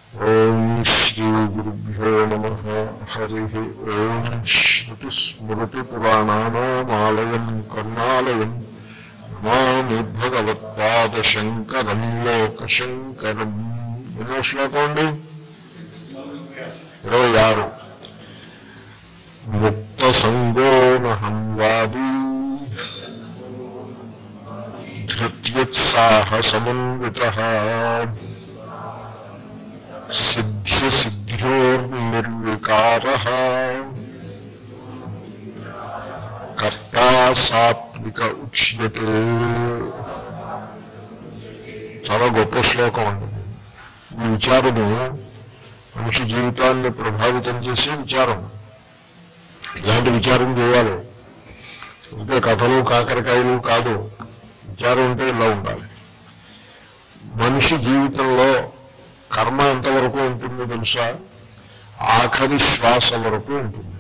ఓం శ్రీ గురుభ్యో నమ హరి ఓం శ్రుతిస్మృతిపురాణానామాలయం కర్ణాలయం నమామి భగవత్పాదశంకరం లోకశంకరం ఎన్నో శ్లోకం అండి ఇరవై ఆరు ముక్త సంగోనహం వాదీ ధృత్యుత్సాహసమన్విత సిద్ధ్య సిద్ధ్యోర్నిర్వికార కర్తా సాత్విక ఉచ్యతే చాలా గొప్ప శ్లోకం అండి ఈ విచారము మనిషి జీవితాన్ని ప్రభావితం చేసే విచారం ఇలాంటి విచారం చేయాలి ఇంకా కథలు కాకరకాయలు కాదు విచారం అంటే ఇలా ఉండాలి మనిషి జీవితంలో కర్మ ఎంతవరకు ఉంటుందో తెలుసా ఆఖరి శ్వాస వరకు ఉంటుంది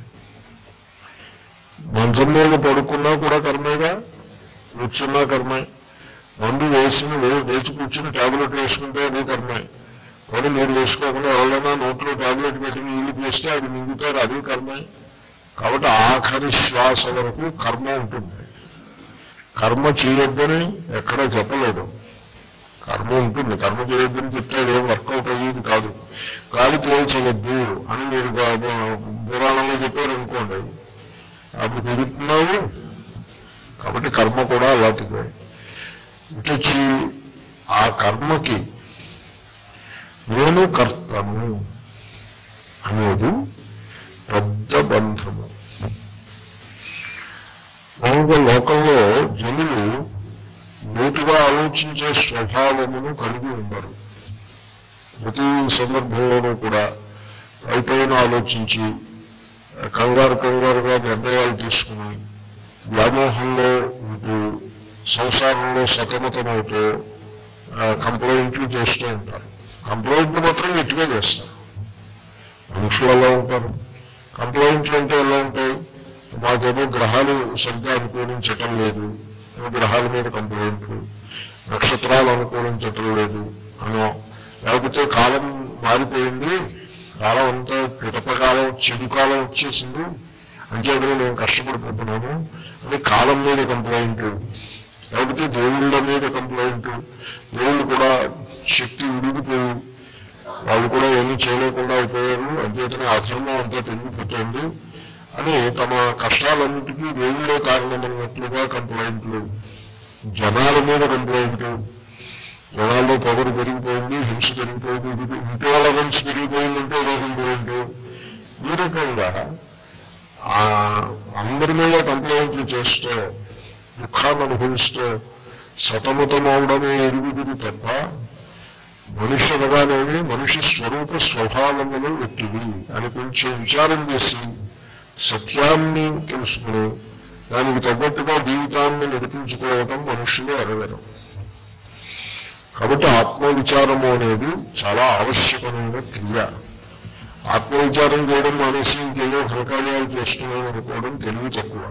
మంచం మీద పడుకున్నా కూడా కర్మేగా కూర్చున్నా కర్మే మందు వేసిన వే- వేచి కూర్చుని టాబ్లెట్ వేసుకుంటే అది కర్మే కానీ మీరు వేసుకోకుండా ఎవరైనా నోట్లో టాబ్లెట్ పెట్టి నీళ్లు వేస్తే అది మింగుతారు అది కర్మే కాబట్టి ఆఖరి శ్వాస వరకు కర్మ ఉంటుంది కర్మ చేయొద్దని ఎక్కడా చెప్పలేదు కర్మ ఉంటుంది కర్మ చేయొద్దని చెప్తాడు ఏం వర్కౌట్ అయ్యేది కాదు గాలి తేల్చవద్దు అని మీరు గా- పురాణంలో చెప్పారు అనుకోండి అప్పుడు కుదురుతున్నావు కాబట్టి కర్మ కూడా అలాంటిదే ఇటొచ్చి ఆ కర్మకి నేను కర్తను అనేది పెద్ద బంధము మామూలుగా లోకంలో జనులు లోతుగా ఆలోచించే స్వభావమును కలిగి ఉండరు ప్రతి సందర్భంలోనూ కూడా పైపైన ఆలోచించి కంగారు కంగారుగా నిర్ణయాలు తీసుకుని వ్యామోహంలో ఉంటూ సంసారంలో సతమతమవుతూ ఆ, కంప్లైంట్లు చేస్తూ ఉంటారు కంప్లైంట్లు మాత్రం గట్టిగా చేస్తారు మనుషులు ఎలా ఉంటారు కంప్లైంట్లు అంటే ఎలా ఉంటాయి మాకేమో గ్రహాలు సరిగ్గా అనుకూలించటం లేదు గ్రహాల మీద కంప్లైంట్లు నక్షత్రాలు అనుకూలించటం లేదు అనో లేకపోతే కాలం మారిపోయింది కాలం అంతా పిటపకాలం చెడు కాలం వచ్చేసింది అంతేకాదు నేను కష్టపడిపోతున్నాను అని కాలం మీద కంప్లైంట్ లేకపోతే దేవుళ్ళ మీద కంప్లైంట్ దేవుళ్ళు కూడా శక్తి విడిగిపోయి వాళ్ళు కూడా ఏమీ చేయలేకుండా అయిపోయారు అంచేతనే అధర్మం అంతా పెరిగిపోతుంది అని తమ కష్టాలన్నిటికీ దేవుళ్ళే కారణమన్నట్లుగా కంప్లైంట్లు జనాల మీద కంప్లైంట్లు జనాల్లో పొగరు పెరిగిపోయింది హింస పెరిగిపోయింది ఇది ఇంటి వాళ్ళ హింస పెరిగిపోయిందంటే ఏదో కంప్లైంట్ ఈ రకంగా ఆ అందరి మీద కంప్లైంట్లు చేస్తూ దుఃఖాన్ని అనుభవిస్తూ సతమతమవడమే ఎరుగుదురు తప్ప మనిషి అనగానేమి మనిషి స్వరూప స్వభావములు ఎట్టివి అని కొంచెం విచారం చేసి సత్యాన్ని తెలుసుకుని దానికి తగ్గట్టుగా జీవితాన్ని నడిపించుకోవడం మనుషులు ఎరగరు కాబట్టి ఆత్మవిచారము అనేది చాలా ఆవశ్యకమైన క్రియ ఆత్మవిచారం చేయడం మానేసి ఇంకేదో ఫలకార్యాలు చేస్తున్నాం అనుకోవడం తెలివి తక్కువ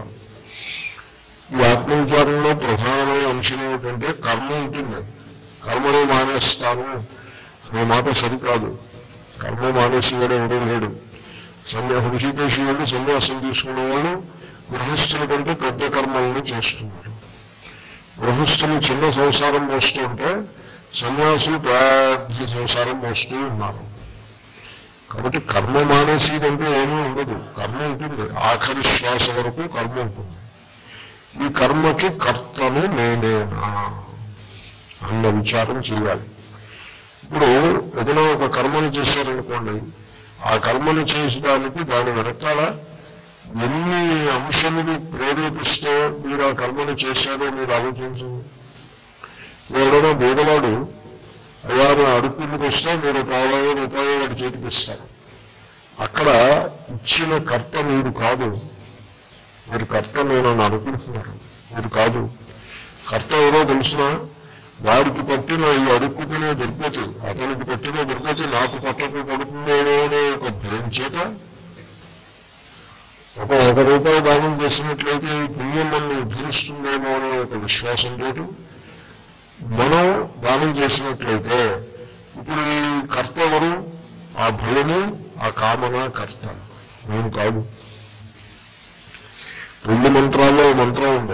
ఈ ఆత్మవిచారంలో ప్రధానమైన అంశం ఏమిటంటే కర్మ ఉంటుంది కర్మను మానేస్తాను అనే మాట సరికాదు కర్మ మానేసేవాడు ఎవడూ లేడు సన్యా హృషికేశి వాళ్ళు సన్యాసం తీసుకునే వాళ్ళు గృహస్థుల కంటే పెద్ద కర్మలను చేస్తున్నారు గృహస్థులు చిన్న సంసారం మోస్తుంటే సన్యాసులు పెద్ద సంసారం మోస్తూ ఉన్నారు కాబట్టి కర్మ మానేసేదంటే ఏమీ ఉండదు కర్మ ఉంటుంది ఆఖరి శ్వాస వరకు కర్మ ఉంటుంది ఈ కర్మకి కర్తను నేనేనా అన్న విచారం చేయాలి ఇప్పుడు ఏదైనా ఒక కర్మను చేశారనుకోండి ఆ కర్మను చేసడానికి దాని వెనకాల ఎన్ని అంశములు ప్రేరేపిస్తే మీరు ఆ కర్మను చేశారో మీరు ఆలోచించండి ఎవరైనా బీదవాడు అయ్యా నా అడుపులకు వస్తే మీరు పావులయో రూపాయో వాడి చేతికి ఇస్తారు అక్కడ ఇచ్చిన కర్త మీరు కాదు మీరు కర్త నేను అని అనుకుంటున్నారు మీరు కాదు కర్త ఎవరో తెలిసిన వాడికి పట్టిన ఈ అడుక్కునే దొరికితే అతనికి పట్టిన దొరికితే నాకు పట్టకు పడుతుందేమో అనే ఒక భయం చేత ఒక ఒక రూపాయి దానం చేసినట్లయితే ఈ పుణ్యం నన్ను ఉద్ధరిస్తుందేమో అనే ఒక విశ్వాసంతో మనం దానం చేసినట్లయితే ఇప్పుడు ఈ కర్త ఎవరు ఆ భయము ఆ కామన కర్త నేను కాదు రెండు మంత్రాల్లో ఓ మంత్రం ఉంది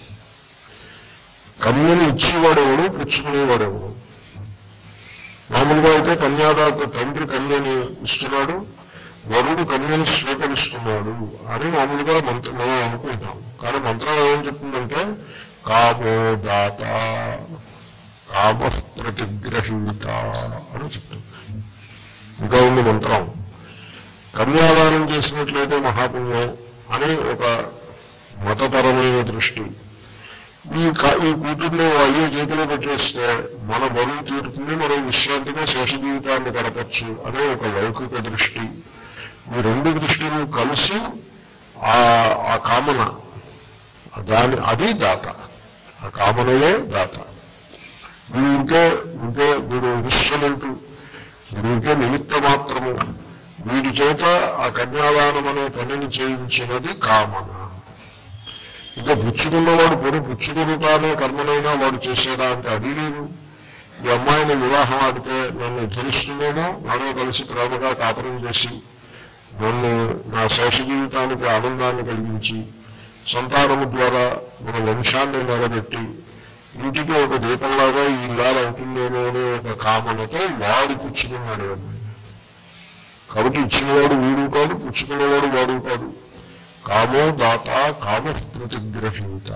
కన్యను ఇచ్చేవాడెవడు పుచ్చుకునేవాడెవడు మామూలుగా అయితే కన్యాదాత తండ్రి కన్యని ఇస్తున్నాడు వరుడు కన్యని స్వీకరిస్తున్నాడు అని మామూలుగా మంత్ర మనం అనుకుంటాం కానీ మంత్రం ఏమని చెప్తుందంటే కామోదాత కామ ప్రతిగ్రహీత అని చెప్తుంది ఇంకా ఉంది మంత్రం కన్యాదానం చేసినట్లయితే మహాపుణ్యం అని ఒక మతపరమైన దృష్టి ఈ కా- ఈ కూతుర్ని అయ్యే చేతిలో పెట్టేస్తే మన బరువు తీరుతుంది మనం విశ్రాంతిగా శేష జీవితాన్ని గడపచ్చు అనే ఒక లౌకిక దృష్టి ఈ రెండు దృష్టిలు కలిసి ఆ ఆ కామన దాని అది దాత ఆ కామనయే దాత వీడు ఉంటే ఉంటే వీడు ఇన్స్ట్రుమెంట్ వీడు ఉంటే నిమిత్త మాత్రము వీడి చేత ఆ కన్యాదానం అనే పనిని చేయించినది కామన ఇక పుచ్చుకున్నవాడు పొడి పుచ్చుకునుతానే కర్మనైనా వాడు చేసేదా అంటే అది లేదు ఈ అమ్మాయిని వివాహం ఆడితే నన్ను తెలుస్తుందేమో నాతో కలిసి ప్రేమగా కాపురం చేసి నన్ను నా శేష జీవితానికి ఆనందాన్ని కలిగించి సంతానము ద్వారా మన వంశాన్ని నిలబెట్టి ఇంటికి ఒక దీపంలాగా ఈ ఇల్లాలు అవుతుందేమో అనే ఒక కామనతో వాడు పుచ్చుకున్నాడు ఈ అమ్మాయి కాబట్టి ఇచ్చినవాడు వీడు కాదు పుచ్చుకునేవాడు వాడు కాదు కామో దాత కామ ప్రతిగ్రహీత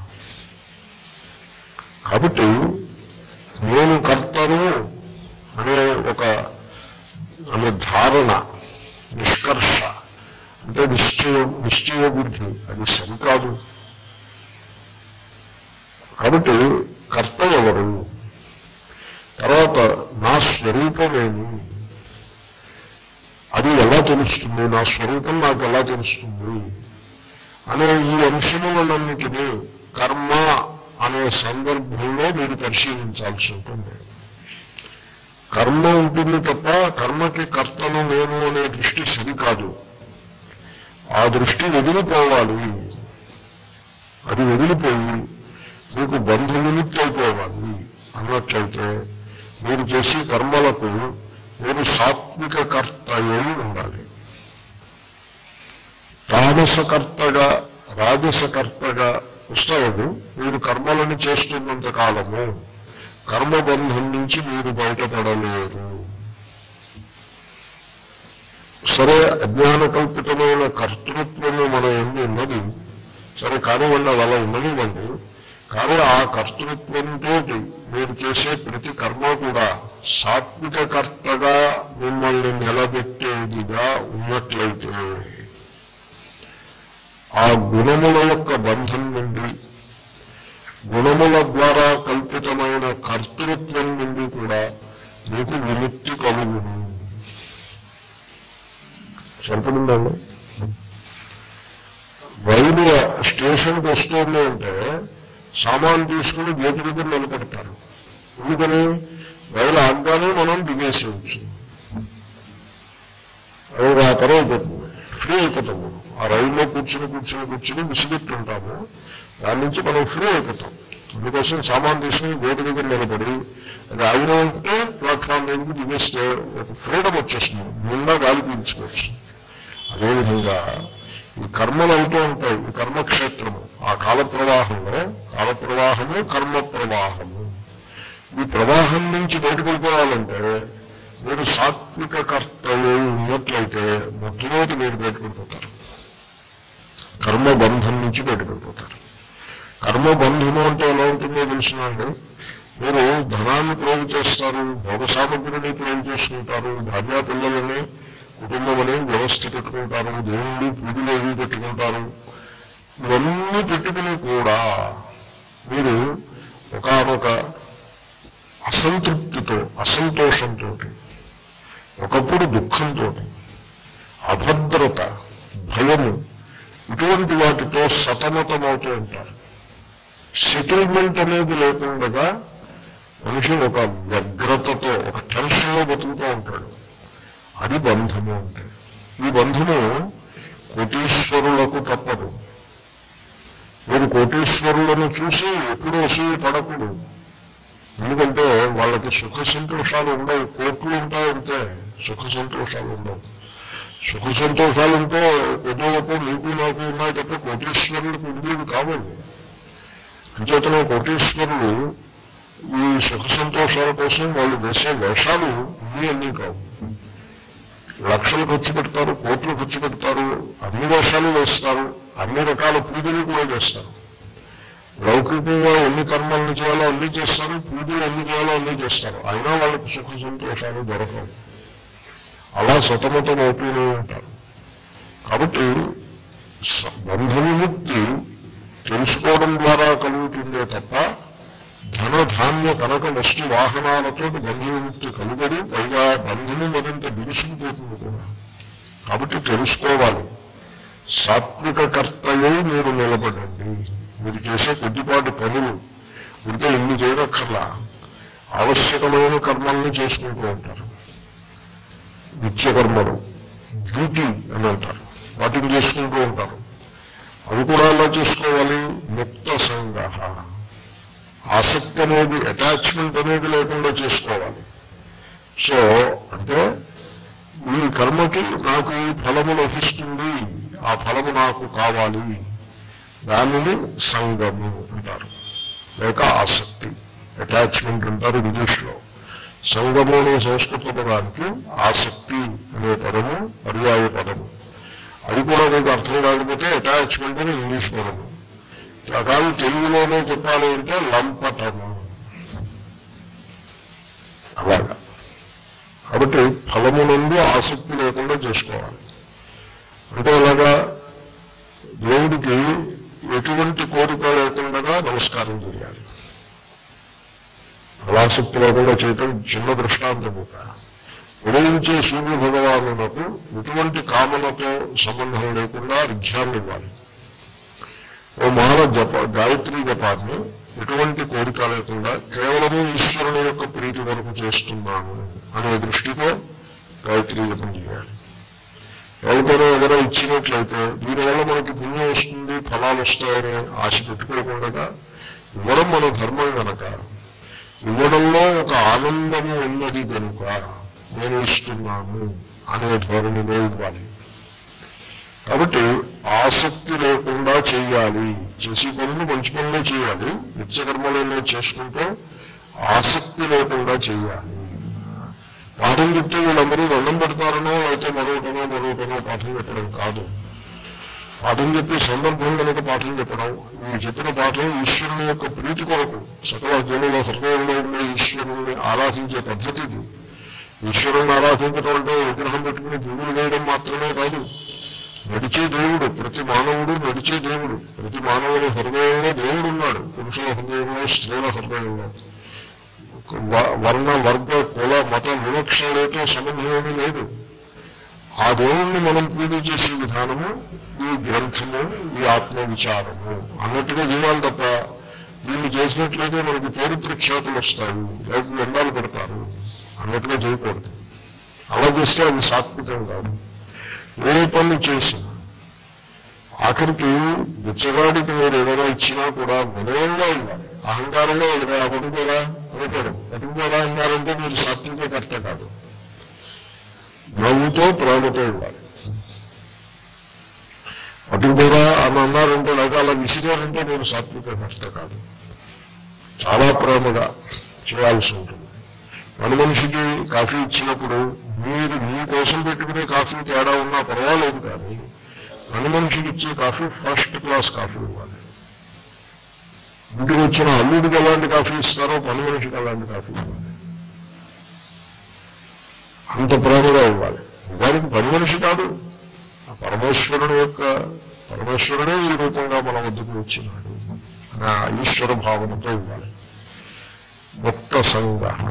కాబట్టి నేను కర్తను అనే ఒక అనే ధారణ నిష్కర్ష అంటే నిశ్చయ నిశ్చయ బుద్ధి అది సరికాదు కాబట్టి కర్త ఎవరు తర్వాత నా స్వరూపమేమి అది ఎలా తెలుస్తుంది నా స్వరూపం నాకు ఎలా తెలుస్తుంది అనే ఈ అంశములన్నిటినీ కర్మ అనే సందర్భంలో మీరు పరిశీలించాల్సి ఉంటుంది కర్మ ఉంటుంది తప్ప కర్మకి కర్తను నేను అనే దృష్టి సరికాదు ఆ దృష్టి వదిలిపోవాలి అది వదిలిపోయి మీకు బంధు విముక్తి అయిపోవాలి అన్నట్లయితే మీరు చేసే కర్మలకు మీరు సాత్విక కర్త అయి ఉండాలి తామసకర్తగా రాజసకర్తగా ఉత్సవము మీరు కర్మలను చేస్తున్నంత కాలము కర్మబంధం నుంచి మీరు బయటపడలేరు సరే అజ్ఞాన కల్పితమైన కర్తృత్వము మన ఎందు ఉన్నది సరే కానివ్వండి అది అలా ఉండనివ్వండి కానీ ఆ కర్తృత్వంతో మీరు చేసే ప్రతి కర్మ కూడా సాత్విక కర్తగా మిమ్మల్ని నిలబెట్టేదిగా ఉన్నట్లయితే ఆ గుణముల యొక్క బంధం నుండి గుణముల ద్వారా కల్పితమైన కర్తృత్వం నుండి కూడా మీకు విముక్తి కలుగును సరిపడిందండి రైలు స్టేషన్కి వస్తుంది అంటే సామాన్ తీసుకుని గేటు దగ్గర నిలబెడతారు ఎందుకని రైలు ఆగ్గానే మనం దిగేసేయచ్చు రైలు ఆ తర్వాత అయిపోతుంది ఫ్రీ అయిపోతాము ఆ రైల్లో కూర్చుని కూర్చుని కూర్చుని విసిగెట్టుంటాము దాని నుంచి మనం ఫ్రీ అయిపోతాం అందుకోసం సామాన్ తీసుకుని గేటు దగ్గర నిలబడి అది ఆగిన ఉంటే ప్లాట్ఫామ్ దగ్గరికి దిగేస్తే ఒక ఫ్రీడమ్ వచ్చేస్తుంది నిండా గాలి పీల్చుకోవచ్చు అదేవిధంగా ఈ కర్మలు అవుతూ ఉంటాయి ఈ కర్మక్షేత్రము ఆ కాల ప్రవాహంలో కాల ప్రవాహము కర్మ ప్రవాహము ఈ ప్రవాహం నుంచి బయటపడిపోవాలంటే మీరు సాత్విక కర్తలు ఉన్నట్లయితే మొట్టమొదటి మీరు బయటపడిపోతారు కర్మబంధం నుంచి బయటపడిపోతారు కర్మబంధము అంటే ఎలా ఉంటుందో తెలిసినండి మీరు ధనాన్ని ప్రోగు చేస్తారు భోగ సామగ్రిని ప్రోగు చేసుకుంటారు భార్యా పిల్లలని కుటుంబం అని వ్యవస్థ పెట్టుకుంటారు దేవుళ్ళు పూజలు ఏవి పెట్టుకుంటారు ఇవన్నీ పెట్టుకుని కూడా మీరు ఒకనొక అసంతృప్తితో అసంతోషంతో ఒకప్పుడు దుఃఖంతో అభద్రత భయము ఇటువంటి వాటితో సతమతమవుతూ ఉంటారు సెటిల్మెంట్ అనేది లేకుండా మనిషి ఒక వ్యగ్రతతో ఒక టెన్షన్లో బతుకుతూ ఉంటాడు అది బంధము అంటే ఈ బంధము కోటీశ్వరులకు తప్పదు మీరు కోటీశ్వరులను చూసి ఎప్పుడు వసూలు పడకూడదు ఎందుకంటే వాళ్ళకి సుఖ సంతోషాలు ఉండవు కోట్లు ఉంటాయి అంతే సుఖ సంతోషాలు ఉండవు సుఖ సంతోషాలుంటే కొద్ది గొప్ప నీకు నాకు ఉన్నాయి తప్ప కోటీశ్వరులకు ఉండేవి కావాలి అంచేతనే కోటీశ్వరులు ఈ సుఖ సంతోషాల కోసం వాళ్ళు వేసే వేషాలు ఇవి అన్నీ కావు లక్షలు ఖర్చు పెడతారు కోట్లు ఖర్చు పెడతారు అన్ని వేషాలు వేస్తారు అన్ని రకాల పూజలు కూడా చేస్తారు లౌకికంగా ఎన్ని కర్మలను చేయాలో అన్ని చేస్తారు పూజలు ఎన్ని చేయాలో అన్ని చేస్తారు అయినా వాళ్ళకి సుఖ సంతోషాలు దొరకవు అలా సతమతం అవుతూనే ఉంటారు కాబట్టి స- బంధ విముక్తి తెలుసుకోవడం ద్వారా కలుగుతుందే తప్ప ధన ధాన్య కనక వస్తు వాహనాలతో బంధ విముక్తి కలుగదు పైగా బంధుని మరింత బిగుసుకుపోతుంది కూడా కాబట్టి తెలుసుకోవాలి సాత్విక కర్తయే మీరు నిలబడండి మీరు చేసే కొద్దిపాటి పనులు ఉంటే ఇన్ని చేయనక్కర్లా ఆవశ్యకమైన కర్మల్ని చేసుకుంటూ ఉంటారు నిత్యకర్మలు డ్యూటీ అని అంటారు వాటిని చేసుకుంటూ ఉంటారు అవి కూడా ఎలా చేసుకోవాలి ముక్త సంగ ఆసక్తి అనేది అటాచ్మెంట్ అనేది లేకుండా చేసుకోవాలి సో అంటే ఈ కర్మకి నాకు ఈ ఫలము లభిస్తుంది ఆ ఫలము నాకు కావాలి దానిని సంగము అంటారు లేక ఆసక్తి అటాచ్మెంట్ అంటారు ఇంగ్లీష్లో సంగము అనే సంస్కృత పదానికి ఆసక్తి అనే పదము పర్యాయ పదము అది కూడా మీకు అర్థం కాకపోతే అటాచ్మెంట్ అని ఇంగ్లీష్ పదము కానీ తెలుగులోనే చెప్పాలి అంటే లంపటము అలాగా కాబట్టి ఫలము నుండి ఆసక్తి లేకుండా చేసుకోవాలి అంటే అలాగా దేవుడికి ఎటువంటి కోరిక లేకుండా నమస్కారం చేయాలి ఫలాసక్తి లేకుండా చేయటం చిన్న దృష్టాంతం ఒక ఉదయించే సూర్య భగవానులకు ఎటువంటి కామనతో సంబంధం లేకుండా అర్ఘ్యాన్ని ఇవ్వాలి ఓ మాల జప గాయత్రి జపాన్ని ఎటువంటి కోరిక లేకుండా కేవలము ఈశ్వరుని యొక్క ప్రీతి వరకు చేస్తున్నాను అనే దృష్టితో గాయత్రి జపం చేయాలి ఎవరికైనా ఎవరో ఇచ్చినట్లయితే దీనివల్ల మనకి పుణ్యం వస్తుంది ఫలాలు వస్తాయని ఆశ పెట్టుకోకుండా ఇవ్వడం మన ధర్మం కనుక ఇవ్వడంలో ఒక ఆనందము ఉన్నది కనుక నేను ఇస్తున్నాను అనే ధోరణిలో ఇవ్వాలి కాబట్టి ఆసక్తి లేకుండా చేయాలి చేసే పనులు మంచి పనులే చేయాలి నిత్యకర్మలలో చేసుకుంటూ ఆసక్తి లేకుండా చేయాలి పాఠం చెప్తే వీళ్ళందరూ దండం పెడతారనో అయితే మరొకటనో మరొకటనో పాఠం చెప్పడం కాదు పాఠం చెప్పే సందర్భం కనుక పాఠం చెప్పడం మీరు చెప్పిన పాఠం ఈశ్వరుని యొక్క ప్రీతి కొరకు సకల జనుల హృదయంలో ఉండే ఈశ్వరుని ఆరాధించే పద్ధతి ఇది ఈశ్వరుని ఆరాధించడం అంటే విగ్రహం పెట్టుకుని పువ్వులు వేయడం మాత్రమే కాదు నడిచే దేవుడు ప్రతి మానవుడు నడిచే దేవుడు ప్రతి మానవుని హృదయంలో దేవుడు ఉన్నాడు పురుషుల హృదయంలో స్త్రీల హృదయంలో వ- వర్ణ వర్గ కుల మత వివక్షలతో సంబంధం ఏమీ లేదు ఆ దేవుణ్ణి మనం పూజ చేసే విధానము ఈ గ్రంథము ఈ ఆత్మ విచారము అన్నట్టుగా చేయాలి తప్ప దీన్ని చేసినట్లయితే మనకి పేరు ప్రఖ్యాతులు వస్తాయి లేకపోతే ఎండాలు పెడతారు అన్నట్టుగా చేయకూడదు అలా చేస్తే అది సాత్వికం కాదు ఏ పనులు చేసి ఆఖరికి బిచ్చగాడికి మీరు ఏదైనా ఇచ్చినా కూడా వినయంగా ఇవ్వాలి అహంకారంలో ఇవ్వాలి పట్టుకోరా అనుకోవడం పట్టుకోరా అన్నారంటే మీరు సాత్విక కర్త కాదు నవ్వుతో ప్రేమతో ఇవ్వాలి పట్టుకుపోరా అని అన్నారంటే లేక అలా విసిరారంటే మీరు సాత్విక కర్త కాదు చాలా ప్రేమగా చేయాల్సి ఉంటుంది మన మనిషికి కాఫీ ఇచ్చినప్పుడు మీరు మీ కోసం పెట్టుకునే కాఫీ తేడా ఉన్నా పర్వాలేదు కానీ పని మనిషికి ఇచ్చే కాఫీ ఫస్ట్ క్లాస్ కాఫీ ఇవ్వాలి ఇంటికి వచ్చిన అల్లుడికి ఎలాంటి కాఫీ ఇస్తారో పని మనిషికి అలాంటి కాఫీ ఇవ్వాలి అంత ప్రేమగా ఇవ్వాలి దానికి పని మనిషి కాదు ఆ పరమేశ్వరుడు యొక్క పరమేశ్వరుడే ఈ రూపంగా మన వద్దకు వచ్చినాడు నా ఈశ్వర భావనతో ఇవ్వాలి ముక్త సంగ్రహణ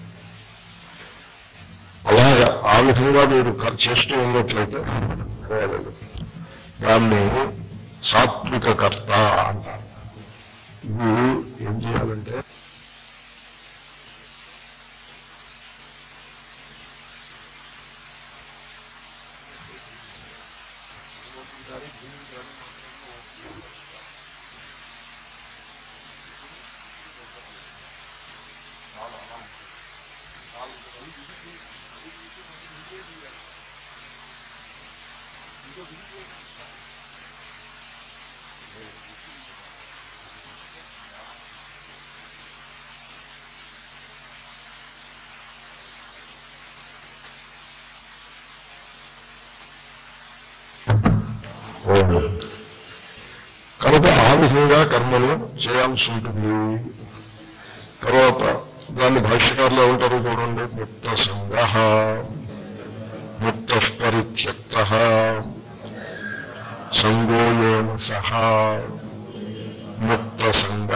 అలాగా ఆ విధంగా మీరు క- చేస్తూ ఉన్నట్లయితే పర్వాలేదు. దాన్ని సాత్విక కర్త అంటారు ఇది ఏం చేయాలంటే ఓం. కనుక ఆ విధంగా కర్మలు చేయాల్సి ఉంటుంది తర్వాత దాన్ని భాష్యకారులు ఉంటారు చూడండి ముక్త సంగ ముక్త పరిత్యక్త సంగోయేన సహా ముక్త సంగ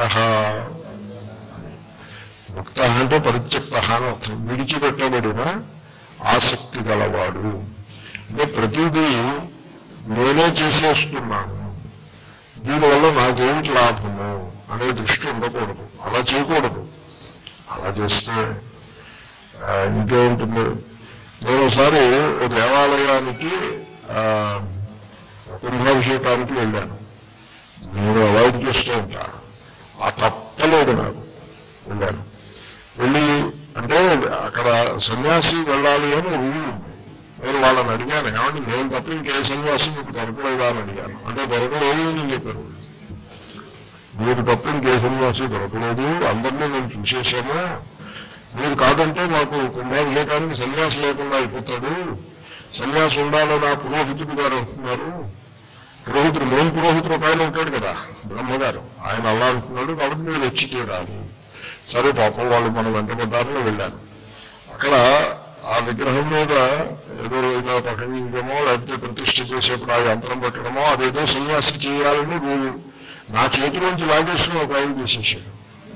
ముక్త అంటే పరిత్యక్త అని అర్థం విడిచిపెట్టబడిన ఆసక్తి గలవాడు అంటే ప్రతిదీ నేనే చేసేస్తున్నాను దీనివల్ల నాకేమిటి లాభము అనే దృష్టి ఉండకూడదు అలా చేయకూడదు అలా చేస్తే ఆ, ఇంకేముంటుంది నేను ఒకసారి ఒక దేవాలయానికి ఆ, కుంభాభిషేకానికి వెళ్ళాను నేను అవాయిడ్ చేస్తూ ఉంటా ఆ తప్పలేదు నాకు వెళ్ళాను వెళ్ళి అంటే అక్కడ సన్యాసి వెళ్ళాలి అని రూల్ ఉంది నేను వాళ్ళని అడిగాను ఏమంటే నేను తప్ప ఇంకే సన్యాసి మీకు దొరకలేదా అని అడిగాను అంటే దొరకలేదు అని చెప్పారు వాళ్ళు. మీరు తప్ప ఇంకే సన్యాసి దొరకలేదు అందరినీ మేము చూసేసాము మీరు కాదంటే మాకు కుంభాభిషేకానికి సన్యాసి లేకుండా అయిపోతాడు సన్యాసి ఉండాలని ఆ పురోహితుడు గారు అంటున్నారు పురోహితుడు మెయిన్ పురోహితుడు ఒక ఆయన ఉంటాడు కదా బ్రహ్మగారు ఆయన అలా అంటున్నాడు కాబట్టి మీరు వచ్చి తీరాలి సరే పాపం వాళ్ళు మనం వెంటబడ్డారని వెళ్ళాను అక్కడ ఆ విగ్రహం మీద ఏదో ఇలా ప్రకటించడమో లేకపోతే ప్రతిష్ఠ చేసేప్పుడు ఆ యంత్రం పెట్టడమో అదేదో సన్యాసి చేయాలని రూలు నా చేతిలోంచి లాగేసుకుని ఒక ఆయన చేసేసాడు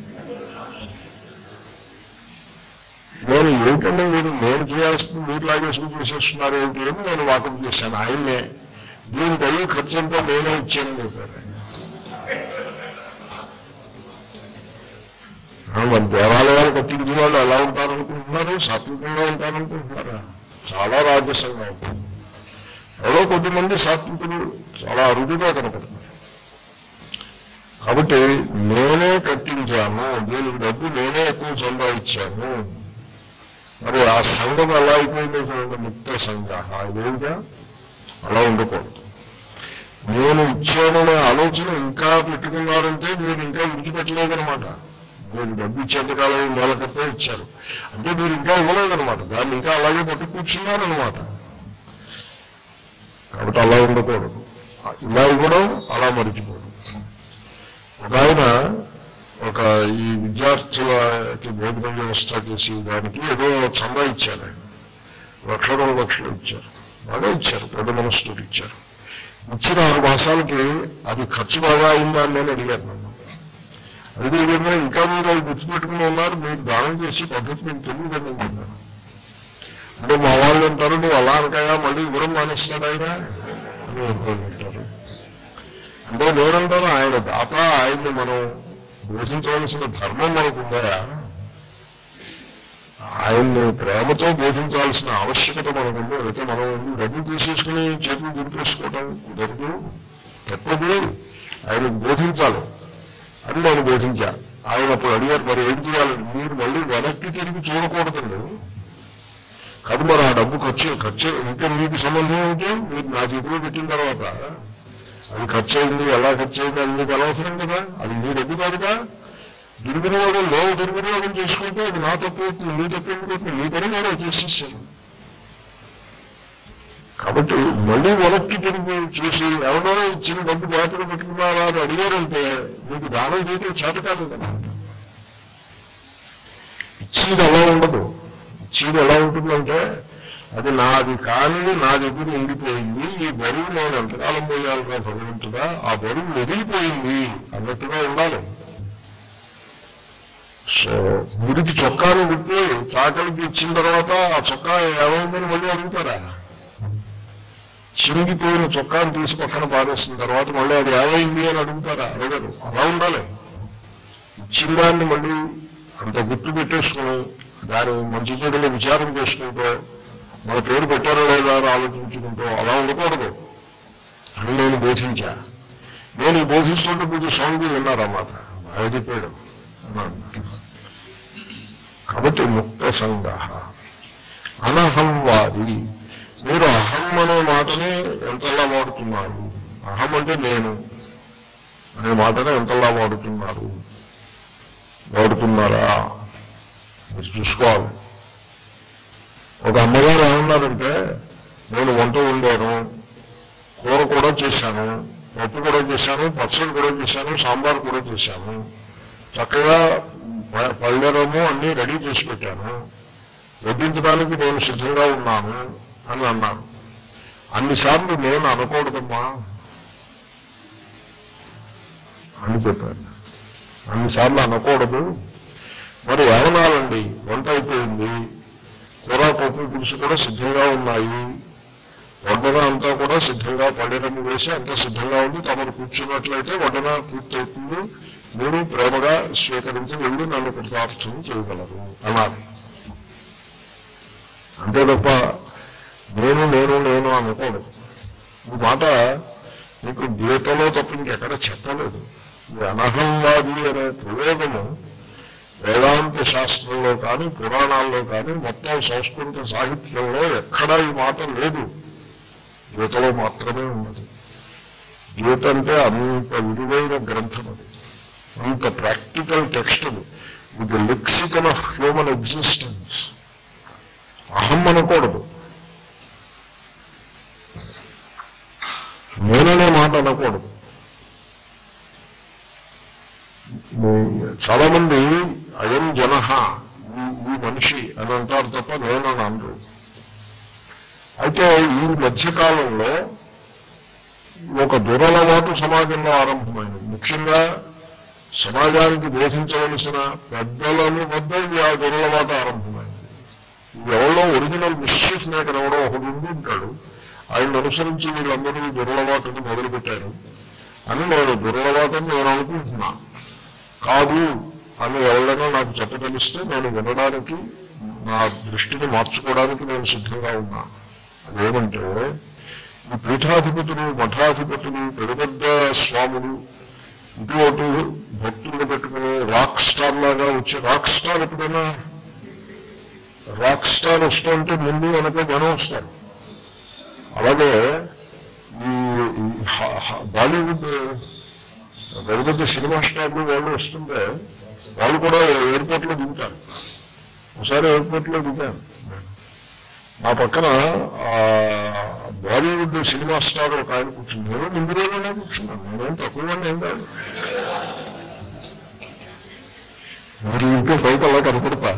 నేను ఏమిటంటే మీరు నేను చేయాల్సింది మీరు లాగేసుకుని చేసేస్తున్నారు ఏమిటి అని నేను వాకం చేశాను ఆయన్నే దీనికి అయ్యి ఖర్చు అంతా నేనే ఇచ్చాను చెప్పారు ఆయన. ఆ, మరి దేవాలయాలు కట్టించిన వాళ్ళు ఎలా ఉంటారనుకుంటున్నారు సాత్వికంగా ఉంటారనుకుంటున్నారా చాలా రాజసంగా ఉంటుంది ఎవరో కొద్దిమంది సాత్వికులు చాలా అరుదుగా కనపడుతున్నారు కాబట్టి నేనే కట్టించాను దీనికి డబ్బు నేనే ఎక్కువ సంపాదించాను మరి ఆ సంఘం ఎలా అయిపోయిందో చూడండి ముక్త సంఘ ఇదేమిటా అలా ఉండకూడదు నేను ఇచ్చాననే ఆలోచన ఇంకా పెట్టుకున్నారంటే మీరు ఇంకా విడిచిపెట్టలేదనమాట మీరు డబ్బు ఇచ్చేంత కాలం నెల క్రితం ఇచ్చారు అంటే మీరు ఇంకా ఇవ్వలేదనమాట దాన్ని ఇంకా అలాగే పట్టు కూర్చున్నారనమాట కాబట్టి అలా ఉండకూడదు ఇలా ఇవ్వడం అలా మరిచిపోవడం ఒక ఆయన ఒక ఈ విద్యార్థులకి భోజన వ్యవస్థ చేసి దానికి ఏదో చందా ఇచ్చారు ఆయన లక్ష రెండు లక్షలు ఇచ్చారు బాగా ఇచ్చారు పెద్ద మనసుతో ఇచ్చారు ఇచ్చిన ఆరు మాసాలకి అది ఖర్చు బాగా అయిందా అని నేను అడిగాను నన్ను అడిగే విధంగా ఇంకా మీరు అది గుర్తుపెట్టుకుని ఉన్నారు మీరు దానం చేసి పద్ధతి మీకు తెలియదని చెప్పాను అంటే మా వాళ్ళు అంటారు నువ్వు అలా అనకాయా మళ్ళీ ఇవ్వడం మానేస్తాడు ఆయన అని అనుకుంటారు అంటే నేనంటాను ఆయన దాత ఆయన్ని మనం బోధించవలసిన ధర్మం మనకుందా ఆయన్ని ప్రేమతో బోధించాల్సిన ఆవశ్యకత మనకుందో అయితే మనం డబ్బు తీసేసుకుని చేతులు దురిపేసుకోవడం కుదరదు తప్పదు ఆయన బోధించాలి అని నేను బోధించా ఆయన అప్పుడు అడిగారు మరి ఏం చేయాలి మీరు మళ్ళీ వెనక్కి తిరిగి చూడకూడదండి కాదు మరి ఆ డబ్బు ఖర్చు ఖర్చు ఇంకా మీకు సంబంధం ఏంటి మీరు నా చేతిలో పెట్టిన తర్వాత అది ఖర్చు అయింది ఎలా ఖర్చు అయింది అది మీకు అనవసరం కదా అది మీ డబ్బు కాదుగా దుర్వినియోగం నేను దుర్వినియోగం చేసుకుంటే అది నా తప్పు అవుతుంది మీ తప్పు ఎందుకు అవుతుంది మీ పని నేను చేసేసాను కాబట్టి మళ్ళీ వెనక్కి తిరిగి చూసి ఎవరో ఇచ్చిన డబ్బు జాగ్రత్తగా పెట్టుకున్నారా అని అడిగారంటే మీకు దానం చేయడం చేత కాదు కదా ఇచ్చేది ఎలా ఉండదు ఇచ్చేది ఎలా ఉంటుందంటే అది నాది కానిది నా దగ్గర ఉండిపోయింది ఈ బరువు నేను ఎంతకాలం పోయాలిగా భగవంతుడా ఆ బరువు వదిలిపోయింది అన్నట్టుగా ఉండాలి సో మురికి చొక్కాను విప్పి చాకలికి ఇచ్చిన తర్వాత ఆ చొక్కా ఏమైందని మళ్ళీ అడుగుతారా చిరిగిపోయిన చొక్కాను తీసి పక్కన పారేసిన తర్వాత మళ్ళీ అది ఏమైంది అని అడుగుతారా అడగరు అలా ఉండాలి ఇచ్చిన దాన్ని మళ్ళీ అంత గుర్తు పెట్టేసుకుని దాని మంచి చెడులు విచారం చేసుకుంటూ మన పేరు పెట్టారో లేదా అని ఆలోచించుకుంటూ అలా ఉండకూడదు అని నేను బోధించా నేను ఈ బోధిస్తుంటే పూజ స్వామి విన్నారన్నమాట బాగా చెప్పాడు అన్నాడు కాబట్టి ముక్త సంగ అనహంవాది మీరు అహం అనే మాటని ఎంతలా వాడుతున్నారు అహం అంటే నేను అనే మాటని ఎంతలా వాడుతున్నారు వాడుతున్నారా మీరు చూసుకోవాలి ఒక అమ్మగారు ఏమన్నారంటే నేను వంట వండాను కూర కూడా చేశాను పప్పు కూడా చేశాను పచ్చడి కూడా చేశాను సాంబార్ కూడా చేశాను చక్కగా ప- పళ్ళెరము అన్నీ రెడీ చేసి పెట్టాను వడ్డించడానికి నేను సిద్ధంగా ఉన్నాను అని అన్నాను అన్నిసార్లు నేను అనకూడదమ్మా అని చెప్పాను అన్నిసార్లు అనకూడదు మరి ఏమనాలండి వంట అయిపోయింది కూర పప్పు పులుసు కూడా సిద్ధంగా ఉన్నాయి వడ్డన అంతా కూడా సిద్ధంగా పళ్ళెరము వేసి అంతా సిద్ధంగా ఉంది తమరు కూర్చున్నట్లయితే వడ్డన పూర్తవుతుంది మీరు ప్రేమగా స్వీకరించి వెళ్ళి నన్ను కృతార్థం చేయగలరు అన్నారు అంతే తప్ప నేను నేను నేను అనకూడదు ఈ మాట మీకు గీతలో తప్ప ఇంకెక్కడ చెప్పలేదు ఈ అనహంవాది అనే ప్రయోగము వేదాంత శాస్త్రంలో కానీ పురాణాల్లో కానీ మొత్తం సంస్కృత సాహిత్యంలో ఎక్కడా ఈ మాట లేదు గీతలో మాత్రమే ఉన్నది గీత అంటే అంత విలువైన గ్రంథం అది అంత ప్రాక్టికల్ టెక్స్ట్ అది ఇది లెక్సికల్ ఆఫ్ హ్యూమన్ ఎగ్జిస్టెన్స్ అహం అనకూడదు నేననే మాట అనకూడదు చాలా మంది అయం జన ఈ మనిషి అని అంటారు తప్ప నేనని అనరు అయితే ఈ మధ్యకాలంలో ఒక దురలవాటు సమాజంలో ఆరంభమైంది ముఖ్యంగా సమాజానికి బోధించవలసిన పెద్దలను వద్ద ఈ ఆ దురలవాటు ఆరంభమైంది ఎవరో ఒరిజినల్ మిస్చీఫ్ మేకర్ ఎవడో ఒకడు ఉండి ఉంటాడు ఆయన అనుసరించి వీళ్ళందరూ ఈ దురలవాటుని మొదలుపెట్టారు అని నేను దురలవాటని నేను అనుకుంటున్నా కాదు అని ఎవరైనా నాకు చెప్పగలిస్తే నేను వినడానికి నా దృష్టిని మార్చుకోవడానికి నేను సిద్ధంగా ఉన్నా అదేమంటే ఈ పీఠాధిపతులు మఠాధిపతులు పెద్ద పెద్ద స్వాములు ఇటువంటి భక్తులు పెట్టుకుని రాక్ స్టార్ లాగా వచ్చే రాక్ స్టార్ ఎప్పుడైనా రాక్ స్టార్ వస్తుంటే ముందు వెనక జనం వస్తారు అలాగే ఈ ఈ హ- హ- బాలీవుడ్ పెద్ద పెద్ద సినిమా స్టార్లు వాళ్ళు వస్తుంటే వాళ్ళు కూడా ఎయిర్పోర్ట్ లో దిగుతారు ఒకసారి ఎయిర్పోర్ట్ లో దిగాను నా పక్కన ఆ, బాలీవుడ్ సినిమా స్టార్ ఒక ఆయన కూర్చుంది నేను ముందు రోజునే కూర్చున్నాను నేనేం తక్కువ ఏం కాదు మరి ఇంకో పైకి అలా కనపడతా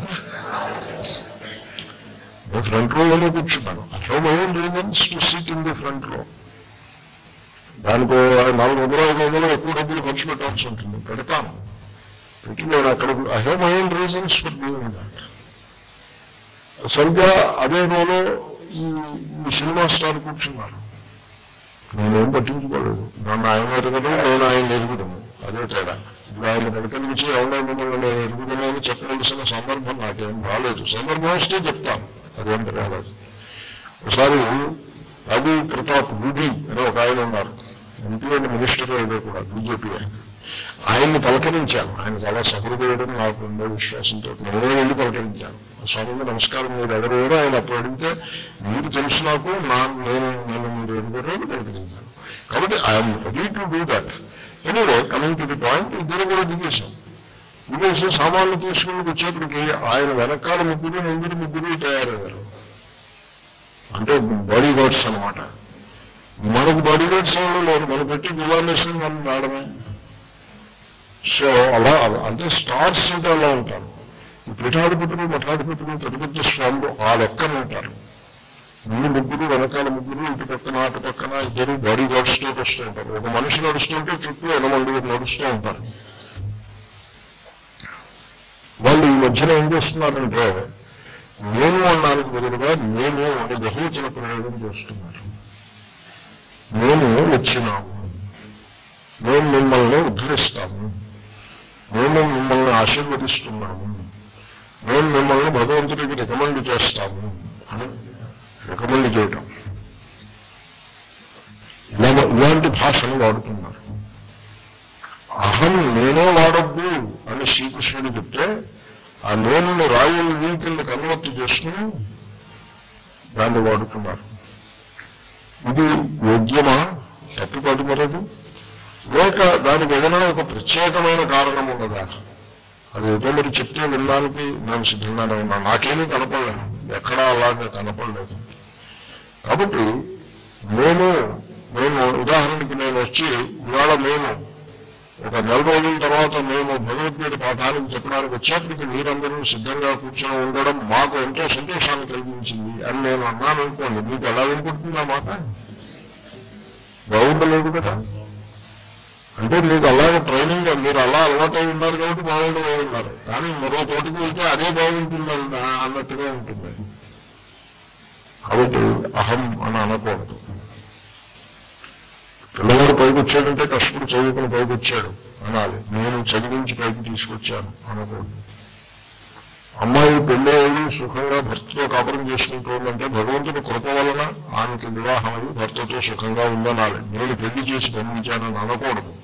నేను ఫ్రంట్ రోలోనే కూర్చున్నాను how my own reasons to seat in the front row దానికి నాలుగు వందల ఐదు వందలు ఎక్కువ డబ్బులు ఖర్చు పెట్టాల్సి ఉంటుంది పెడతాను పెట్టి నేను అక్కడ I have my own reasons for doing that సరిగ్గా అదే రోజు ఈ ఈ సినిమా స్టార్ కూర్చున్నారు నేనేం పట్టించుకోలేదు నన్ను ఆయన ఎరగదు నేను ఆయన ఎరుగుదను అదే తేడా ఇప్పుడు ఆయన పలకరించి ఎవరైనా మిమ్మల్ని నేను ఎరుగుదను అని చెప్పవలసిన సందర్భం నాకేం రాలేదు సందర్భం వస్తే చెప్తాను అదేం రాలేదు ఒకసారి రవి ప్రతాప్ రూఢి అని ఒక ఆయన ఉన్నారు ఎంపీ అండ్ మినిస్టర్ ఏదో కూడా బీజేపీ ఆయన ఆయన్ని పలకరించాను ఆయన చాలా సహృదయుడు నాకు ఉండే విశ్వాసంతో నేనే వెళ్ళి పలకరించాను స్వామికి నమస్కారం మీరు ఎవరు ఎవరు ఆయన అప్పుడు అడిగితే మీరు తెలుసు నాకు నా నేను నేను మీరు ఎదుగురు అని పలకరించాను కాబట్టి I'm ready to do that anyway coming to the point ఇద్దరు కూడా దిగేశాం దిగేసి సామాన్లు తీసుకుని వచ్చేప్పటికి ఆయన వెనకాల ముగ్గురు ముందు ముగ్గురు తయారయ్యారు అంటే బాడీ గార్డ్స్ అనమాట మనకు బాడీ గార్డ్స్ ఎవరు లేరు మనం పెట్టి గులామేషన్ మనం రావడమే సో అలా అంటే స్టార్స్ అంటే అలా ఉంటారు ఈ పీఠాధిపతులు మఠాధిపతులు పెద్ద పెద్ద స్వాములు ఆ లెక్కన ఉంటారు ముందు ముగ్గురు వెనకాల ముగ్గురు ఇటు పక్కన అటు పక్కన ఇద్దరు బాడీ గార్డ్స్ తోటి వస్తూ ఉంటారు ఒక మనిషి నడుస్తుంటే చుట్టూ ఎనమంది నడుస్తూ ఉంటారు వాళ్ళు ఈ మధ్యన ఏం చేస్తున్నారంటే నేను అన్నానికి బదులుగా నేను అని బహువచన ప్రయోగం చేస్తున్నారు మేము వచ్చినాము మేము మిమ్మల్ని ఉద్ధరిస్తాము మేము మిమ్మల్ని ఆశీర్వదిస్తున్నాము మేము మిమ్మల్ని భగవంతుడికి రికమెండ్ చేస్తాము అని రికమెండ్ చేయటం ఇలా ఇలాంటి భాషను వాడుతున్నారు అహం నేనే వాడద్దు అని శ్రీకృష్ణుడు చెప్తే ఆ నేను రాయల్ వీకిల్ని కన్వర్ట్ చేసుకుని దాన్ని వాడుతున్నారు ఇది యోగ్యమా తప్పు కాదు మరది లేక దానికి ఏదైనా ఒక ప్రత్యేకమైన కారణం ఉన్నదా అది ఏదో మీరు చెప్తే వినడానికి నేను సిద్ధంగానే ఉన్నాను నాకేమీ కనపడలేదు ఎక్కడా అలాగే కనపడలేదు కాబట్టి మేము మేము ఉదాహరణకి నేను వచ్చి ఇవాళ మేము ఒక నెల రోజుల తర్వాత మేము భగవద్గీత పాఠానికి చెప్పడానికి వచ్చేప్పటికి మీరందరూ సిద్ధంగా కూర్చొని ఉండడం మాకు ఎంతో సంతోషాన్ని కలిగించింది అని నేను అన్నాను అనుకోండి మీకు ఎలా వినపడుతుంది ఆ మాట బాగుండలేదు కదా అంటే మీకు అలాగే ట్రైనింగ్ మీరు అలా అలవాటై ఉన్నారు కాబట్టి బాగుండబోయి ఉన్నారు కానీ మరో తోటికి వెళ్తే అదే బాగుంటుంది అన్న- అన్నట్టుగా ఉంటుంది కాబట్టి అహం అని అనకూడదు పిల్లవాడు పైకి వచ్చాడంటే కష్టపడి చదువుకుని పైకి వచ్చాడు అనాలి నేను చదివించి పైకి తీసుకొచ్చాను అనకూడదు అమ్మాయి పెళ్ళి అయ్యి సుఖంగా భర్తతో కాపురం చేసుకుంటుందంటే భగవంతుడి కృప వలన ఆమెకి వివాహం అయ్యి భర్తతో సుఖంగా ఉందనాలి నేను పెళ్లి చేసి పంపించానని అనకూడదు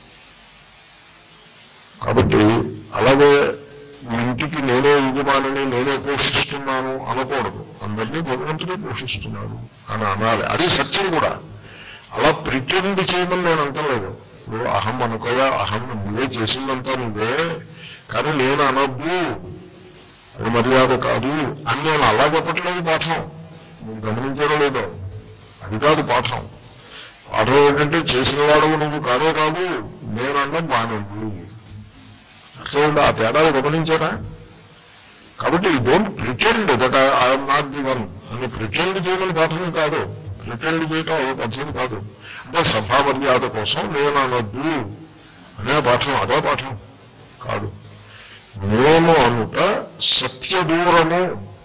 కాబట్టి అలాగే ఈ ఇంటికి నేనే యజమానిని నేనే పోషిస్తున్నాను అనకూడదు అందరినీ భగవంతుడే పోషిస్తున్నాడు అని అనాలి అది సత్యం కూడా అలా ప్రిటెండ్ చేయమని నేను అంటలేదు ఇప్పుడు అహం అనుకోయా అహం నువ్వే చేసిందంతా నువ్వే కానీ నేను అనద్దు అది మర్యాద కాదు అని నేను అలా చెప్పట్లేదు పాఠం నువ్వు గమనించారో లేదో అది కాదు పాఠం పాఠం ఏంటంటే చేసిన వాడు నువ్వు కాదే కాదు నేను అనడం బానేది అర్థమైందా ఆ తేడాలు గమనించారా కాబట్టి don't pretend that I'm not the one అని ప్రిటెండ్ చేయమని పాఠం కాదు ప్రిటెండ్ చేయటం అదో పద్ధతి కాదు అంటే సభా మర్యాద కోసం నేను అనొద్దు అనే పాఠం అదో పాఠం కాదు నేను అనుట సత్య దూరము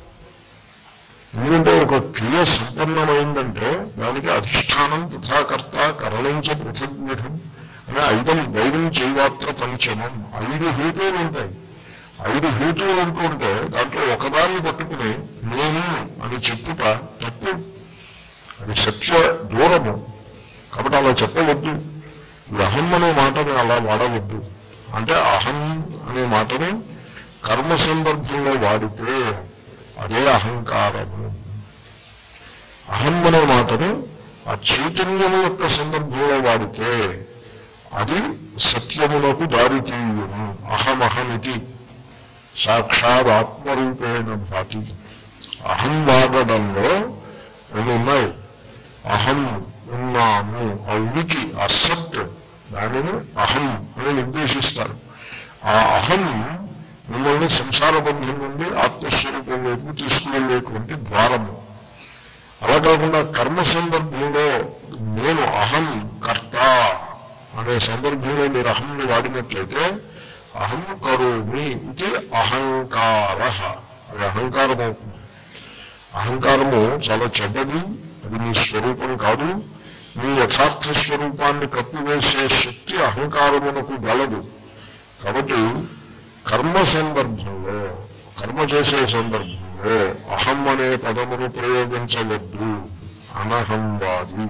ఎందుకంటే ఒక క్రియ సంపన్నమైందంటే దానికి అధిష్టానం తథాకర్త కరణించ పృథగ్విధం అనే ఐదం వైరం చేయవాత్ర పంచమం ఐదు హేతువులు ఉంటాయి ఐదు హేతువులు అనుకుంటే దాంట్లో ఒకదాన్ని పట్టుకుని నేను అని చెప్పుట తప్పు అది సత్య దూరము కాబట్టి అలా చెప్పవద్దు ఈ అహం అనే మాటని అలా వాడవద్దు అంటే అహం అనే మాటని కర్మ సందర్భంలో వాడితే అదే అహంకారము అహం అనే మాటని ఆ చైతన్యము యొక్క సందర్భంలో వాడితే అది సత్యమునకు దారి తీయును అహమహమితి సాక్షాత్ ఆత్మరూపేణ భాతి అహం వాడడంలో రెండు ఉన్నాయి అహం ఉన్నాము ఆ ఉనికి ఆ సత్ దానిని అహం అని నిర్దేశిస్తారు ఆ అహం మిమ్మల్ని సంసార బంధం నుండి ఆత్మస్వరూపం వైపు తీసుకువెళ్ళేటువంటి ద్వారము అలా కాకుండా కర్మ సందర్భంలో నేను అహం కర్త అనే సందర్భంలో మీరు అహంని వాడినట్లయితే అహం కరోమి ఇది అహంకార అది అహంకారం అవుతుంది అహంకారము చాలా చెడ్డది అది నీ స్వరూపం కాదు నీ యథార్థ స్వరూపాన్ని కప్పివేసే శక్తి అహంకారమునకు గలదు కాబట్టి కర్మ సందర్భంలో కర్మ చేసే సందర్భంలో అహం అనే పదమును ప్రయోగించవద్దు అనహంవాది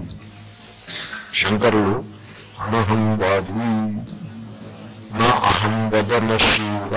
శంకరుడు అనహంవాది నా అహం వదనశీల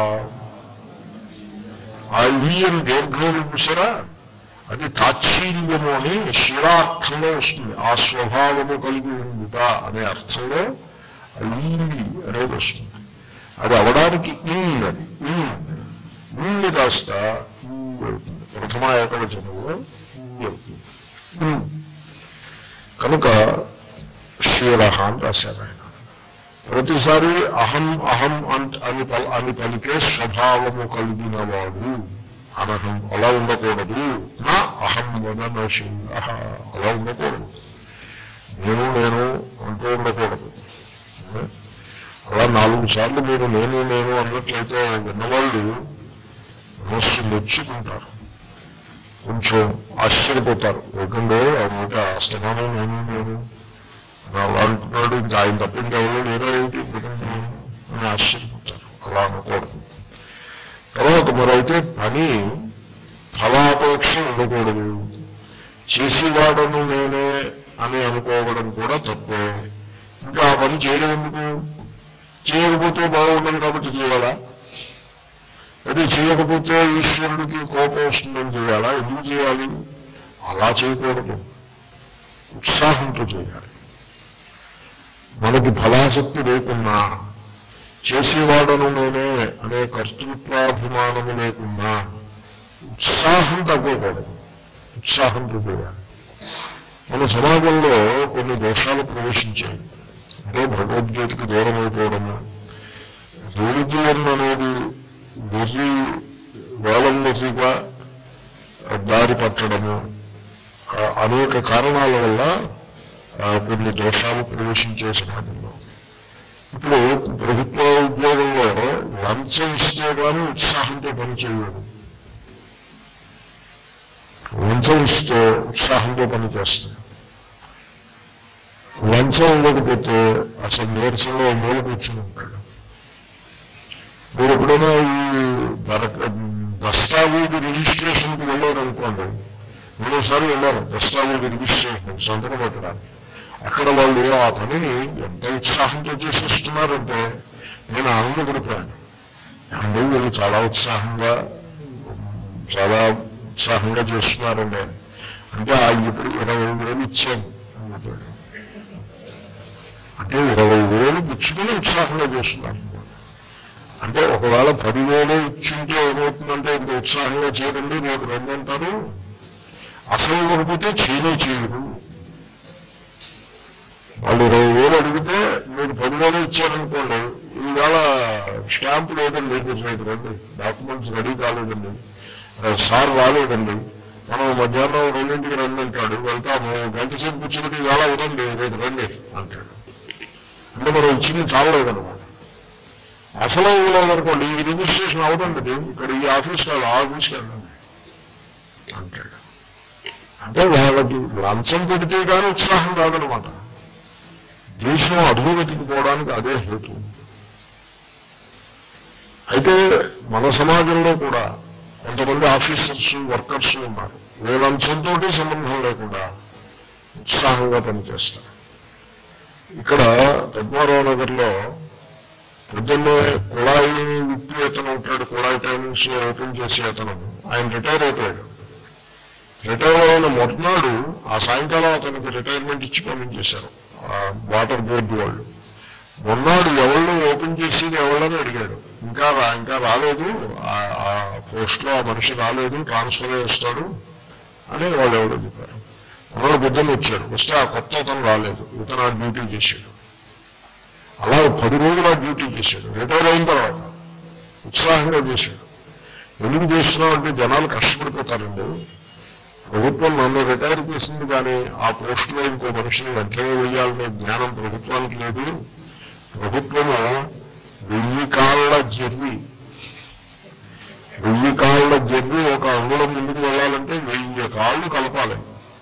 ఆ ఈయం దీర్ఘం చూసారా అది తాచ్ఛీల్యము అని శిరార్థంలో వస్తుంది ఆ స్వభావము కలిగి ఉండుట అనే అర్థంలో ఆ ఈ అనేది వస్తుంది అది అవడానికి ఇన్ అది ఇన్ ఇన్ కాస్త ఈ అవుతుంది ప్రథమ ఏకవచనంలో ఈ అవుతుంది ఇన్. కనుక శీల అని రాశారు ఆయన ప్రతిసారి అహం అహం అంట్- అని పల- అని పలికే స్వభావము కలిగిన వాడు అనహం అలా ఉండకూడదు నా అహం వదనశీల అలా ఉండకూడదు నేను నేను అంటూ ఉండకూడదు అలా నాలుగు సార్లు మీరు నేను నేను అన్నట్లయితే విన్నవాళ్ళు మనస్సు మెచ్చుకుంటారు కొంచెం ఆశ్చర్యపోతారు ఎందుకంటే అన్నమాట అస్తమానం నేను నేను అని అలా అంటున్నాడు ఇంకా ఆయన తప్ప ఇంకెవరో లేరా ఏంటి ఎందుకంటే అని ఆశ్చర్యపోతారు అలా అనకూడదు తర్వాత మరైతే పని ఫలాపేక్ష ఉండకూడదు చేసేవాడను నేనే అని అనుకోవడం కూడా తప్పే ఇంకా ఆ పని చేయడం ఎందుకు చేయకపోతే బాగుండదు కాబట్టి చేయాలా అది చేయకపోతే ఈశ్వరుడికి కోపం వస్తుందని చేయాలా ఎందుకు చేయాలి అలా చేయకూడదు ఉత్సాహంతో చేయాలి మనకి ఫలాసక్తి లేకున్నా చేసేవాడను నేనే అనే కర్తృత్వాభిమానము లేకున్నా ఉత్సాహం తగ్గకూడదు ఉత్సాహంతో చేయాలి మన సమాజంలో కొన్ని దోషాలు ప్రవేశించాయి అంటే భగవద్గీతకి దూరం అయిపోవడము రిలిజియన్ అనేది వెర్రి వేలం వెర్రిగా దారి పట్టడము ఆ, అనేక కారణాల వల్ల ఆ, కొన్ని దోషాలు ప్రవేశించే సమాజంలో ఇప్పుడు ప్రభుత్వ ఉద్యోగంలో లంచం ఇస్తే కానీ ఉత్సాహంతో పనిచేయడు లంచం ఇస్తే ఉత్సాహంతో పనిచేస్తాడు లంచం ఇవ్వకపోతే అసలు నీరసంలో మూల కూర్చుని ఉంటాడు మీరు ఎప్పుడైనా ఈ దరక దస్తావేజు రిజిస్ట్రేషన్కి వెళ్ళారు అనుకోండి నేను ఒకసారి వెళ్ళాను దస్తావేజు రిజిస్ట్రేషన్ సంతకం పెట్టడానికి అక్కడ వాళ్ళు ఆ పనిని ఎంత ఉత్సాహంతో చేసేస్తున్నారంటే నేను ఆనందపడిపోయాను అంటే వీళ్ళు చాలా ఉత్సాహంగా చాలా ఉత్సాహంగా చేస్తున్నారండి అంటే ఆ ఇప్పుడు ఇరవై వేలు ఇచ్చాను అని చెప్పాడు అంటే ఇరవై వేలు పుచ్చుకుని ఉత్సాహంగా చేస్తున్నారు అంటే ఒకవేళ పదివేలు ఇచ్చింటే ఏమవుతుందంటే ఇంత ఉత్సాహంగా చేయడండి రేపు రెండు అంటారు అసలు ఇవ్వకపోతే చేయనే చేయరు వాళ్ళు ఇరవై వేలు అడిగితే మీరు పదివేలు ఇచ్చారనుకోండి ఈవేళ స్టాంప్ లేదండి మీరు రేపు రండి డాక్యుమెంట్స్ రెడీ కాలేదండి ఆ, సార్ రాలేదండి మనం మధ్యాహ్నం రెండింటికి రండి అంటాడు వెళ్తాము గంట సేపు కూర్చుని ఈవేళ ఉదండి రేపు రండి అంటాడు అంటే మనం ఇచ్చింది చాలలేదన్నమాట అసలు అనుకోండి ఈ రిజిస్ట్రేషన్ అవదండి ఇది. ఇక్కడ ఈ ఆఫీస్ కాదు ఆ ఆఫీస్కి వెళ్ళండి అంటాడు అంటే వాళ్ళకి లంచం పెడితే కానీ ఉత్సాహం రాదనమాట దేశం అధోగతికి పోవడానికి అదే హేతు అయితే మన సమాజంలో కూడా కొంతమంది ఆఫీసర్స్ వర్కర్స్ ఉన్నారు ఏ లంచంతో సంబంధం లేకుండా ఉత్సాహంగా పనిచేస్తారు ఇక్కడ పద్మారావు నగర్లో పొద్దున్నే కుళాయి విప్పి అతను ఉంటాడు కుళాయి టైమింగ్స్ లో ఓపెన్ చేసే అతను ఆయన రిటైర్ అయిపోయాడు రిటైర్ అయిన మొదనాడు ఆ సాయంకాలం అతనికి రిటైర్మెంట్ ఇచ్చి పంపించేశారు ఆ వాటర్ బోర్డు వాళ్ళు మొన్నాడు ఎవళ్ళు ఓపెన్ చేసేది ఎవళ్ళని అడిగాడు ఇంకా రా ఇంకా రాలేదు ఆ- ఆ పోస్ట్ లో ఆ మనిషి రాలేదు ట్రాన్స్ఫర్ చేస్తాడు అని వాళ్ళు ఎవరో చెప్పారు మొన్నడు పొద్దున్న వచ్చాడు వస్తే ఆ కొత్త అతను రాలేదు ఇతను ఆ డ్యూటీ చేశాడు అలా పది రోజులు ఆ డ్యూటీ చేశాడు రిటైర్ అయిన తర్వాత ఉత్సాహంగా చేశాడు ఎందుకు చేస్తున్నావు అంటే జనాలు కష్టపడిపోతారండి ప్రభుత్వం నన్ను రిటైర్ చేసింది కానీ ఆ పోస్టులో ఇంకో మనిషిని వెంటనే వేయాలనే జ్ఞానం ప్రభుత్వానికి లేదు ప్రభుత్వము వెయ్యి కాళ్ళ జర్రి వెయ్యి కాళ్ళ జర్రి ఒక అంగుళం ముందుకు వెళ్ళాలంటే వెయ్యి కాళ్ళు కలపాలి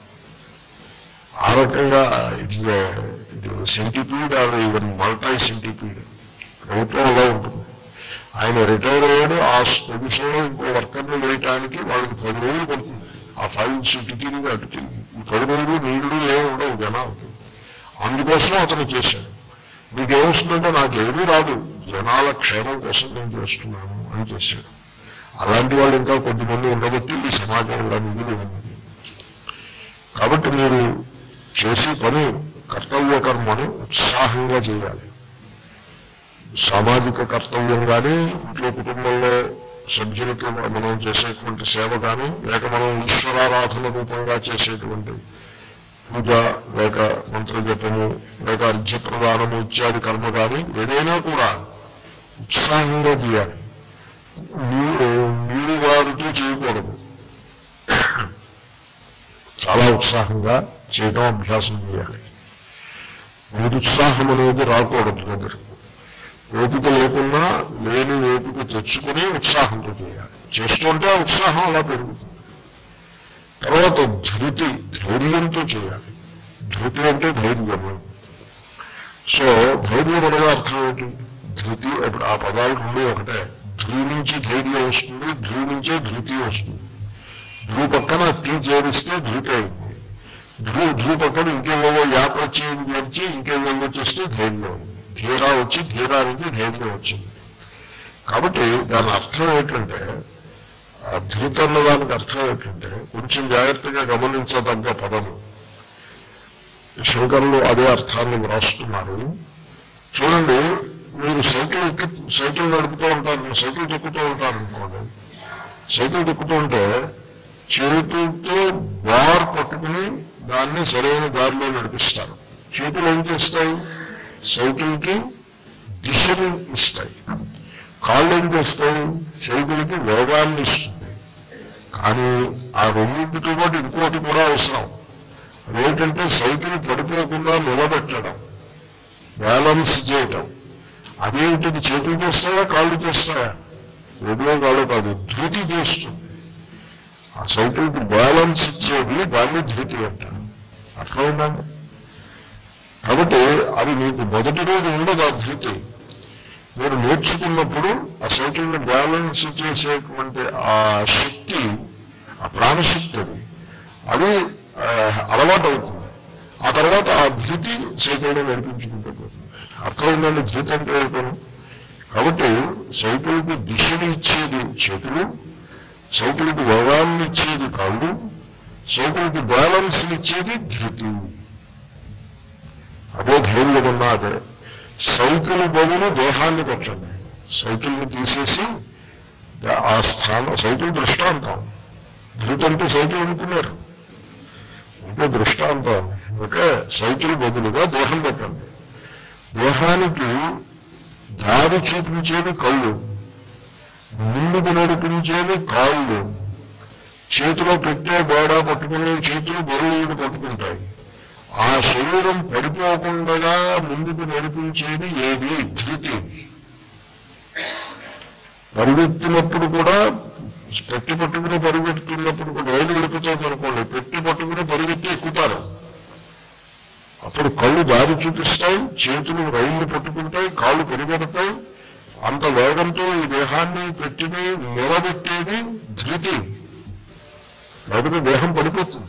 ఆ రకంగా it it centipede or even multi centipede ప్రభుత్వం అలా ఉంటుంది ఆయన రిటైర్ అయ్యాడు ఆ పొజిషన్ లో ఇంకో వర్కర్ని వేయటానికి వాళ్ళకి పది రోజులు పడుతుంది ఆ ఫైల్స్ ఇటు తిరిగి అటు తిరిగి ఈ పది రోజులు నీళ్లు ఏమి ఉండవు జనాలకి అందుకోసం అతను చేశాడు నీకేమొస్తుందంటే నాకేమీ రాదు జనాల క్షేమం కోసం నేను చేస్తున్నాను అని చేశాడు అలాంటి వాళ్ళు ఇంకా కొద్దిమంది ఉండబట్టి ఈ సమాజంలో మిగిలి ఉన్నది కాబట్టి మీరు చేసే పని కర్తవ్య కర్మను ఉత్సాహంగా చేయాలి సామాజిక కర్తవ్యం కానీ ఇంట్లో కుటుంబంలో సభ్యులకి మనం చేసేటువంటి సేవ కానీ లేక మనం ఈశ్వరారాధన రూపంగా చేసేటువంటి పూజ లేక మంత్ర జపము లేక అర్ఘ్య ప్రదానము ఇత్యాది కర్మ కానీ ఏదైనా కూడా ఉత్సాహంగా చేయాలి మీరు మీరు వారితో చేయకూడదు చాలా ఉత్సాహంగా చేయడం అభ్యాసం చేయాలి నిరుత్సాహం అనేది రాకూడదు దగ్గరకు ఓపిక లేకున్నా లేని ఓపిక తెచ్చుకుని ఉత్సాహంతో చేయాలి చేస్తుంటే ఆ ఉత్సాహం అలా పెరుగుతుంది తర్వాత ధృతి ధైర్యంతో చేయాలి ధృతి అంటే ధైర్యము సో ధైర్యం అనగా అర్థం ఏంటి ధృతి ఇప్పుడు ఆ పదాలు రెండు ఒకటే ధృ నుంచి ధైర్యం వస్తుంది ధృ నుంచే ధృతి వస్తుంది ధృ పక్కన టీ చేరిస్తే ధృతి అయింది ధృ ధృ పక్కన ఇంకేమో యాత్ర చేయండి చేర్చి ఇంకేమో వచ్చేస్తే ధైర్యం అయింది ధీరా వచ్చి ధీరా నుంచి ధైర్యం వచ్చింది కాబట్టి దాని అర్థం ఏంటంటే ఆ, ఆ ధృతి అన్న దానికి అర్థం ఏంటంటే కొంచెం జాగ్రత్తగా గమనించదగ్గ పదము శంకరులు అదే అర్థాన్ని వ్రాస్తున్నారు చూడండి మీరు సైకిల్ ఎక్కి సైకిల్ నడుపుతూ ఉంటారు సైకిల్ తొక్కుతూ ఉంటారు అనుకోండి సైకిల్ తొక్కుతూ ఉంటే చేతులతో బార్ పట్టుకుని దాన్ని సరైన దారిలో నడిపిస్తారు చేతులు ఏం చేస్తాయి సైకిల్కి దిశను ఇస్తాయి కాళ్ళు ఏం చేస్తాయి సైకిల్కి వేగాన్ని ఇస్తుంది కానీ ఆ రెండింటితో పాటు ఇంకోటి కూడా అవసరం అదేంటంటే సైకిల్ పడిపోకుండా నిలబెట్టడం బ్యాలెన్స్ చేయటం అదేంటిది చేతులు చేస్తాయా కాళ్ళు చేస్తాయా చేతిలో కాళ్ళు కాదు ధృతి చేస్తుంది ఆ సైకిల్కి బ్యాలెన్స్ ఇచ్చేది దాన్ని ధృతి అంటారు అర్థమైందండి కాబట్టి అది మీకు మొదటి రోజు ఉండదు ఆ ధృతి మీరు నేర్చుకున్నప్పుడు ఆ సైకిల్ని బ్యాలెన్స్ చేసేటువంటి ఆ శక్తి ఆ ప్రాణశక్తి అది అది ఆ, అలవాటు అవుతుంది ఆ తర్వాత ఆ ధృతి సైకిల్ని నడిపించుకుంటూ పోతుంది అర్థమైందండి ధృతి అంటే ఏంటని కాబట్టి సైకిల్కి దిశని ఇచ్చేది చేతులు సైకిల్కి వేగాన్ని ఇచ్చేది కాళ్ళు సైకిల్కి బ్యాలెన్స్ ఇచ్చేది ధృతి అదే ధైర్యం ఉన్నా అదే సైకిల్ బదులు దేహాన్ని పెట్టండి సైకిల్ని తీసేసి దా- ఆ స్థానం సైకిల్ దృష్టాంతం ధృతి అంటే సైకిల్ అనుకున్నారు అంటే దృష్టాంతం ఓకే సైకిల్ బదులుగా దేహం పెట్టండి దేహానికి దారి చూపించేది కళ్ళు ముందుకు నడిపించేది కాళ్ళు చేతిలో పెట్టే బేడా పట్టుకునే చేతులు బరువులు పట్టుకుంటాయి ఆ శరీరం పడిపోకుండా ముందుకు నడిపించేది ఏది ధృతి పరిగెత్తినప్పుడు కూడా పెట్టి పట్టుకుని పరిగెత్తున్నప్పుడు కూడా రైలు గడుపుతుంది అనుకోండి పెట్టి పట్టుకుని పరిగెత్తి ఎక్కుతారు అప్పుడు కళ్ళు దారి చూపిస్తాయి చేతులు రైళ్లు పట్టుకుంటాయి కాళ్ళు పెరిగెడతాయి అంత వేగంతో ఈ దేహాన్ని పెట్టిని నిలబెట్టేది ధృతి లేకపోతే దేహం పడిపోతుంది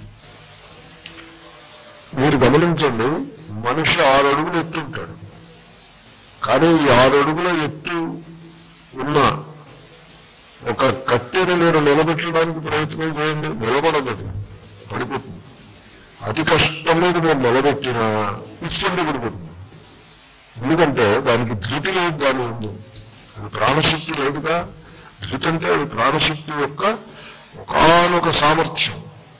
మీరు గమనించండి మనిషి ఆరు అడుగులు ఎత్తుంటాడు కానీ ఈ ఆరు అడుగుల ఎత్తు ఉన్న ఒక కట్టెను మీరు నిలబెట్టడానికి ప్రయత్నం చేయండి నిలబడదు అది. పడిపోతుంది అతి కష్టం మీద మీరు నిలబెట్టిన ఇస్తుంది పడిపోతుంది ఎందుకంటే దానికి ధృతి లేదు దాని ఉంది అది ప్రాణశక్తి లేదుగా ధృతి అంటే అది ప్రాణశక్తి యొక్క ఒకానొక సామర్థ్యం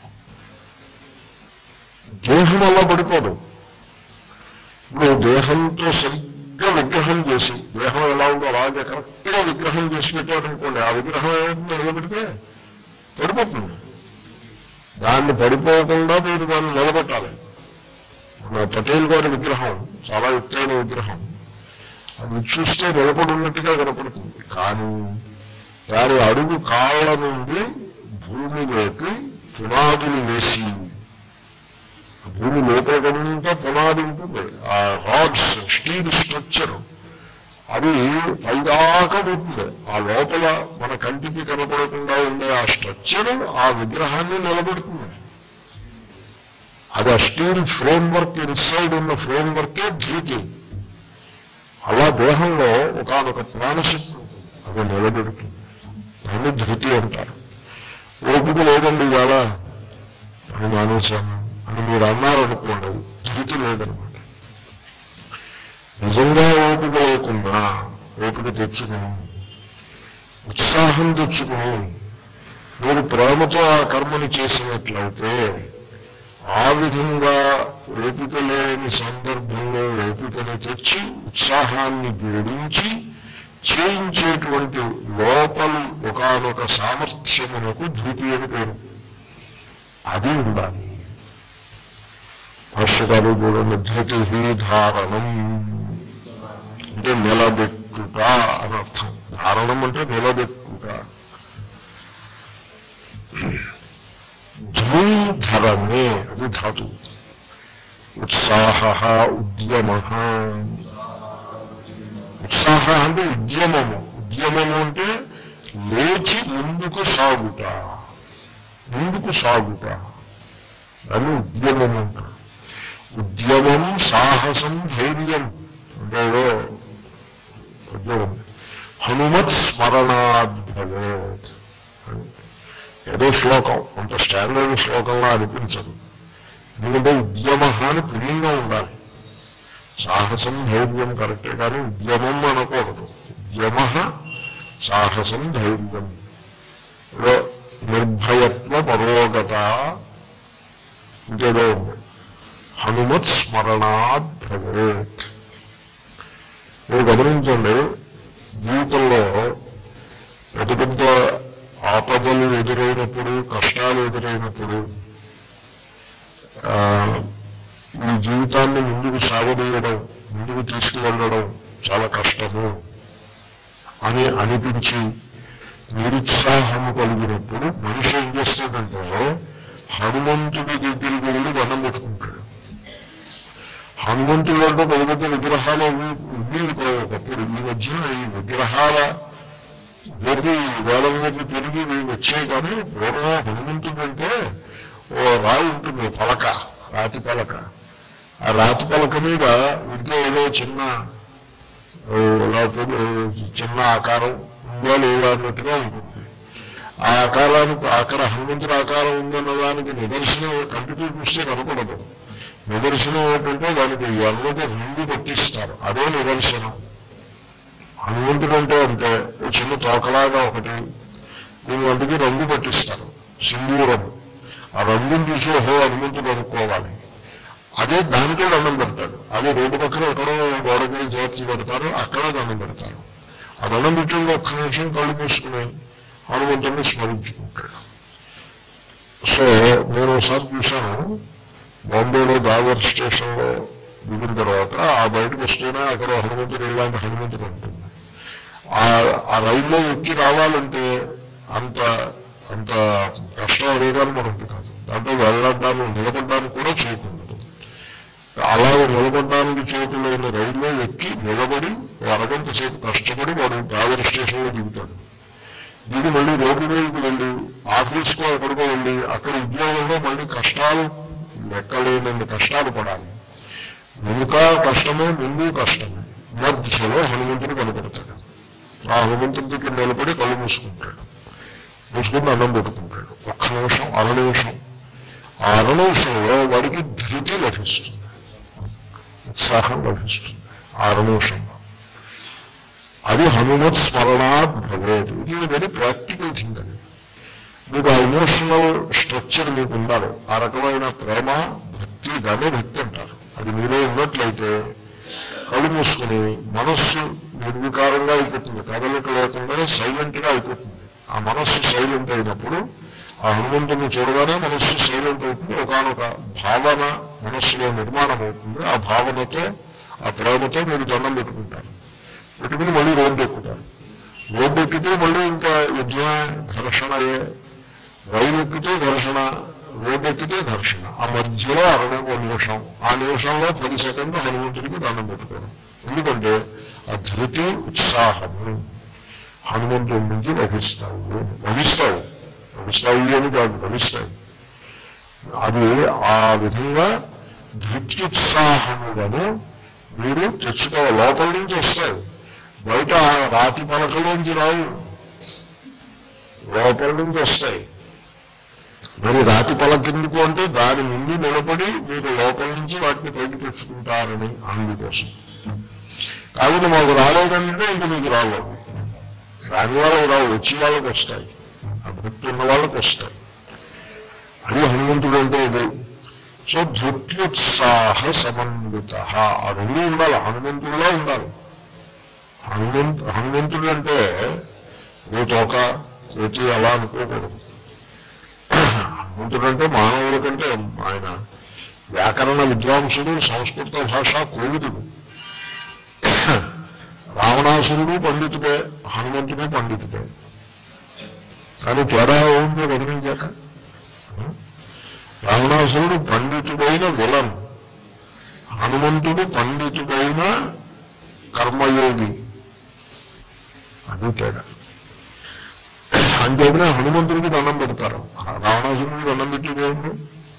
దేహం అలా పడిపోదు ఇప్పుడు దేహంతో సరిగ్గా విగ్రహం చేసి దేహం ఎలా ఉందో అలాగే కరెక్ట్గా విగ్రహం చేసి పెట్టారనుకోండి ఆ విగ్రహం ఏమవుతుంది నిలబెడితే పడిపోతుంది దాన్ని పడిపోకుండా మీరు దాన్ని నిలబెట్టాలి మన పటేల్ గారి విగ్రహం చాలా ఎత్తైన విగ్రహం అది చూస్తే నిలబడి ఉన్నట్టుగా కనపడుతుంది కానీ దాని అడుగు కాళ్ళ నుండి భూమిలోకి పునాదులు వేసి భూమి లోపల కనుక పునాది ఉంటుంది ఆ రాడ్స్ స్టీల్ స్ట్రక్చర్ అది పైదాకా పోతుంది ఆ లోపల మన కంటికి కనపడకుండా ఉండే ఆ స్ట్రక్చర్ ఆ విగ్రహాన్ని నిలబెడుతుంది అది ఆ స్టీల్ ఫ్రేమ్ వర్క్ ఇన్సైడ్ ఉన్న ఫ్రేమ్ వర్కే ధృతి అలా దేహంలో ఒకనొక ప్రాణశక్తి ఉంటుంది. అది నిలబెడుతుంది దాన్ని ధృతి అంటారు ఓపిక లేదండి ఇవాళ అని మానేశాను అని మీరు అన్నారనుకోండి ధృతి లేదనమాట నిజంగా ఓపిక లేకుండా ఓపిక తెచ్చుకుని ఉత్సాహం తెచ్చుకుని మీరు ప్రేమతో ఆ కర్మని చేసినట్లయితే ఆ విధంగా ఓపిక లేని సందర్భంలో ఓపికను తెచ్చి ఉత్సాహాన్ని జోడించి చేయించేటువంటి లోపలి ఒకనొక సామర్థ్యమునకు ధృతి అని పేరు అది ఉండాలి భాష్యకాలు చూడండి ధృతి ధారణం అంటే నిలబెట్టుట అని అర్థం ధారణం అంటే నిలబెట్టుట ధూధరమే అది ధాతు ఉత్సాహ ఉద్యమ ఉత్సాహ అంటే ఉద్యమము ఉద్యమము అంటే లేచి ముందుకు సాగుట ముందుకు సాగుట అని ఉద్యమం అంటారు ఉద్యమం సాహసం ధైర్యం అంటే ఏదో ఉద్యమం హనుమత్ స్మరణాద్భవేత్ ఏదో శ్లోకం అంత స్టాండర్డ్ శ్లోకంలా అనిపించదు ఎందుకంటే ఉద్యమ అని పుణ్యంగా ఉండాలి సాహసం ధైర్యం కరెక్టే కానీ ఉద్యమం అనకూడదు ఉద్యమ సాహసం ధైర్యం ఏదో నిర్భయత్వ పరోగత ఇంకేదో ఉంది హనుమత్ స్మరణాత్ భవేత్ మీరు గమనించండి జీవితంలో పెద్ద పెద్ద ఆపదలు ఎదురైనప్పుడు కష్టాలు ఎదురైనప్పుడు ఆ, ఈ జీవితాన్ని ముందుకు సాగదీయడం ముందుకు తీసుకువెళ్ళడం చాలా కష్టము అని అనిపించి నిరుత్సాహము కలిగినప్పుడు మనిషి ఏం చేస్తాడంటే హనుమంతుడి దగ్గరికి వెళ్ళి దండం పెట్టుకుంటాడు హనుమంతుడు అంటే పెద్ద పెద్ద విగ్రహాలు అవి ఉండేవి కావు ఒకప్పుడు ఈ మధ్యన ఈ విగ్రహాల వెర్రి వేల మీద పెరిగి ఇవి వచ్చాయి కానీ పూర్వం హనుమంతుడు అంటే ఓ రాయి ఉంటుంది పలక రాతి పలక ఆ రాతి పలక మీద ఇంట్లో ఏదో చిన్న ఓ, లేకపోతే చిన్న ఆకారం ఉందా లేదా అన్నట్టుగా ఉంటుంది ఆ ఆకారానికి అక్కడ హనుమంతుడి ఆకారం ఉందన్న దానికి నిదర్శనం కంటితో చూస్తే కనపడదు నిదర్శనం ఏంటంటే దానికి ఎల్లది రింగు పట్టిస్తారు అదే నిదర్శనం హనుమంతుడు అంటే అంతే ఓ చిన్న తోకలాగా ఒకటి దీని వంటికి రంగు పట్టిస్తారు సింధూరం ఆ రంగుని చూసి ఓహో హనుమంతుడు అనుకోవాలి అదే దానికే దండం పెడతాడు అదే రోడ్డు పక్కన ఎక్కడో గోడకి చేర్చి పెడతారు అక్కడ దండం పెడతారు ఆ దండం పెట్టిన ఒక్క నిమిషం కళ్ళు మూసుకుని హనుమంతుడిని స్మరించుకుంటాడు సో నేను ఒకసారి చూశాను బాంబేలో దాదర్ స్టేషన్లో దిగిన తర్వాత ఆ బయటకు వస్తూనే అక్కడ హనుమంతుడు ఇలాంటి హనుమంతుడు ఉంటుంది ఆ ఆ రైల్లో ఎక్కి రావాలంటే అంత అంత కష్టం అదేగాని మనకి కాదు దాంట్లో వెళ్ళడానికి నిలబడడానికి కూడా చోటు ఉండదు అలాగే నిలబడడానికి చోటు లేని రైల్లో ఎక్కి నిలబడి ఓ అరగంట సేపు కష్టపడి వాడు దాదర్ స్టేషన్లో దిగుతాడు దిగి మళ్ళీ రోడ్డు మీదకి వెళ్ళి ఆఫీస్కో ఎక్కడికో వెళ్ళి అక్కడ ఉద్యోగంలో మళ్ళీ కష్టాలు లెక్కలేనన్ని కష్టాలు పడాలి వెనుక కష్టమే ముందు కష్టమే మధ్యలో హనుమంతుడు కనపడతాడు ఆ హనుమంతుడి దగ్గర నిలబడి కళ్ళు మూసుకుంటాడు మూసుకుని అన్నం పెట్టుకుంటాడు ఒక్క నిమిషం అర నిమిషం ఆ అర నిమిషంలో వాడికి ధృతి లభిస్తుంది ఉత్సాహం లభిస్తుంది ఆ అర నిమిషంలో అది హనుమత్ స్మరణాత్ భగవత్ ఇది వెరీ ప్రాక్టికల్ థింగ్ అది మీకు ఆ ఇమోషనల్ స్ట్రక్చర్ మీకు ఉండాలి ఆ రకమైన ప్రేమ భక్తి దాన్ని భక్తి అంటారు అది మీలో ఉన్నట్లయితే కళ్ళు మూసుకుని మనస్సు నిర్వికారంగా అయిపోతుంది కదలిక లేకుండా సైలెంట్ గా అయిపోతుంది ఆ మనస్సు సైలెంట్ అయినప్పుడు ఆ హనుమంతుని చూడగానే మనస్సు సైలెంట్ అవుతుంది ఒకనొక భావన మనస్సులో నిర్మాణం అవుతుంది ఆ భావనతో ఆ ప్రేమతో మీరు దండం పెట్టుకుంటారు పెట్టుకుని మళ్ళీ రోడ్డు ఎక్కుతారు రోడ్డు ఎక్కితే మళ్ళీ ఇంకా యుద్ధమే ఘర్షణయే రైలు ఎక్కితే ఘర్షణ రోడ్డు ఎక్కితే ఘర్షణ ఆ మధ్యలో అరవై ఒక నిమిషం ఆ నిమిషంలో పది సెకండ్లు హనుమంతుడికి దండం పెట్టుకోవడం ఎందుకంటే ఆ ధృతి ఉత్సాహము హనుమంతుడి నుంచి లభిస్తాయి లభిస్తాయి లభిస్తాయి అని కాదు లభిస్తాయి అది ఆ విధంగా ధృత్యుత్సాహములను మీరు తెచ్చుకోవాలి లోపల నుంచి వస్తాయి బయట రాతి పలకలోంచి రావు లోపల నుంచి వస్తాయి మరి రాతి పలకెందుకు అంటే దాని ముందు నిలబడి మీరు లోపల నుంచి వాటిని పైకి తెచ్చుకుంటారని అందుకోసం కాబట్టి మాకు రాలేదంటే ఇంక మీకు రాలేదు రాని వాళ్ళకి రావు వచ్చి వాళ్ళకి వస్తాయి ఆ భక్తి ఉన్న వాళ్ళకి వస్తాయి అది హనుమంతుడు అంటే ఇది సో ధృత్యుత్సాహ సమన్విత ఆ రెండు ఉండాలి హనుమంతుడిలా ఉండాలి హనుమంతు హనుమంతుడు అంటే ఓ తోక కోతి అలా అనుకోకూడదు హనుమంతుడు అంటే మానవుల కంటే ఆయన వ్యాకరణ విద్వాంసుడు సంస్కృత భాష కోవిదుడు రావణాసురుడు పండితుడే హనుమంతుడు పండితుడే కానీ తేడా ఉందో గమనించాక రావణాసురుడు పండితుడైన విలన్ హనుమంతుడు పండితుడైన కర్మయోగి అది తేడా అంతేగానే హనుమంతుడికి దండం పెడతారు రావణాసురుడికి దండం పెట్టేది ఏముంది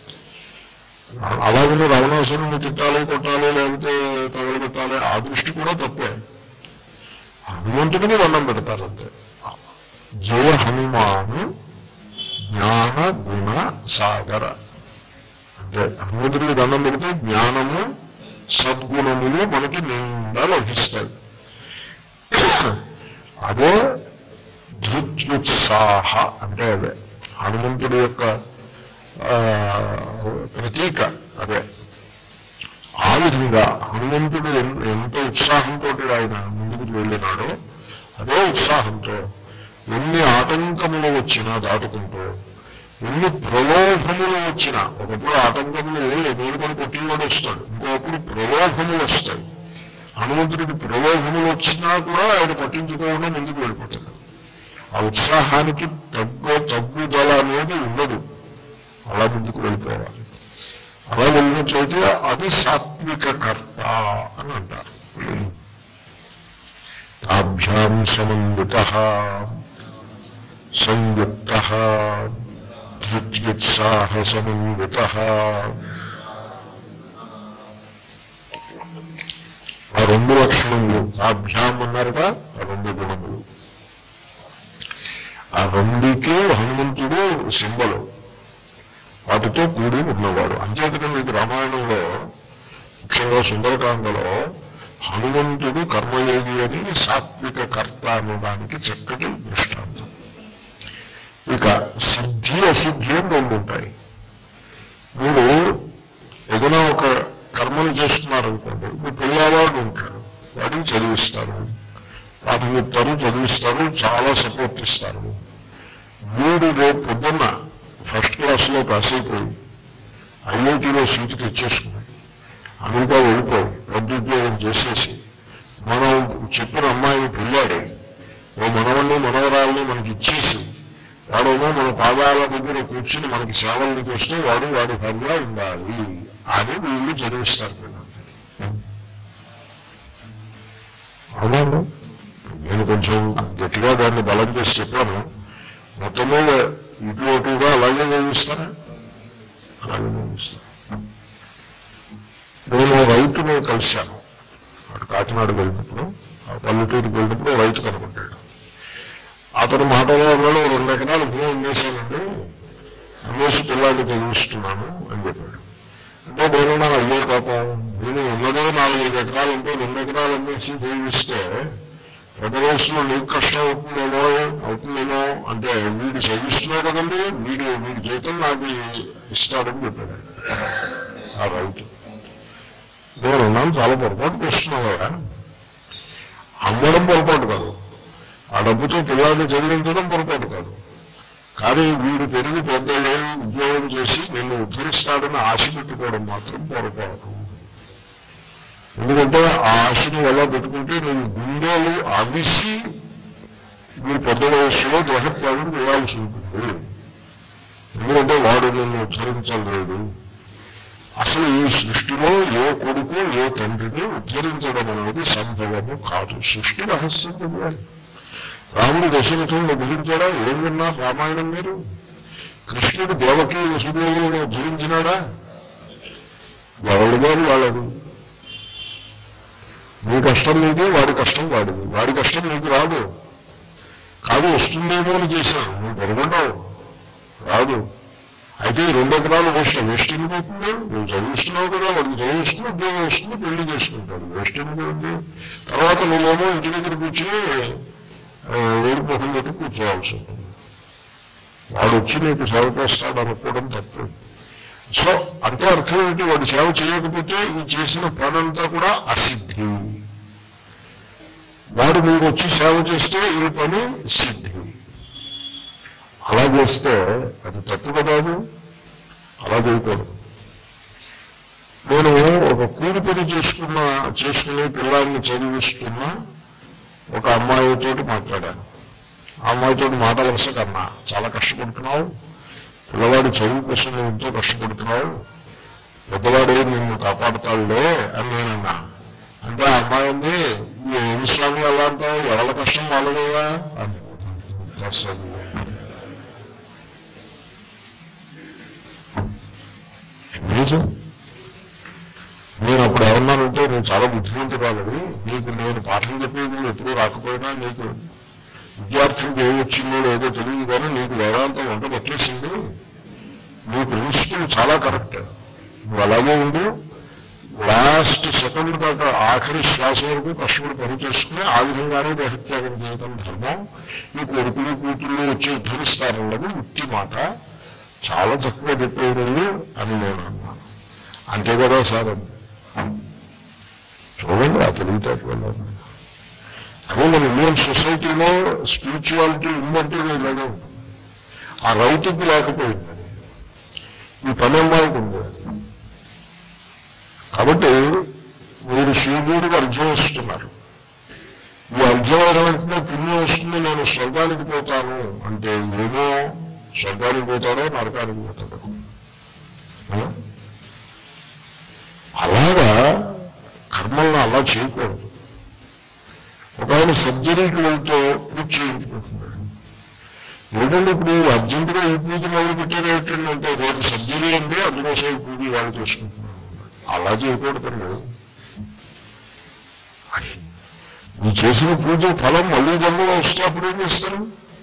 అలాగనే రావణాసురుడిని తిట్టాలి కొట్టాలి లేకపోతే తగలబెట్టాలి ఆ దృష్టి కూడా తప్పే హనుమంతుడికి దండం పెడతారు అంతే జయ హనుమాను జ్ఞాన గుణ సాగర అంటే హనుమంతుడికి దండం పెడితే జ్ఞానము సద్గుణములు మనకి నిండా లభిస్తాయి అదే ధృత్యుత్సాహ అంటే అదే హనుమంతుడి యొక్క ఆ, ప్రతీక అదే ఆ విధంగా హనుమంతుడు ఎన్- ఎంత ఉత్సాహంతో ఆయన ముందుకు వెళ్ళినాడో అదే ఉత్సాహంతో ఎన్ని ఆటంకములు వచ్చినా దాటుకుంటూ ఎన్ని ప్రలోభములు వచ్చినా ఒకప్పుడు ఆటంకములు ఎదుర్కొని కొట్టివాడు వస్తాడు ఇంకొకప్పుడు ప్రలోభములు వస్తాయి హనుమంతుడికి ప్రలోభములు వచ్చినా కూడా ఆయన పట్టించుకోకుండా ముందుకు వెళ్ళిపోతాడు ఆ ఉత్సాహానికి తగ్గు తగ్గుదల అనేది ఉండదు అలా ముందుకు వెళ్ళిపోవాలి అలా వెళ్ళినట్లయితే అది సాత్విక కర్త అని అంటారు తాభ్యాం సమన్విత సంయుక్త ధృత్యుత్సాహ సమన్విత ఆ రెండు లక్షణములు తాభ్యాం అన్నారట ఆ రెండు గుణములు ఆ రెండుకి హనుమంతుడు సింబలు వాటితో కూడి ఉన్నవాడు అంచేతనే మీకు రామాయణంలో ముఖ్యంగా సుందరకాండలో హనుమంతుడు కర్మయోగి అని సాత్విక కర్త అనడానికి చక్కటి దృష్టాంతం ఇక సిద్ధి అసిద్ధి అని రెండు ఉంటాయి మీరు ఏదైనా ఒక కర్మను చేస్తున్నారనుకోండి ఇప్పుడు పిల్లవాడు ఉంటాడు వాడిని చదివిస్తారు పాఠం చెప్తారు చదివిస్తారు చాలా సపోర్ట్ ఇస్తారు వీడు రేపు పొద్దున్న ఫస్ట్ క్లాస్లో పాస్ అయిపోయి ఐఐటీలో సీటు తెచ్చేసుకుని అమెరికా వెళ్ళిపోయి పెద్ద ఉద్యోగం చేసేసి మనం చెప్పిన అమ్మాయిని పెళ్ళాడి ఓ మనవల్ని మనవరాల్ని మనకి ఇచ్చేసి వాడేమో మన పాదాల దగ్గర కూర్చుని మనకి సేవల్ని చేస్తే వాడు వాడి భార్య ఉండాలి అని వీళ్ళు చదివిస్తారు పిల్లల్ని అవునండి నేను కొంచెం గట్టిగా దాన్ని బలం చేసి చెప్పాను మొత్తం మీద ఇటు అటుగా అలాగే చదివిస్తారా అలాగే చదివిస్తాను నేను రైతుని కలిశాను అటు కాకినాడకు వెళ్ళినప్పుడు ఆ పల్లెటూరుకి వెళ్ళినప్పుడు రైతు కనుకుంటాడు అతను మాటలో ఉన్నాడు "ఓ రెండు ఎకరాలు భూమి అమ్మేశానండి అమ్మేసి పిల్లాన్ని చదివిస్తున్నాను అని చెప్పాడు అంటే నేను నా అయ్యే పాపం నేను ఉన్నదే నాలుగైదు ఎకరాలు ఉంటే రెండు ఎకరాలు అమ్మేసి చదివిస్తే పెద్ద వయసులో నీకు కష్టం అవుతుందేమో అవుతుందేమో అంటే వీడు చదివిస్తున్నావు కదండి వీడు వీడి జీతం నాకు ఇస్తాడని చెప్పాడు ఆయన. ఆ రైతు నేను ఉన్నాను చాలా పొరపాటు చేస్తున్నావు కదా అమ్మడం పొరపాటు కాదు ఆ డబ్బుతో పిల్లల్ని చదివించడం పొరపాటు కాదు కానీ వీడు పెరిగి పెద్ద ఉద్యోగం చేసి నిన్ను ఉద్ధరిస్తాడని ఆశ పెట్టుకోవడం మాత్రం పొరపాటు ఎందుకంటే ఆ ఆశను ఎలా పెట్టుకుంటే నేను గుండెలు అవిసి వీడు పెద్ద వయస్సులో దేహత్యాగం చేయాల్సి ఉంటుంది ఎందుకంటే వాడు నిన్ను ఉద్ధరించలేడు అసలు ఈ సృష్టిలో ఏ కొడుకు ఏ తండ్రిని ఉద్ధరించడం అనేది సంభవము కాదు సృష్టి రహస్యం తెలియాలి రాముడు దశరథులను ఉద్ధరించాడా ఏం విన్నారు రామాయణం మీరు కృష్ణుడు దేవకి వసుదేవులను ఉద్ధరించినాడా ఎవడు గారు వాళ్ళదు నీ కష్టం నీది వాడి కష్టం వాడిది వాడి కష్టం నీకు రాదు కాదు వస్తుందేమో అని చేశాను నువ్వు పొరగొంటావు రాదు అయితే ఈ రెండు ఎకరాలు వేస్ట్ వేస్ట్ ఎందుకు అవుతుంది నువ్వు చదివిస్తున్నావు కదా వాడికి చదివిస్తున్నా ఉద్యోగం వస్తుంది పెళ్లి చేసుకుంటాడు వేస్ట్ ఎందుకు ఉంది తర్వాత నువ్వేమో ఇంటి దగ్గర కూర్చుని వేడి ముఖం పెట్టి కూర్చోవాల్సి ఉంటుంది వాడు వచ్చి నీకు సేవ చేస్తాడు అనుకోవడం తప్పు సో అంటే అర్థం ఏంటి వాడు సేవ చేయకపోతే ఈ చేసిన పనంతా కూడా అసిద్ధి వాడు మీకు వచ్చి సేవ చేస్తే ఈ పని సిద్ధి అలా చేస్తే అది తప్పు కదా అది? అలా చేయకూడదు నేను ఒక కూలి పని చేసుకున్న చేసుకునే పిల్లాన్ని చదివిస్తున్న ఒక అమ్మాయితో మాట్లాడాను ఆ అమ్మాయితో మాట వరుస కన్నా చాలా కష్టపడుతున్నావు పిల్లవాడి చదువు కోసం నువ్వు ఎంతో కష్టపడుతున్నావు పెద్దవాడే నిన్ను కాపాడుతాడులే అని నేనన్నా అంటే ఆ అమ్మాయి ఉంది ఏం స్వామి అలా అంటావు ఎవరి కష్టం వాళ్ళదేవా అని అసలు నిజం నేను అప్పుడు ఏమన్నానంటే నేను చాలా బుద్ధిమంతురాలని నీకు నేను పాఠం చెప్పేది నువ్వు ఎప్పుడూ రాకపోయినా నీకు విద్యార్థులకు ఏం వచ్చిందో లేదో తెలియదు కానీ నీకు వేదాంతం వంట పట్టేసింది నీ ప్రిన్సిపల్ చాలా కరెక్ట్ నువ్వు అలాగే ఉండు లాస్ట్ సెకండ్ దాకా ఆఖరి శ్వాస వరకు కష్టపడి పని చేసుకుని ఆ విధంగానే దేహత్యాగం చేయడం ధర్మం ఈ కొడుకులు కూతుళ్ళు వచ్చి ఉద్ధరిస్తారన్నది ఉట్టి మాట చాలా తక్కువ చెప్పేది అని నేను అన్నాను అంతే కదా సార్ అంది. చూడండి ఆ తెలివితేటలు అదే మన ఇండియన్ సొసైటీలో స్పిరిచువాలిటీ ఉందంటే ఇలాగే ఉంటుంది ఆ రైతుకి లేకపోయింది ఈ పని అమ్మాయికి ఉంది కాబట్టి మీరు శివుడికి అర్జున వస్తున్నారు ఈ అర్జున వెంటనే పుణ్యం వస్తుంది నేను స్వర్గానికి పోతాను అంటే ఏమో స్వర్గానికి పోతాడో నరకానికి పోతాడో ఆ? అలాగా కర్మల్ని అలా చేయకూడదు ఒక ఆయన సర్జరీకి వెళ్తే పూజ చేయించుకుంటున్నాడు ఏంటంటే ఇప్పుడు అర్జెంటుగా ఈ పూజ మొదలు పెట్టారు ఏంటంటే రేపు సర్జరీ అండి అందుకోసం ఈ పూజ వాళ్ళు చేసుకుంటున్నాను అలా చేయకూడదండి నీ చేసిన పూజ ఫలం మళ్ళీ జన్మలో వస్తే అప్పుడు ఏం చేస్తారు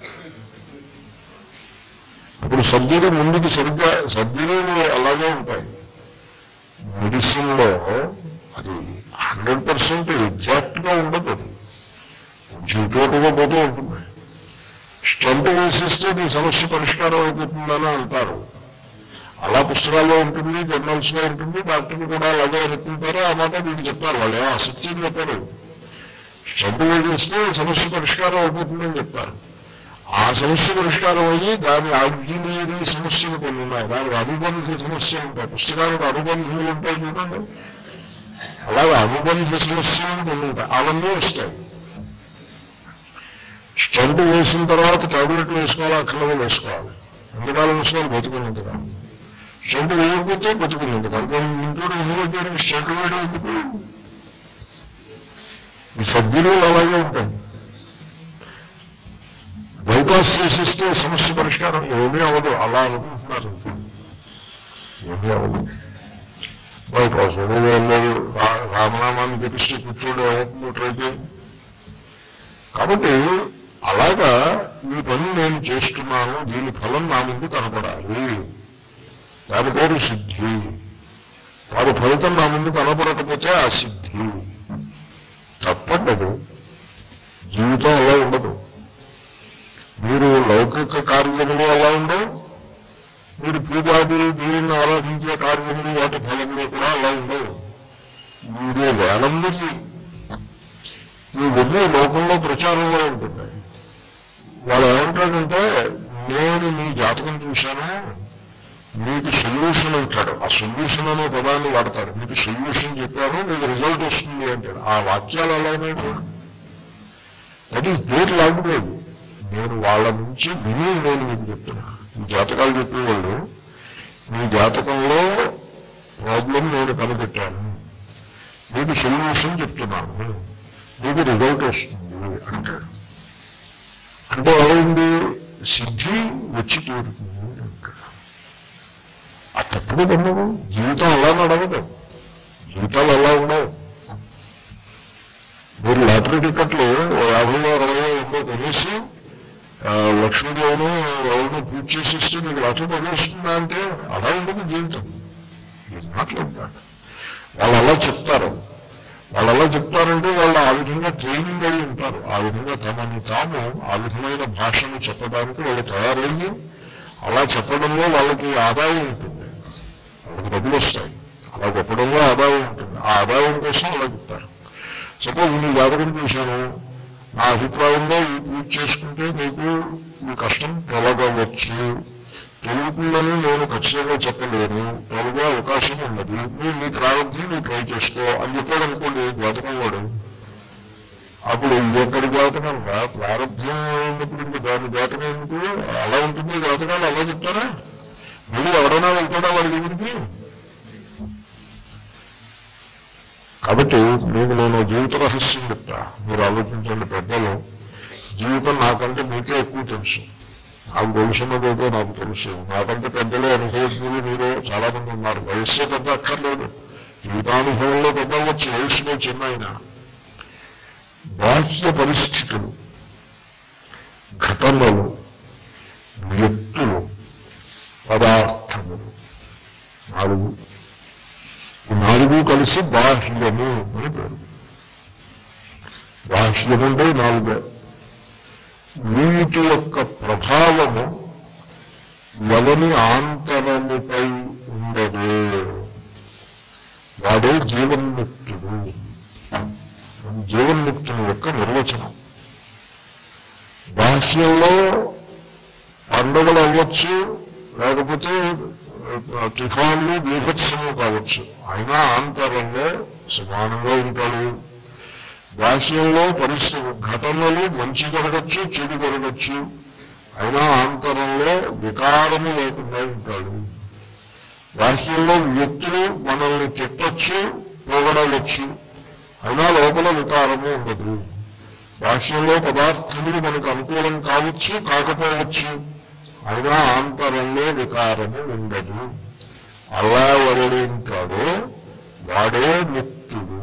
ఇప్పుడు సర్జరీ ముందుకు సరిగ్గా సర్జరీలు అలాగే ఉంటాయి మెడిసిన్ లో అది హండ్రెడ్ పర్సెంట్ ఎగ్జాక్ట్ గా ఉండదు అది కొంచెం ఇటువటుగా పోతూ ఉంటుంది స్టంట్ వేసిస్తే నీ సమస్య పరిష్కారం అయిపోతుందని అంటారు అలా పుస్తకాల్లో ఉంటుంది జర్నల్స్ లో ఉంటుంది డాక్టర్లు కూడా అలాగే అనుకుంటారు ఆ మాట మీకు చెప్పారు వాళ్ళు ఏమో అసత్యం చెప్పారు స్టంట్ వేసిస్తే సమస్య పరిష్కారం అయిపోతుందని చెప్పారు ఆ సమస్య పరిష్కారం అయ్యి దాని ఆగ్నేయ సమస్యలు కొన్ని ఉన్నాయి దానికి అనుబంధ సమస్యలు ఉంటాయి పుస్తకాలకు అనుబంధములు ఉంటాయి చూడండి అలాగే అనుబంధ సమస్యలు కొన్ని ఉంటాయి అవన్నీ వస్తాయి స్టంట్ వేసిన తర్వాత టాబ్లెట్లు వేసుకోవాలి అక్కడలో వేసుకోవాలి ఎంతకాలం వేసుకోవాలి బతుకున్నంతకాలం స్టంట్ వేయకపోతే బతుకున్నంతకాలం కానీ ఇంట్లో ఎందుకు స్టంట్ వేయడం ఎందుకు ఈ సభ్యులు అలాగే ఉంటాయి బైపాస్ చేసేస్తే సమస్య పరిష్కారం ఏమీ అవ్వదు అలా అనుకుంటున్నారు ఏమీ అవ్వదు బైపాస్ ఏమీ అన్నారు రా- రామనామాన్ని జపిస్తే కూర్చోండి ఏమవుతుందో ట్రై చేయండి కాబట్టి అలాగా ఈ పని నేను చేస్తున్నాను దీని ఫలం నా ముందు కనపడాలి దాని పేరు సిద్ధి వారి ఫలితం నా ముందు కనపడకపోతే ఆ సిద్ధి తప్పదు జీవితం అలా ఉండదు మీరు లౌకిక కార్యములు అలా ఉండవు మీరు పూజాదులు దేవుని ఆరాధించే కార్యములు వాటి ఫలములు కూడా అలా ఉండవు మీరు వేలం నుంచి ఈ వెళ్ళి లోకంలో ప్రచారంలో ఉంటుంది వాళ్ళు ఏమంటాడంటే నేను నీ జాతకం చూశాను మీకు సొల్యూషన్ అంటాడు ఆ సొల్యూషన్ అనే పదాన్ని వాడతాడు మీకు సొల్యూషన్ చెప్పాను మీకు రిజల్ట్ వస్తుంది అంటాడు ఆ వాక్యాలు ఎలా ఉన్నాయి దట్ ఈస్ దేర్ లాంగ్వేజ్ నేను వాళ్ళ నుంచి విని నేను మీకు చెప్తున్నా ఈ జాతకాలు చెప్పేవాళ్ళు మీ జాతకంలో ప్రాబ్లం నేను కనిపెట్టాను మీకు సొల్యూషన్ చెప్తున్నాను మీకు రిజల్ట్ వస్తుంది అంటాడు అంటే ఏమైంది సిద్ధి వచ్చి తీరుతుంది అంటాడు ఆ తప్పుడు ఉండదు జీవితం అలా నడవదు జీవితాలు అలా ఉండవు మీరు లాటరీ టికెట్లు ఓ యాభై అరవై ఎంతో కొనేసి ఆ, లక్ష్మీదేవిని ఎవరిని పూజ చేసిస్తే మీకు లాటరీ పనిచేస్తుందా అంటే అలా ఉండదు జీవితం మాట్లాడతాడు వాళ్ళు అలా చెప్తారు వాళ్ళు అలా చెప్తారంటే వాళ్ళు ఆ విధంగా ట్రైనింగ్ అయి ఉంటారు ఆ విధంగా తమని తాము ఆ విధమైన భాషను చెప్పడానికి వాళ్ళు తయారయ్యి అలా చెప్పడంలో వాళ్ళకి ఆదాయం ఉంటుంది వాళ్ళకి డబ్బులు వస్తాయి అలా చెప్పడంలో ఆదాయం ఉంటుంది ఆ ఆదాయం కోసం అలా చెప్తారు సపోజ్ నీ జాతకం చూశాను నా అభిప్రాయంలో ఈ పూజ చేసుకుంటే నీకు ఈ కష్టం తొలగవచ్చు తొలుగుతుందని నేను ఖచ్చితంగా చెప్పలేను తొలగే అవకాశం ఉన్నది నువ్వు నీ ప్రారంభం నువ్వు ట్రై చేసుకో అని చెప్పాడు అనుకోండి జాతకం వాడు అప్పుడు ఇది ఎక్కడి జాతకం రా ప్రారంభం ఉన్నప్పుడు ఇంక దాని జాతకం ఎందుకు అలా ఉంటుంది జాతకాలు అలా చెప్తారా మళ్ళీ ఎవరైనా వెళ్తాడా వాడి దగ్గరికి కాబట్టి మీకు నేను జీవిత రహస్యం చెప్తా మీరు ఆలోచించండి పెద్దలు జీవితం నాకంటే మీకే ఎక్కువ తెలుసు నాకు తెలుసున్నదైతే నాకు తెలుసు నాకంటే పెద్దలే అనుభవించుకుని మీరు చాలా మంది ఉన్నారు వయస్సే పెద్ద అక్కర్లేదు జీవితానుభవంలో పెద్ద అవ్వచ్చు వయసులో చిన్న అయినా బాహ్య పరిస్థితులు ఘటనలు వ్యక్తులు పదార్థములు నాలుగు ఈ నాలుగు కలిసి బాహ్యము అని పేరు బాహ్యముండే నాలుగే వీటి యొక్క ప్రభావము ఎవని ఆంతరముపై ఉండదు వాడే జీవన్ముక్తుడు జీవన్ముక్తుని యొక్క నిర్వచనం బాహ్యంలో పండుగలు అవ్వచ్చు లేకపోతే ఆ, తుఫాన్లు బీభత్సము కావచ్చు అయినా ఆంతరంలో సమానంగా ఉంటాడు బాహ్యంలో పరిస్థితి ఘటనలు మంచి జరగచ్చు చెడు జరగచ్చు అయినా ఆంతరంలో వికారము లేకుండా ఉంటాడు బాహ్యంలో వ్యక్తులు మనల్ని తిట్టచ్చు పొగడవచ్చు అయినా లోపల వికారము ఉండదు బాహ్యంలో పదార్థములు మనకు అనుకూలం కావచ్చు కాకపోవచ్చు అయినా ఆంతరంలో వికారము ఉండదు అలా ఎవడు ఉంటాడో వాడే ముక్తుడు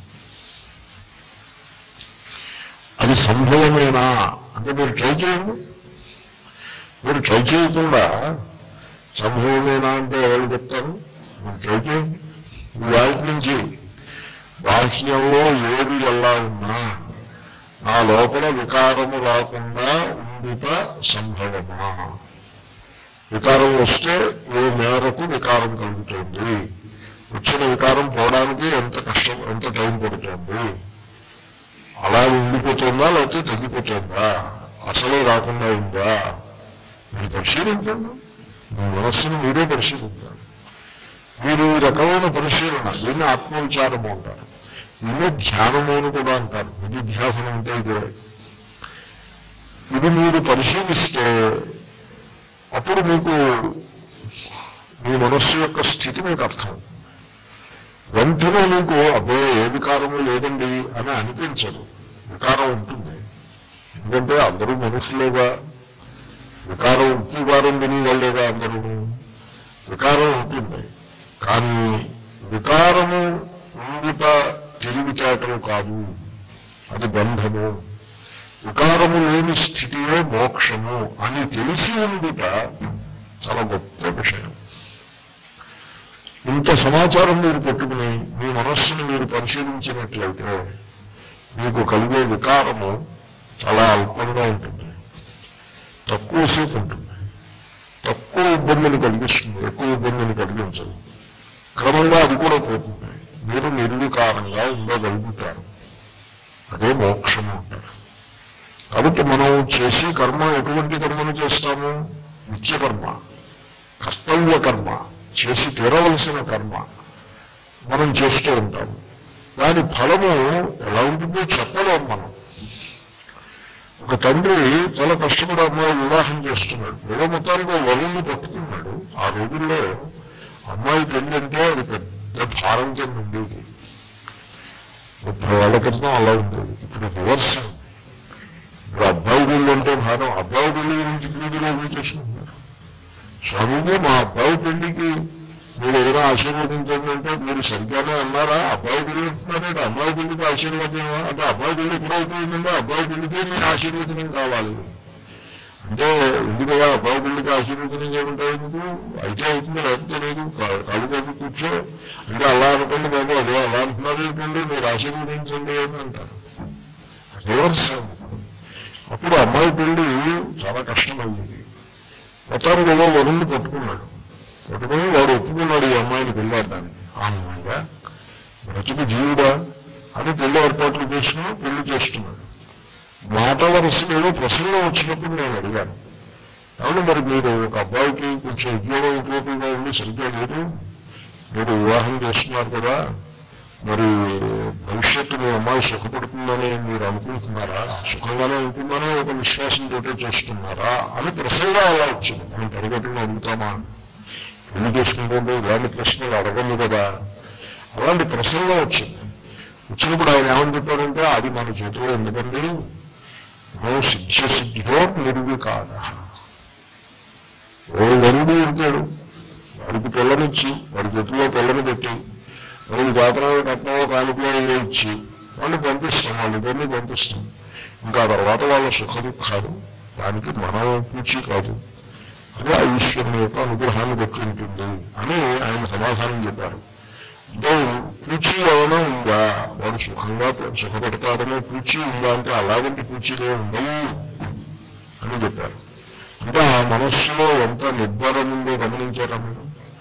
అది సంభవమేనా అంటే మీరు ట్రై చేయండి మీరు ట్రై చేయకుండా సంభవమేనా అంటే ఎవరు చెప్తారు మీరు ట్రై చేయండి ఇవాళ నుంచి బాహ్యంలో ఏది ఎలా ఉన్నా నా లోపల వికారము రాకుండా ఉండుట సంభవమా వికారం వస్తే ఏ మేరకు వికారం కలుగుతుంది వచ్చిన వికారం పోవడానికి ఎంత కష్టం ఎంత టైం పడుతుంది అలా ఉండిపోతుందా లేకపోతే తగ్గిపోతుందా అసలే రాకుండా ఉందా మీరు పరిశీలించండి మీ మనస్సును మీరే పరిశీలించాలి మీరు ఈ రకమైన పరిశీలన దీన్ని ఆత్మవిచారము అంటారు దీన్ని ధ్యానము అని కూడా అంటారు ఇది ధ్యాసనం అంటే ఇదే ఇది మీరు పరిశీలిస్తే అప్పుడు మీకు మీ మనస్సు యొక్క స్థితి మీకు అర్థం వెంటనే మీకు అబ్బే ఏ వికారము లేదండి అని అనిపించదు వికారం ఉంటుంది ఎందుకంటే అందరూ మనుషులేగా వికారం ఉప్పు కారం తిని వాళ్ళేగా అందరూ వికారం ఉంటుంది కానీ వికారము ఉండుట తెలివితేటలు కాదు అది బంధము వికారము లేని స్థితియే మోక్షము అని తెలిసి ఉండుట చాలా గొప్ప విషయం ఇంత సమాచారం మీరు పెట్టుకుని మీ మనస్సును మీరు పరిశీలించినట్లయితే మీకు కలిగే వికారము చాలా అల్పంగా ఉంటుంది తక్కువసేపు ఉంటుంది తక్కువ ఇబ్బందిని కలిగిస్తుంది ఎక్కువ ఇబ్బందిని కలిగించదు క్రమంగా అది కూడా పోతుంది మీరు నిర్వికారంగా ఉండగలుగుతారు అదే మోక్షము అంటారు కాబట్టి మనం చేసే కర్మ ఎటువంటి కర్మను చేస్తాము నిత్యకర్మ కర్తవ్య కర్మ చేసి తీరవలసిన కర్మ మనం చేస్తూ ఉంటాము దాని ఫలము ఎలా ఉంటుందో చెప్పలేం మనం ఒక తండ్రి చాలా కష్టపడి అమ్మాయి వివాహం చేస్తున్నాడు ఏదో మొత్తానికి ఓ వరుణ్ణి పట్టుకున్నాడు ఆ రోజుల్లో అమ్మాయి పెళ్లి అంటే అది పెద్ద భారం కింద ఉండేది ముప్పై ఏళ్ల క్రితం అలా ఉండేది ఇప్పుడు రివర్స్ అయింది. ఇప్పుడు అబ్బాయి పెళ్లి అంటే భారం అబ్బాయి పెళ్లి గురించి వీధిలో ఏమి చేసుకుంటున్నారు స్వామిజీ మా అబ్బాయి పెళ్లికి మీరు ఏదైనా ఆశీర్వదించండి అంటే మీరు సరిగ్గానే అన్నారా అబ్బాయి పెళ్లి అంటున్నారంటే అబ్బాయి పెళ్లికి ఆశీర్వదం అంటే అబ్బాయి పెళ్లి ఎప్పుడు అవుతుందంటే అబ్బాయి పెళ్లికి మీ ఆశీర్వదనం కావాలి అంటే ఎందుకు కదా అబ్బాయి పెళ్లికి ఆశీర్వదనం చేయమంటారు ఎందుకు అయితే అవుతుంది లేకపోతే లేదు కా- కాళ్ళు కట్టి కూర్చో అంటే అలా అనుకోండి బాబు అదే అలా అంటున్నారు ఏంటండి మీరు ఆశీర్వదించండి అని అంటారు రివర్స్ అప్పుడు అమ్మాయి పెళ్లి చాలా కష్టమైంది మొత్తానికి ఏదో వరుణ్ణి పట్టుకున్నాడు పట్టుకుని వాడు ఒప్పుకున్నాడు ఈ అమ్మాయిని పెళ్ళాడడానికి అమ్మాయిగా బ్రతుకు జీవుడా అని పెళ్లి ఏర్పాట్లు చేసుకుని పెళ్లి చేస్తున్నాడు మాట వరుసలు ఏదో ప్రసంగం వచ్చినప్పుడు నేను అడిగాను అవును మరి మీరు ఒక అబ్బాయికి కొంచెం ఉద్యోగం ఉపయోగంగా ఉండి సరిగ్గా లేదు మీరు వివాహం చేస్తున్నారు కదా మరి భవిష్యత్తు మీ అమ్మాయి సుఖపడుతుందని మీరు అనుకుంటున్నారా సుఖంగానే ఉంటుందని ఒక విశ్వాసంతో చేస్తున్నారా అని ప్రసంగం అలా వచ్చింది మనం పరిగెట్టుకుని అడుగుతామా పెళ్లి చేసుకుంటుంటే ఇలాంటి ప్రశ్నలు అడగము కదా అలాంటి ప్రసంగం వచ్చింది వచ్చినప్పుడు ఆయన ఏమని చెప్పారంటే అది మన చేతిలో ఎందుకండి నో సిద్ధ్య సిద్ధ్యో నిర్వికార ఓ వరుడు ఉంటాడు వాడికి పిల్లనిచ్చి వాడి చేతిలో పిల్లని పెట్టి వాడికి జాతర కట్నం కానుకలు ఇచ్చి వాళ్ళు పంపిస్తాం వాళ్ళిద్దరిని పంపిస్తాం ఇంకా ఆ తర్వాత వాళ్ళ సుఖ దుఃఖాలు దానికి మనం పూచి కాదు అదే ఆ ఈశ్వరుని యొక్క అనుగ్రహాన్ని బట్టి ఉంటుంది అని ఆయన సమాధానం చెప్పారు అంటే పూచి ఏమైనా ఉందా వాడు సుఖంగా సుఖపెడతాడనే పూచి ఉందా అంటే అలాగంటి పూచిలే ఉండవు అని చెప్పారు అంటే ఆ మనస్సులో ఎంత నిర్భరం ఉందో గమనించారా మీరు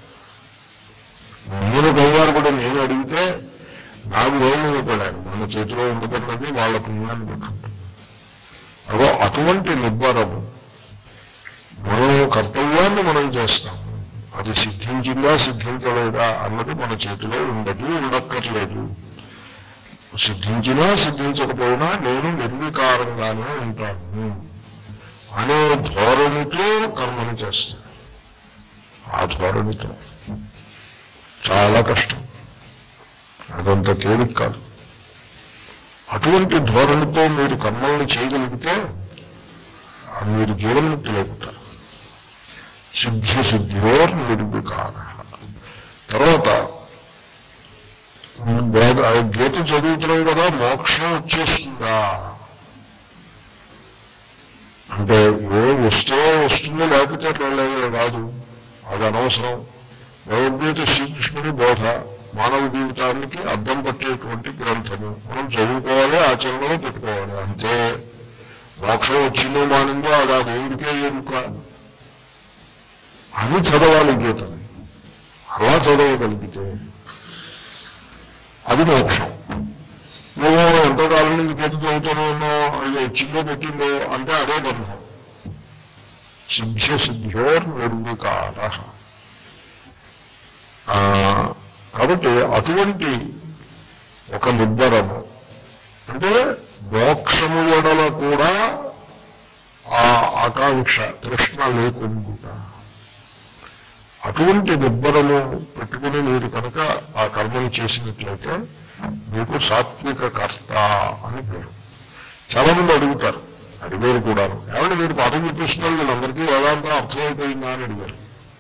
నేను కంగారు కూడా నేను అడిగితే నాకు రోగం పడాను మన చేతిలో ఉండబడినది వాళ్ళ పుణ్యాన్ని పెట్టుకుంటుంది అదో అటువంటి నిర్భరము మనం కర్తవ్యాన్ని మనం చేస్తాము అది సిద్ధించిందా సిద్ధించలేదా అన్నది మన చేతిలో ఉండదు ఉండక్కర్లేదు సిద్ధించినా సిద్ధించకపోయినా నేను నిర్వికారంగానే ఉంటాను అనే ధోరణితో కర్మను చేస్తాను ఆ ధోరణితో చాలా కష్టం అదంత తేలిక కాదు అటువంటి ధోరణితో మీరు కర్మల్ని చేయగలిగితే ఆ మీరు జీవన్ముక్తులవుతారు సిద్ధి సిద్ధియోర్ నిర్వికార తర్వాత వేద గీత చదువుతున్నాం కదా మోక్షం వచ్చేస్తుందా అంటే ఏ వస్తే వస్తుందో లేకపోతే లేదు కాదు అది అనవసరం భగవద్గీత శ్రీకృష్ణుడి బోధ మానవ జీవితానికి అర్థం పట్టేటువంటి గ్రంథము మనం చదువుకోవాలి ఆచరణలో పెట్టుకోవాలి అంతే మోక్షం వచ్చిందో మానిందో అది ఆ దేవుడికే ఎరుక అని చదవాలి గీతని అలా చదవగలిగితే అది మోక్షం నువ్వు ఎంతకాలం నుంచి గీత చదువుతూనే ఉన్నావు అది వచ్చిందో పెట్టిందో అంటే అదే బంధం సిద్ధ్య సిద్ధ్యోర్ నిర్వికార ఆ, కాబట్టి అటువంటి ఒక నిబ్బరము అంటే మోక్షము ఎడల కూడా ఆ ఆకాంక్ష తృష్ణ లేకుండా అటువంటి నిబ్బరము పెట్టుకుని మీరు కనుక ఆ కర్మను చేసినట్లయితే మీకు సాత్విక కర్త అని పేరు చాలా మంది అడుగుతారు అడిగారు కూడా ఏమంటే మీరు పాఠం చూపిస్తున్నారు వీళ్ళందరికీ వేదాంతం అర్థమైపోయిందా అని అడిగారు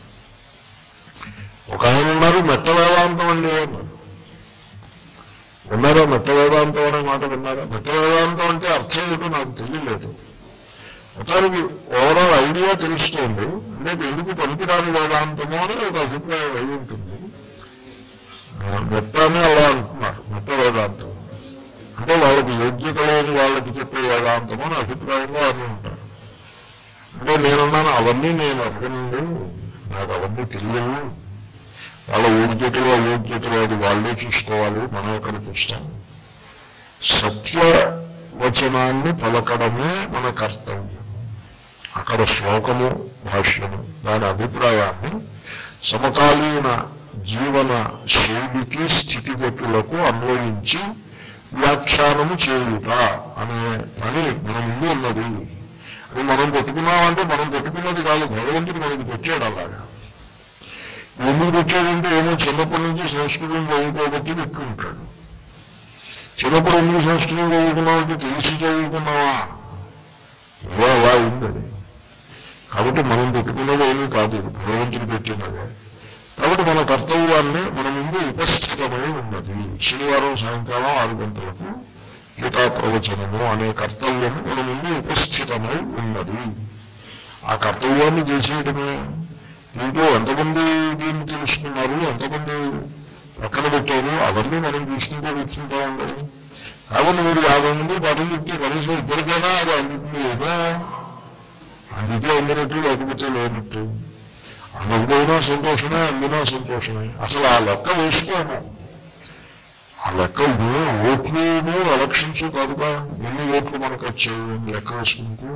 ఒక ఆయన ఉన్నారు మెట్ట వేదాంతం అండి అన్నారు విన్నారా మెట్ట వేదాంతం అనే మాట విన్నారా మెట్ట వేదాంతం అంటే అర్థం ఏంటో నాకు తెలియలేదు మొత్తానికి ఓవరాల్ ఐడియా తెలుస్తోంది అంటే ఎందుకు పనికిరాని వేదాంతమో అని ఒక అభిప్రాయం అయి ఉంటుంది ఆ, మెట్ట అని అలా అంటున్నారు మెట్ట వేదాంతం అంటే వాళ్ళకి యోగ్యత లేని వాళ్ళకి చెప్పే వేదాంతం అని అభిప్రాయంలో అని ఉంటారు అంటే నేనున్నాను అవన్నీ నేను అడగనండి నాకు అవన్నీ తెలియవు వాళ్ళ యోగ్యతలు అయోగ్యతలు అది వాళ్ళే చూసుకోవాలి మనం ఎక్కడ చూస్తాం సత్య వచనాన్ని పలకడమే మన కర్తవ్యం అక్కడ శ్లోకము భాష్యము దాని అభిప్రాయాన్ని సమకాలీన జీవన శైలికి స్థితిగతులకు అన్వయించి వ్యాఖ్యానము చేయుట అనే పని మన ముందు ఉన్నది అది మనం పెట్టుకున్నామంటే మనం పెట్టుకున్నది కాదు భగవంతుడు మనకి పెట్టాడు అలాగా ఎందుకు పెట్టాడంటే ఏమో చిన్నప్పటి నుంచి సంస్కృతం చదువుకోబట్టి పెట్టుకుంటాడు చిన్నప్పుడు ఎందుకు సంస్కృతం చదువుకున్నావు అంటే తెలిసి చదువుకున్నావా ఏదో అలా ఉందని కాబట్టి మనం పెట్టుకున్నది ఏమీ కాదు ఇది భగవంతుడు పెట్టినదే కాబట్టి మన కర్తవ్యాన్ని మన ముందు ఉపస్థితమై ఉన్నది శనివారం సాయంకాలం ఆరు గంటలకు గీతా ప్రవచనము అనే కర్తవ్యము మన ముందు ఉపస్థితమై ఉన్నది ఆ కర్తవ్యాన్ని చేసేయడమే దీంట్లో ఎంతమంది దీన్ని తెలుసుకున్నారు ఎంతమంది పక్కన పెట్టారు అవన్నీ మనం చూసుకుంటూ కూర్చుంటామండి కాబట్టి మీరు యాభై మంది పాఠం చెప్తే కనీసం ఇద్దరికైనా అది అందుతుంది ఏదో అందుకే అందరట్టు లేకపోతే లేనట్టు అందకపోయినా సంతోషమే అందినా సంతోషమే అసలు ఆ లెక్క వేసుకోము ఆ లెక్క ఇదే ఓట్లు ఎలక్షన్స్ కాదుగా ఎన్ని ఓట్లు మనకు వచ్చాయి అని లెక్క వేసుకుంటూ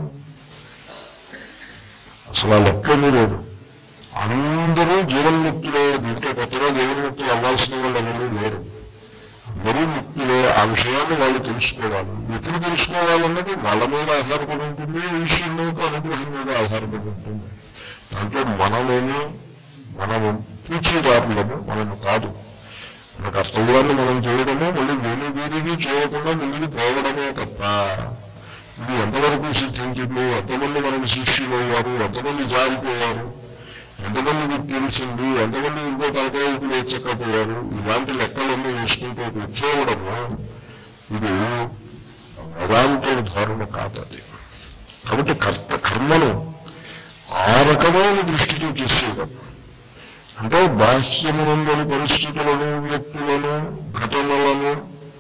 అసలు ఆ లెక్క ఏమీ లేదు అందరూ జీవన్ముక్తులే దీంట్లో కొత్తగా జీవన్ముక్తులు అవ్వాల్సిన వాళ్ళు ఎవరు లేరు అందరూ ముక్తులే ఆ విషయాన్ని వాళ్ళు తెలుసుకోవాలి ఎప్పుడు తెలుసుకోవాలన్నది వాళ్ళ మీద ఆధారపడి ఉంటుంది ఈశ్వరుని యొక్క అనుగ్రహం మీద ఆధారపడి ఉంటుంది దాంట్లో మనమేమి మనము పూచీదారులము మనము కాదు మన కర్తవ్యాన్ని మనం చేయడము మళ్ళీ వేలు వీరిని చేయకుండా ముందుకు పోవడమే తప్ప ఇది ఎంతవరకు సిద్ధించింది ఎంతమంది మనకు శిష్యులు అయ్యారు ఎంతమంది జారిపోయారు ఎంతమంది మీకు తెలిసింది ఎంతమంది ఇంకో తలకాయకు లేచకపోయారు ఇలాంటి లెక్కలన్నీ వేసుకుంటూ కూర్చోవడము ఇది వేదాంతుల ధోరణ కాదు అది కాబట్టి కర్త కర్మను ఆ రకమైన దృష్టితో చేసేయడం అంటే బాహ్యమునందరి పరిస్థితులను వ్యక్తులను ఘటనలను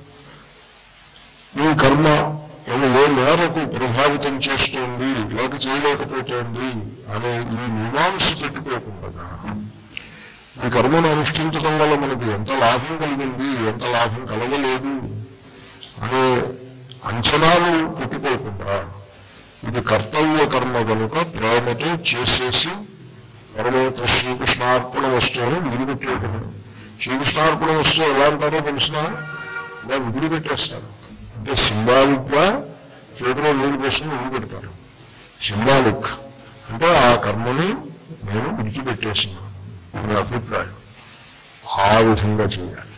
ఈ కర్మ ఏమి ఏ మేరకు ప్రభావితం చేస్తోంది లేక చేయలేకపోతోంది అనే ఈ మీమాంస పెట్టుకోకుండా ఈ కర్మను అనుష్ఠించడం వల్ల మనకి ఎంత లాభం కలిగింది ఎంత లాభం కలగలేదు అనే అంచనాలు పెట్టుకోకుండా ఇది కర్తవ్య కర్మ కనుక ప్రేమతో చేసేసి పరమేత శ్రీకృష్ణార్పణ వస్తువుని విడిపెట్టేయడం శ్రీకృష్ణార్పణ వస్తువు ఎలా అంటారో తెలిసిన ఇలా విడిపెట్టేస్తారు అంటే సింబాలిక్ గా చేతిలో నీళ్ళు పోసుకుని విడిపెడతారు సింబాలిక్ అంటే ఆ కర్మని నేను విడిచిపెట్టేసినాను అనే అభిప్రాయం ఆ విధంగా చేయాలి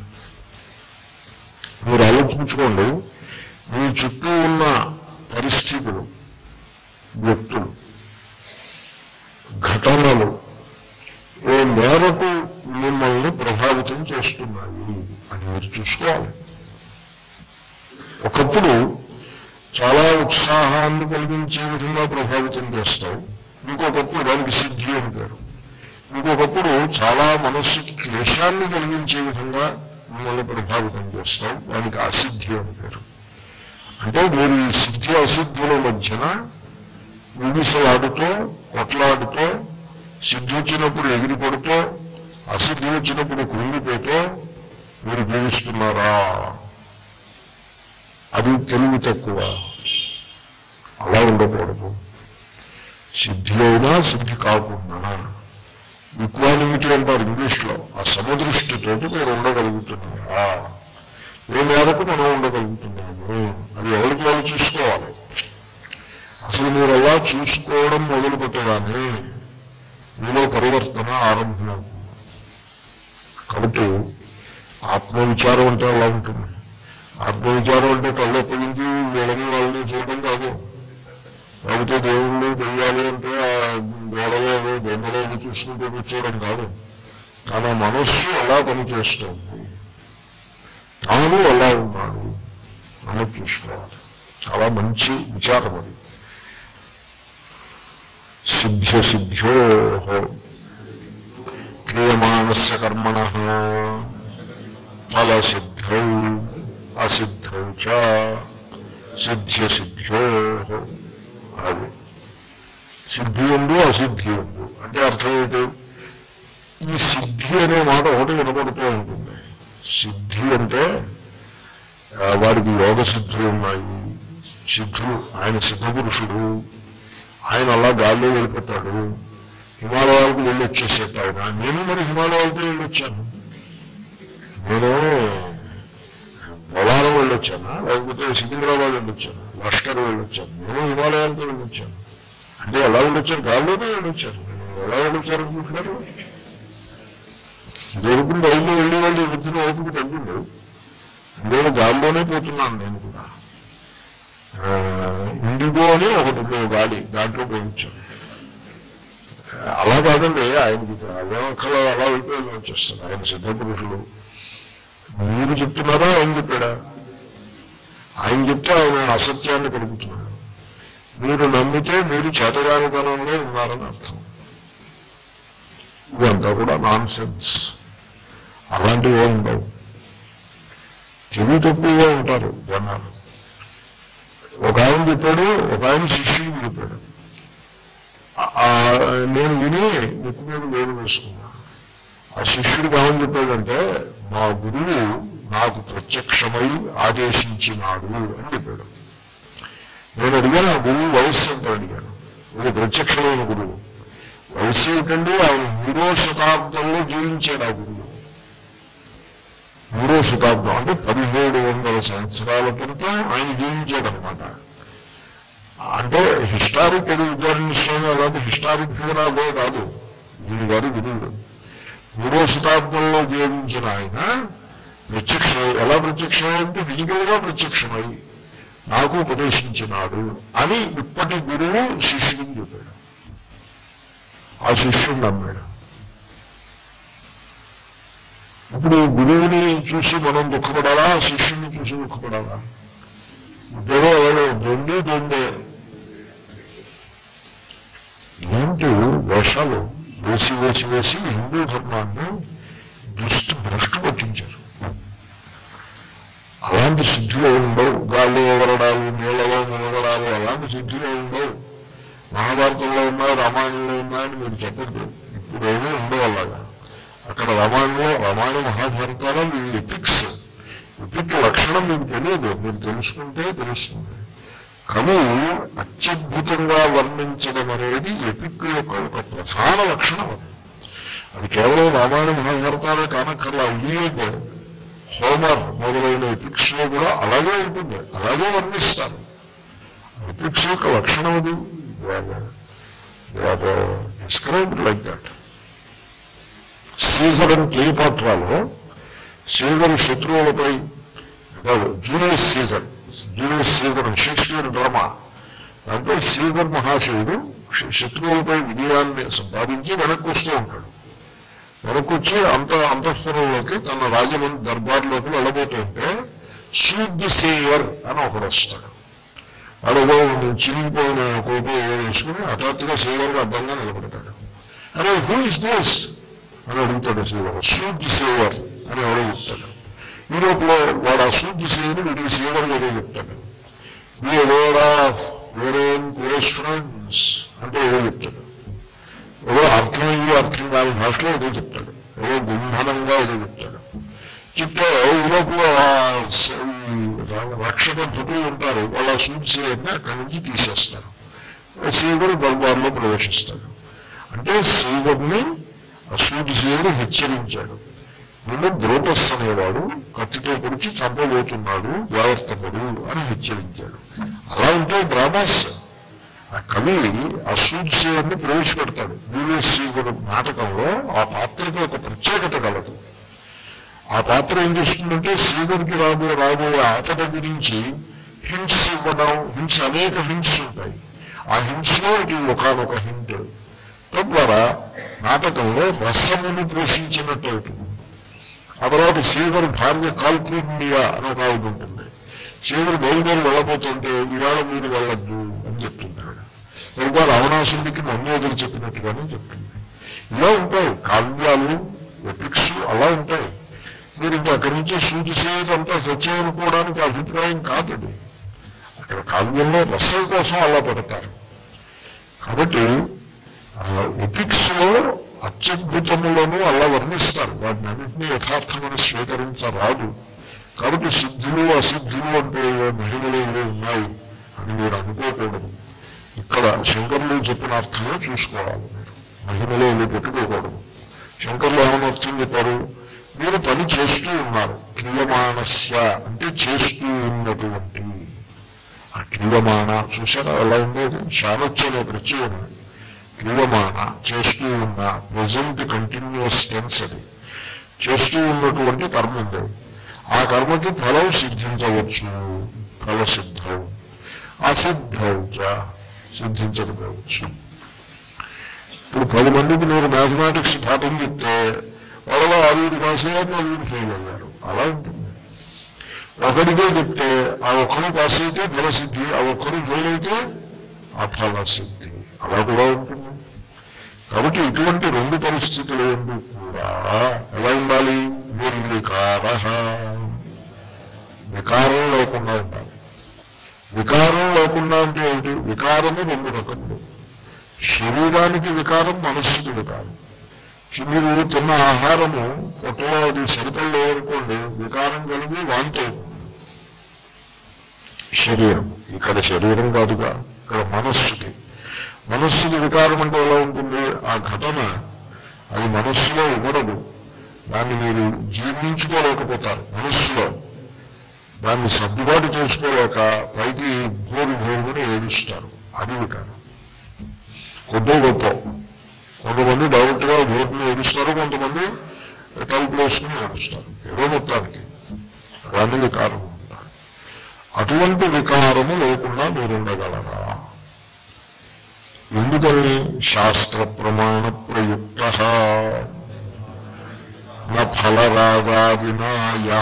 మీరు ఆలోచించుకోండి మీ చుట్టూ ఉన్న పరిస్థితులు వ్యక్తులు ఘటనలు ఏ మేరకు మిమ్మల్ని ప్రభావితం చేస్తున్నాయి అని మీరు చూసుకోవాలి ఒకప్పుడు చాలా ఉత్సాహాన్ని కలిగించే విధంగా ప్రభావితం చేస్తాయి ఇంకొకప్పుడు దానికి సిద్ధి అని పేరు ఇంకొకప్పుడు చాలా మనస్సుకి క్లేశాన్ని కలిగించే విధంగా మిమ్మల్ని ప్రభావితం చేస్తాం దానికి అసిద్ధి అని పేరు అంటే మీరు ఈ సిద్ధి అసిద్ధుల మధ్యన విడిసలాడుతూ కొట్లాడుతూ సిద్ధి వచ్చినప్పుడు ఎగిరిపడుతూ అసిద్ధి వచ్చినప్పుడు కృంగిపోతూ మీరు జీవిస్తున్నారా అది తెలివి తక్కువ అలా ఉండకూడదు సిద్ధి అయినా సిద్ధి కాకుండా ఈక్వానిమిటీ అంటారు ఇంగ్లీష్లో ఆ సమదృష్టితోటి మీరు ఉండగలుగుతున్నారా ఏ మేరకు మనం ఉండగలుగుతున్నాము అది ఎవరికి వాళ్ళు చూసుకోవాలి అసలు మీరు అలా చూసుకోవడం మొదలు పెట్టగానే మీలో పరివర్తన ఆరంభమవుతుంది కాబట్టి ఆత్మవిచారం అంటే అలా ఉంటుంది ఆత్మవిచారం అంటే కళ్ళొప్పగించి వీళ్ళని వాళ్ళని చూడడం కాదు లేకపోతే దేవుళ్ళు దెయ్యాలు అంటే ఆ గోడలో బొమ్మలో చూసుకుంటూ కూర్చోవడం కాదు తన మనస్సు ఎలా పనిచేస్తుంది తాను ఎలా ఉన్నాడు అన్నది చూసుకోవాలి చాలా మంచి విచారం అది సిద్ధ్య సిద్ధ్యో క్రియమాణస్య కర్మణ ఫల సిద్ధౌ అసిద్ధౌ చ సిద్ధ్య సిద్ధ్యో అది సిద్ధి ఉండు అసిద్ధి ఉండు అంటే అర్థం ఏంటి ఈ సిద్ధి అనే మాట ఒకటి వినపడుతూ ఉంటుంది సిద్ధి అంటే ఆ, వాడికి యోగ సిద్ధులు ఉన్నాయి సిద్ధులు ఆయన సిద్ధ పురుషుడు ఆయన అలా గాల్లో వెళ్ళిపోతాడు హిమాలయాలకు వెళ్ళి వచ్చేసేట ఆయన నేను మరి హిమాలయాలతో వెళ్ళి వచ్చాను నేను పొలాలం వెళ్ళొచ్చానా లేకపోతే సికింద్రాబాద్ వెళ్ళొచ్చాను లష్కర్ వెళ్ళొచ్చాను నేను హిమాలయాలతో వెళ్ళొచ్చాను అంటే ఎలా వెళ్ళొచ్చాను గాల్లోనే వెళ్ళొచ్చాను ఎలా వెళ్ళొచ్చారు అనుకుంటున్నారు దొరుకుని రైల్లో వెళ్ళి వాళ్ళు వచ్చిన ఓపిక తగ్గింది నేను గాల్లోనే పోతున్నాను నేను కూడా ఆ, ఇండిగో అని ఒకటి ఉంది ఓ గాడి దాంట్లో పోయించాను అలా కాదండి ఆయనకి అవ్వకల అలా వెళ్ళిపోయి వచ్చేస్తాడు ఆయన సిద్ధ పురుషుడు మీరు చెప్తున్నారా ఆయన చెప్పాడా ఆయన చెప్తే ఆయన అసత్యాన్ని కలుగుతున్నాడు మీరు నమ్మితే మీరు చేతగానితనంలో ఉన్నారని అర్థం ఇదంతా కూడా నాన్ సెన్స్ అలాంటివి ఏం ఉండవు తెలివి తక్కువగా ఉంటారు జనాలు ఒక ఆయన చెప్పాడు ఒక ఆయన శిష్యుడు చెప్పాడు ఆ- ఆ నేను విని ముక్కు మీద వేలు వేసుకున్నా ఆ శిష్యుడికి ఏమని చెప్పాడంటే మా గురువు నాకు ప్రత్యక్షమై ఆదేశించినాడు అని చెప్పాడు నేను అడిగాను ఆ గురువు వయస్సు ఎంత అడిగాను ఇది ప్రత్యక్షమైన గురువు వయస్సు ఏంటండి ఆయన మూడో శతాబ్దంలో జీవించాడు ఆ గురువు మూడో శతాబ్దం అంటే పదిహేడు వందల సంవత్సరాల క్రితం ఆయన జీవించాడు అనమాట అంటే హిస్టారిక్ అది విద్యారణ్యస్వామి అలాంటి హిస్టారిక్ ఫిగర్ అదే కాదు దీని గారి గురువుడు మూడో శతాబ్దంలో జీవించిన ఆయన ప్రత్యక్షం ఎలా ప్రత్యక్షమై అంటే ఫిజికల్ గా ప్రత్యక్షమై నాకు ఉపదేశించినాడు అని ఇప్పటి గురువు శిష్యుడిని చెప్పాడు ఆ శిష్యుడు నమ్మాడు ఇప్పుడు గురువుని చూసి మనం దుఃఖపడాలా శిష్యుని చూసి దుఃఖపడాలా ఇద్దరు ఎవరు దొండి దొండే వేషాలు వేసి వేసి వేసి హిందూ ధర్మాన్ని దృష్టి భ్రష్టు పట్టించారు అలాంటి సిద్ధులు ఉండవు గాల్లో ఎగరడాలు నీళ్ళలో మునగడాలు అలాంటి సిద్ధులు ఉండవు మహాభారతంలో ఉన్నాయి రామాయణంలో ఉన్నాయని మీరు చెప్పద్దు ఇప్పుడు ఏమీ ఉండవు అలాగా అక్కడ రామాయణంలో రామాయణ మహాభారతాలు మీ ఎపిక్స్ ఎపిక్ లక్షణం మీకు తెలియదు మీరు తెలుసుకుంటే తెలుస్తుంది కవి అత్యద్భుతంగా వర్ణించడం అనేది ఎపిక్ యొక్క ఒక ప్రధాన లక్షణం అది అది కేవలం రామాయణ మహాభారతాలే కానక్కర్లా ఇలియడ్ హోమర్ మొదలైన ఎపిక్స్ లో కూడా అలాగే ఉంటుంది అలాగే వర్ణిస్తారు ఎపిక్స్ యొక్క లక్షణం అది described like that Caesar and క్లియోపాట్రాలో సీజర్ శత్రువులపై కాదు Julius Caesar Julius Caesar Shakespeare drama దాంట్లో సీజర్ మహాశయుడు శ- శత్రువులపై విజయాన్ని సంపాదించి వెనక్కి వస్తూ ఉంటాడు వెనక్కి వచ్చి అంత అంతఃపురంలోకి తన రాజమండ్రి దర్బార్లోకి వెళ్ళబోతూ ఉంటే సూద్య సేయర్ అని ఒకడు వస్తాడు వాడు ఏదో చిరిగిపోయిన కోపం ఏదో వేసుకుని హఠాత్తుగా సేవర్గా అడ్డంగా నిలబడతాడు అరే హూ ఇస్ దిస్ అని అడుగుతాడు సేవర్ సూద్య సేవర్ అని ఎవరో చెప్తాడు యూరోప్లో వాడు ఆ సూద్య సేవరు వీడికి సేవర్ ఏదో చెప్తాడు మీ ఎవరా వేరే క్లోజ్ ఫ్రెండ్స్ అంటే ఏదో చెప్తాడు ఏదో అర్థమయ్యే అర్థం కాని భాషలో ఏదో చెప్తాడు ఏదో గుంభనంగా ఏదో చెప్తాడు చెప్తే యూరోప్లో ఆ స- ఈ ర- రక్షక భటులు ఉంటారు వాళ్ళ సూట్ సేయర్ని అక్కడి నుంచి తీసేస్తారు సీవుడు దర్బార్లో ప్రవేశిస్తాడు అంటే సీవుడిని ఆ సూట్ సేయుడు హెచ్చరించాడు నిన్ను బ్రోటస్ అనేవాడు కత్తితో పొడిచి చంపబోతున్నాడు జాగ్రత్తపడు అని హెచ్చరించాడు అలా ఉంటే డ్రామాస్ ఆ కవి ఆ సూర్యని ప్రవేశపెడతాడు జూలియస్ సీజర్ నాటకంలో ఆ పాత్రకి ఒక ప్రత్యేకత కలదు ఆ పాత్ర ఏం చేస్తుందంటే సీజర్కి రాబో రాబోయే ఆపద గురించి హింట్స్ ఇవ్వడం హింట్స్ అనేక హింట్స్ ఉంటాయి ఆ హింట్స్లో ఇది ఒకనొక హింట్ తద్వారా నాటకంలో రసమును పోషించినట్టు అవుతుంది ఆ తర్వాత సీవర్ భార్య కాల్పూర్ణియా అని ఒక ఆవిడ ఉంటుంది సీవర్ బయలుదేరి వెళ్ళబోతుంటే ఇవాళ మీరు వెళ్ళొద్దు అని చెప్తుంది ఆవిడ సరిగ్గా రావణాసుడికి నన్ను ఎదురు చెప్పినట్టుగానే చెప్తుంది ఇలా ఉంటాయి కావ్యాలు ఎపిక్స్ అలా ఉంటాయి మీరు ఇంకా అక్కడి నుంచి సూచిసేదంతా సత్యం అనుకోవడానికి అభిప్రాయం కాదు అది అక్కడ కావ్యంలో రసం కోసం అలా పెడతారు కాబట్టి ఎపిక్స్ లో అత్యద్భుతములను అలా వర్ణిస్తారు వాటిని అన్నింటినీ యథార్థమని స్వీకరించరాదు కాబట్టి సిద్ధులు అసిద్ధులు అంటే ఏవో మహిమలు ఏవో ఉన్నాయి అని మీరు అనుకోకూడదు ఇక్కడ శంకర్లు చెప్పిన అర్థమే చూసుకోవాలి మీరు మహిమలు ఏవి పెట్టుకోకూడదు శంకర్లు ఏమైనా అర్థం చెప్పారు మీరు పని చేస్తూ ఉన్నారు క్రియమాణస్య అంటే చేస్తూ ఉన్నటువంటి ఆ క్రియమాణ చూసారా ఎలా ఉండేది శానొచ్చు అనే ప్రత్యయం క్రియమాణ చేస్తూ ఉన్న ప్రజెంట్ కంటిన్యూస్ టెన్స్ అది చేస్తూ ఉన్నటువంటి కర్మ ఉంది ఆ కర్మకి ఫలం సిద్ధించవచ్చు ఫల సిద్ధం అసిద్ధం చ సిద్ధించకపోవచ్చు ఇప్పుడు పది మందికి మీరు మ్యాథమెటిక్స్ పాఠం చెప్తే వాళ్ళలో ఆరుగురు పాస్ అయ్యారు నలుగురు ఫెయిల్ అయ్యారు అలా ఉంటుంది ఒకరికే చెప్తే ఆ ఒక్కరు పాస్ అయితే ఫలసిద్ధి ఆ ఒక్కరు ఫెయిల్ అయితే ఆ ఫలసిద్ధి అలా కూడా ఉంటుంది కాబట్టి ఇటువంటి రెండు పరిస్థితులు ఎందు కూడా ఎలా ఉండాలి నిర్వికార వికారం లేకుండా ఉండాలి వికారం లేకుండా అంటే ఏమిటి వికారము రెండు రకములు శరీరానికి వికారం మనస్సుకి వికారం మీరు తిన్న ఆహారము పొట్టలో అది సరిపడి లేదనుకోండి వికారం కలిగి వాంతి అవుతుంది శరీరం ఇక్కడ శరీరం కాదుగా ఇక్కడ మనస్సుకి మనస్సుకి వికారం అంటే ఎలా ఉంటుంది ఆ ఘటన అది మనస్సులో ఇవ్వడదు దాన్ని మీరు జీర్ణించుకోలేకపోతారు మనస్సులో దాన్ని సర్దుబాటు చేసుకోలేక పైకి భోరు భోరుని ఏడుస్తారు అది వికారం కొద్దో గొప్ప కొంతమంది డైరెక్ట్గా భోరుని ఏడుస్తారు కొంతమంది తలుపులు వేసుకుని ఏడుస్తారు ఏదో మొత్తానికి అవన్నీ వికారం ఉంటారు అటువంటి వికారము లేకుండా మీరు ఉండగలరా ఎందుకని శాస్త్ర ప్రమాణ ప్రయుక్త ఫలరాగా వినాయ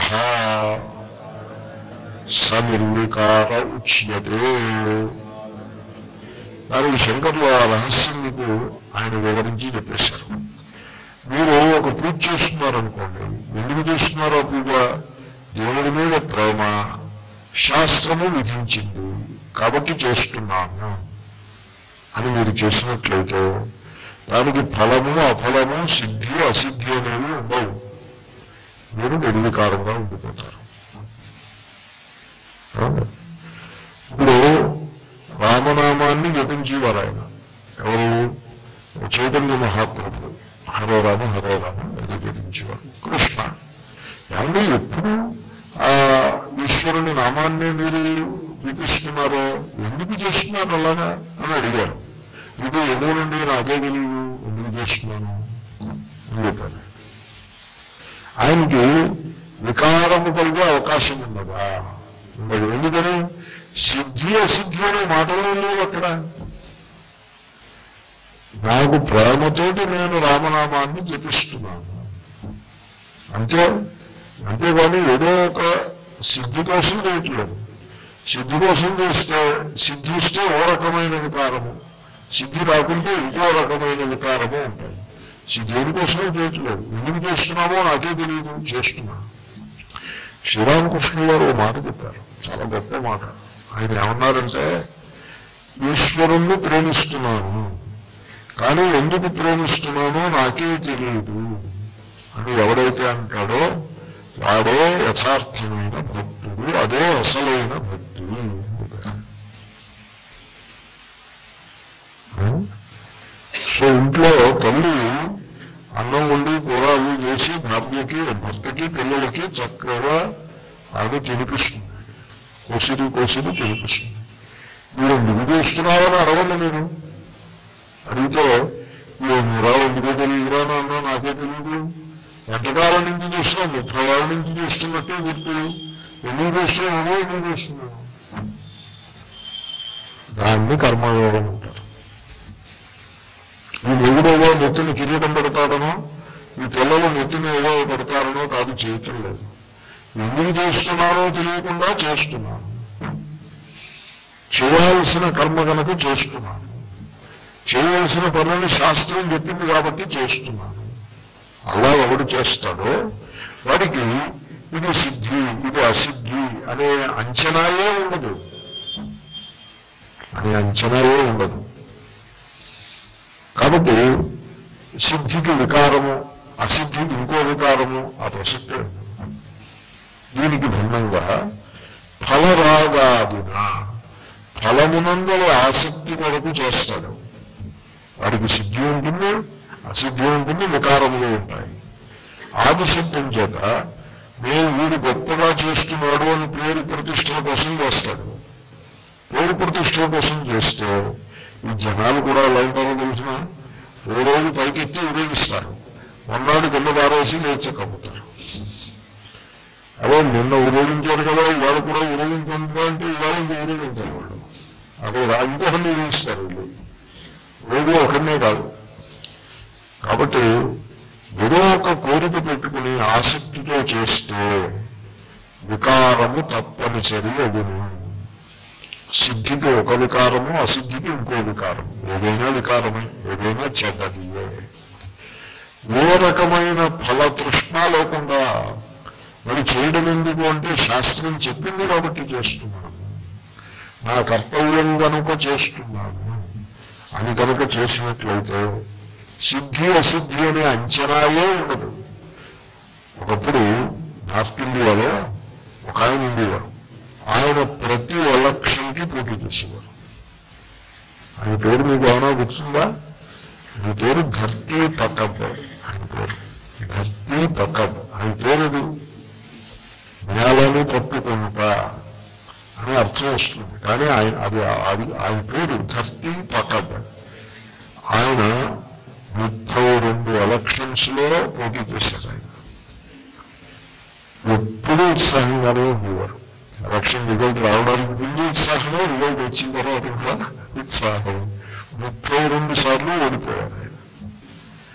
సనిర్వికార ఉచ్యతే దానికి శంకర్లు ఆ రహస్యం మీకు ఆయన వివరించి చెప్పేశారు మీరు ఒక పూజ చేస్తున్నారు అనుకోండి ఎందుకు చేస్తున్నారు ఆ పూజ దేవుడి మీద ప్రేమ శాస్త్రము విధించింది కాబట్టి చేస్తున్నాను అని మీరు చేసినట్లయితే దానికి ఫలము అఫలము సిద్ధి అసిద్ధి అనేవి ఉండవు మీరు నిర్వికారంగా ఉండిపోతారు అవునా? ఇప్పుడు రామనామాన్ని జపించేవారు ఆయన ఎవరు చైతన్య మహాప్రభు హరే రామ హరే రామ అది జపించేవారు కృష్ణ ఏమండి ఎప్పుడు ఆ ఈశ్వరుని నామాన్ని మీరు జపిస్తున్నారో ఎందుకు చేస్తున్నారు అలాగా అని అడిగారు ఇది ఏదో నుండి నాకే తెలియదు ఎందుకు చేస్తున్నాను అని చెప్పారు ఆయనకి వికారము కలిగే అవకాశం ఉన్నదా ఉండదు ఎందుకని సిద్ధి అసిద్ధి అనే మాటలు లేవు అక్కడ నాకు ప్రేమతోటి నేను రామనామాన్ని జపిస్తున్నాను అంతే అంతేగాని ఏదో ఒక సిద్ధి కోసం చేయట్లేదు సిద్ధి కోసం చేస్తే సిద్ధి ఇస్తే ఓ రకమైన వికారము సిద్ధి రాకుంటే ఇంకో రకమైన వికారము ఉంటాయి సిద్ధి దేనికోసమే చేయట్లేదు ఎందుకు చేస్తున్నామో నాకే తెలియదు చేస్తున్నా శ్రీరామకృష్ణ గారు ఓ మాట చెప్పారు చాలా గొప్ప మాట ఆయన ఏమన్నారంటే ఈశ్వరుణ్ణి ప్రేమిస్తున్నాను కానీ ఎందుకు ప్రేమిస్తున్నానో నాకే తెలియదు అని ఎవడైతే అంటాడో వాడే యథార్థమైన భక్తుడు అదే అసలైన భక్తి అని చెప్పారు. ఆ? సో ఇంట్లో తల్లి అన్నం వండి కూర అవి చేసి భార్యకి భర్తకి పిల్లలకి చక్కగా ఆమె తినిపిస్తుంది కోసిరి కోసిరి తినిపిస్తుంది మీరు ఎందుకు చేస్తున్నారని అడగండి మీరు అడిగితే ఏమిరా ఎందుకో తెలియదురా నాన్న నాకే తెలియదు ఎంతకాలం నుంచి చూస్తున్నాం ముప్పై ఏళ్ళ నుంచి చూస్తున్నట్టే గుర్తు ఎందుకు చేస్తున్నామో ఎందుకు చేస్తున్నాము దాన్ని కర్మయోగం అంటారు ఈ మొగుడు ఏదో నెత్తిని కిరీటం పెడతాడనో ఈ పిల్లలు నెత్తిని ఏదో పెడతారనో కాదు చేయటం లేదు ఎందుకు చేస్తున్నానో తెలియకుండా చేస్తున్నాను చేయాల్సిన కర్మ కనుక చేస్తున్నాను చేయవలసిన పనులని శాస్త్రం చెప్పింది కాబట్టి చేస్తున్నాను అలా ఎవడు చేస్తాడో వాడికి ఇది సిద్ధి ఇది అసిద్ధి అనే అంచనాయే ఉండదు అనే అంచనాయే ఉండదు కాబట్టి సిద్ధికి వికారము అసిద్ధికి ఇంకో వికారము ఆ ప్రసక్తి ఉండదు. దీనికి భిన్నంగా ఫలరాగాదిన ఫలమునందల ఆసక్తి కొరకు చేస్తాడు వాడికి సిద్ధి ఉంటుంది అసిద్ధి ఉంటుంది వికారములు ఉంటాయి ఆదిశబ్దం చేత నేను వీడు గొప్పగా చేస్తున్నాడు అని పేరు ప్రతిష్టల కోసం చేస్తాడు పేరు ప్రతిష్టల కోసం చేస్తే ఈ జనాలు కూడా ఎలా ఉంటారో తెలిసిన ఓ రోజు పైకెత్తి ఊరేగిస్తారు మొన్నాడు కింద పారేసి లేచకపోతారు అదే నిన్న ఊరేగించారు కదా ఇవాళ కూడా ఊరేగించండి అంటే ఇవాళ ఇంక ఊరేగించారు వాళ్ళు అక్కడ ఇంకొకరిని ఊరేగిస్తారు వీళ్ళు రోజు ఒకరినే కాదు కాబట్టి ఏదో ఒక కోరిక పెట్టుకుని ఆసక్తితో చేస్తే వికారము తప్పనిసరి అగును సిద్ధికి ఒక వికారము అసిద్ధికి ఇంకో వికారము ఏదైనా వికారమే ఏదైనా చెడ్డదియే ఏ రకమైన ఫల తృష్ణ లేకుండా మరి చేయడం ఎందుకు అంటే శాస్త్రం చెప్పింది కాబట్టి చేస్తున్నాను నా కర్తవ్యం కనుక చేస్తున్నాను అని కనుక చేసినట్లయితే సిద్ధి అసిద్ధి అనే అంచనాయే ఉండదు ఒకప్పుడు నార్త్ ఇండియాలో ఒక ఆయన ఉండేవారు ఆయన ప్రతి ఎలక్షన్కి పోటీ చేసేవారు ఆయన పేరు మీకు ఏమైనా గుర్తుందా ఆయన పేరు ధర్తీ పకబ్ ఆయన పేరు ధర్తీ పకబ్ ఆయన పేరు ఇది నేలని పట్టుకుంటా అని అర్థం వస్తుంది కానీ ఆయన అది అది ఆయన పేరు ధర్తీ పకబ్ ఆయన ముప్పై రెండు ఎలక్షన్స్ లో పోటీ చేశారు ఆయన ఎప్పుడూ ఉత్సాహంగానే ఉండేవారు ఎలక్షన్ రిజల్ట్ రావడానికి ముందు ఉత్సాహమే రిజల్ట్ వచ్చిన తర్వాత కూడా ఉత్సాహం ముప్పై రెండు సార్లు ఓడిపోయారు ఆయన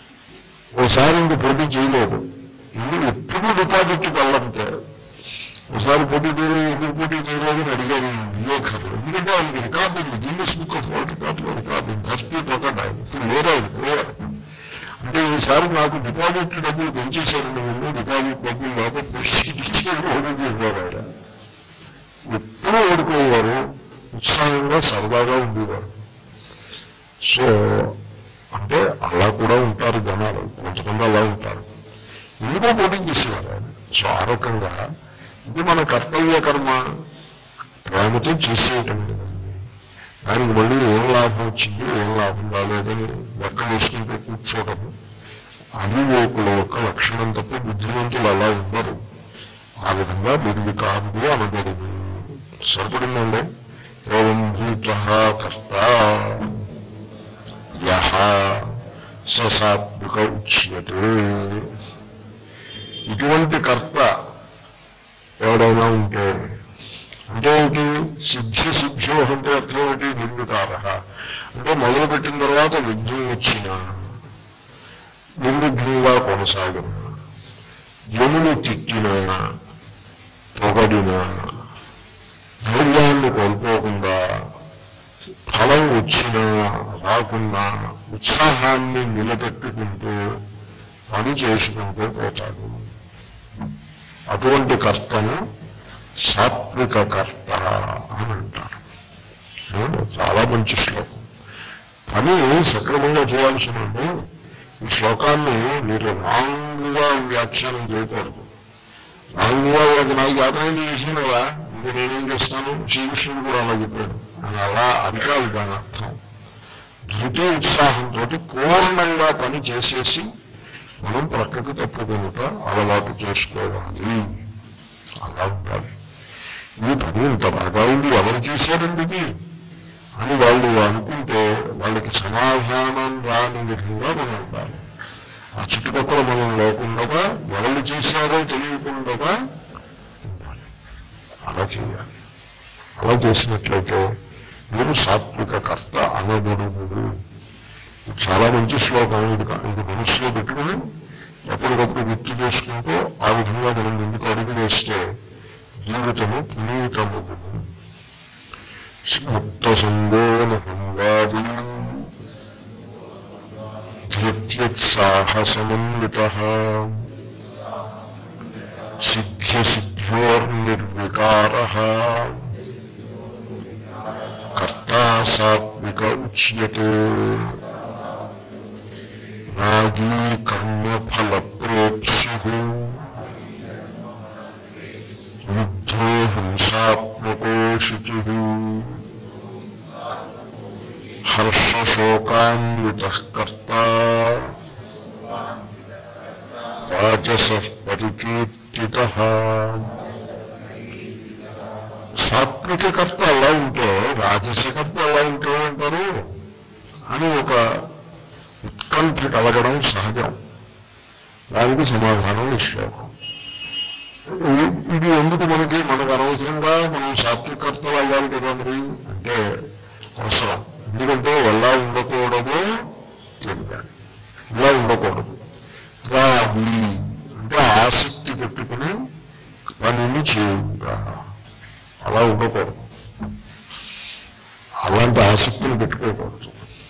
ఓసారి ఇంక పోటీ చేయలేదు ఇల్లు ఎప్పుడు డిపాజిట్కి వెళ్ళంటే ఒకసారి పోటీ తీరు ఎందుకు పోటీ తీయలేదు అని అడిగారు విలేకరులు ఎందుకంటే ఆయనకి రికార్డు ఉంది గిన్నెస్ బుక్ ఆఫ్ వరల్డ్ రికార్డులో రికార్డు ఉంది థర్టీ ఒకటి ఆయన ఇప్పుడు లేరు ఆయన పోయారు అంటే ఈసారి నాకు డిపాజిట్ డబ్బులు పెంచేశారండి ముందు డిపాజిట్ డబ్బులు లేకపోతే ఓడిపోయారు ఆయన ఎప్పుడూ ఓడిపోయేవారు ఉత్సాహంగా సరదాగా ఉండేవారు సో అంటే అలా కూడా ఉంటారు జనాలు కొంతమంది అలా ఉంటారు ఎందుకో పోటీ చేసేవారు ఆయన సో ఆ రకంగా ఇది మన కర్తవ్య కర్మ ప్రేమతో చేసేయటం లేదండి దానికి మళ్ళీ ఏం లాభం వచ్చింది ఏం లాభం రాలేదని లెక్క వేసుకుంటూ కూర్చోవటం అవివేకుల యొక్క లక్షణం తప్ప బుద్ధిమంతులు అలా ఉండరు ఆ విధంగా నిర్వికారుడు అనబడును సరిపడిందండి ఏం భూత కర్త యహ ససాత్విక ఉచ్యతే ఇటువంటి కర్త ఎవడైనా ఉంటే అంటే ఏంటి సిద్ధి సిద్ధ్యో అంటే అర్థం ఏంటి నిర్వికార అంటే మొదలు పెట్టిన తర్వాత విఘ్నం వచ్చిన నిర్విఘ్నంగా కొనసాగిన జనులు తిట్టిన పొగడిన ధైర్యాన్ని కోల్పోకుండా ఫలం వచ్చినా రాకున్నా ఉత్సాహాన్ని నిలబెట్టుకుంటూ పని చేసుకుంటూ పోతాడు అటువంటి కర్తను సాత్విక కర్త అని అంటారు ఏమండి? చాలా మంచి శ్లోకం పని సక్రమంగా చేయాల్సినండి ఈ శ్లోకాన్ని మీరు రాంగ్గా వ్యాఖ్యానం చేయకూడదు రాంగ్గా వాళ్ళకి నాకు జాతరైంది చేసినవా ఇంక నేనేం చేస్తాను శ్రీకృష్ణుడు కూడా అలా చెప్పాడు అని అలా అది కాదు దాని అర్థం ధృతి ఉత్సాహంతో పూర్ణంగా పని చేసేసి మనం ప్రక్కకు తప్పుకొనుట అలవాటు చేసుకోవాలి అలా ఉండాలి ఈ పని ఇంత బాగా ఉంది ఎవరు చేశారండి ఇది అని వాళ్ళు అనుకుంటే వాళ్ళకి సమాధానం రాని విధంగా మనం ఉండాలి ఆ చుట్టుపక్కల మనం లేకుండా ఎవరు చేశారో తెలియకుండా ఉండాలి అలా చేయాలి అలా చేసినట్లయితే మీరు సాత్విక కర్త అనబడుగుడు ఇది చాలా మంచి శ్లోకం ఇది కా- ఇది మనసులో పెట్టుకుని ఎప్పటికప్పుడు గుర్తు చేసుకుంటూ ఆ విధంగా మనం ఎందుకు అడుగు వేస్తే జీవితము పునీతముగు ముక్త సంగోనహంవాది ధృత్యుత్సాహసమన్విత సిద్ధ్య సిద్ధ్యోర్నిర్వికార కర్తా సాత్విక ఉచ్యతే రాగీ కర్మ ఫల ప్రేక్షు యుద్ధో హింసాత్మకో శుచి హర్షశోకాన్విత కర్త రాజస పరికీర్తిత సాత్విక కర్త అలా ఉంటే రాజసకర్త అలా ఉంటే అంటారు అని ఒక ఉత్కంఠ కలగడం సహజం దానికి సమాధానం ఈ శ్లోకం ఇది- ఇది ఎందుకు మనకి మనకు అనవసరంగా మనం సాత్వికర్తలు అవ్వాలి కదా మరి అంటే అవసరం ఎందుకంటే ఎలా ఉండకూడదో తెలియాలి ఇలా ఉండకూడదు రాగి అంటే ఆసక్తి పెట్టుకుని పనిని చేయుగా అలా ఉండకూడదు అలాంటి ఆసక్తిని పెట్టుకోకూడదు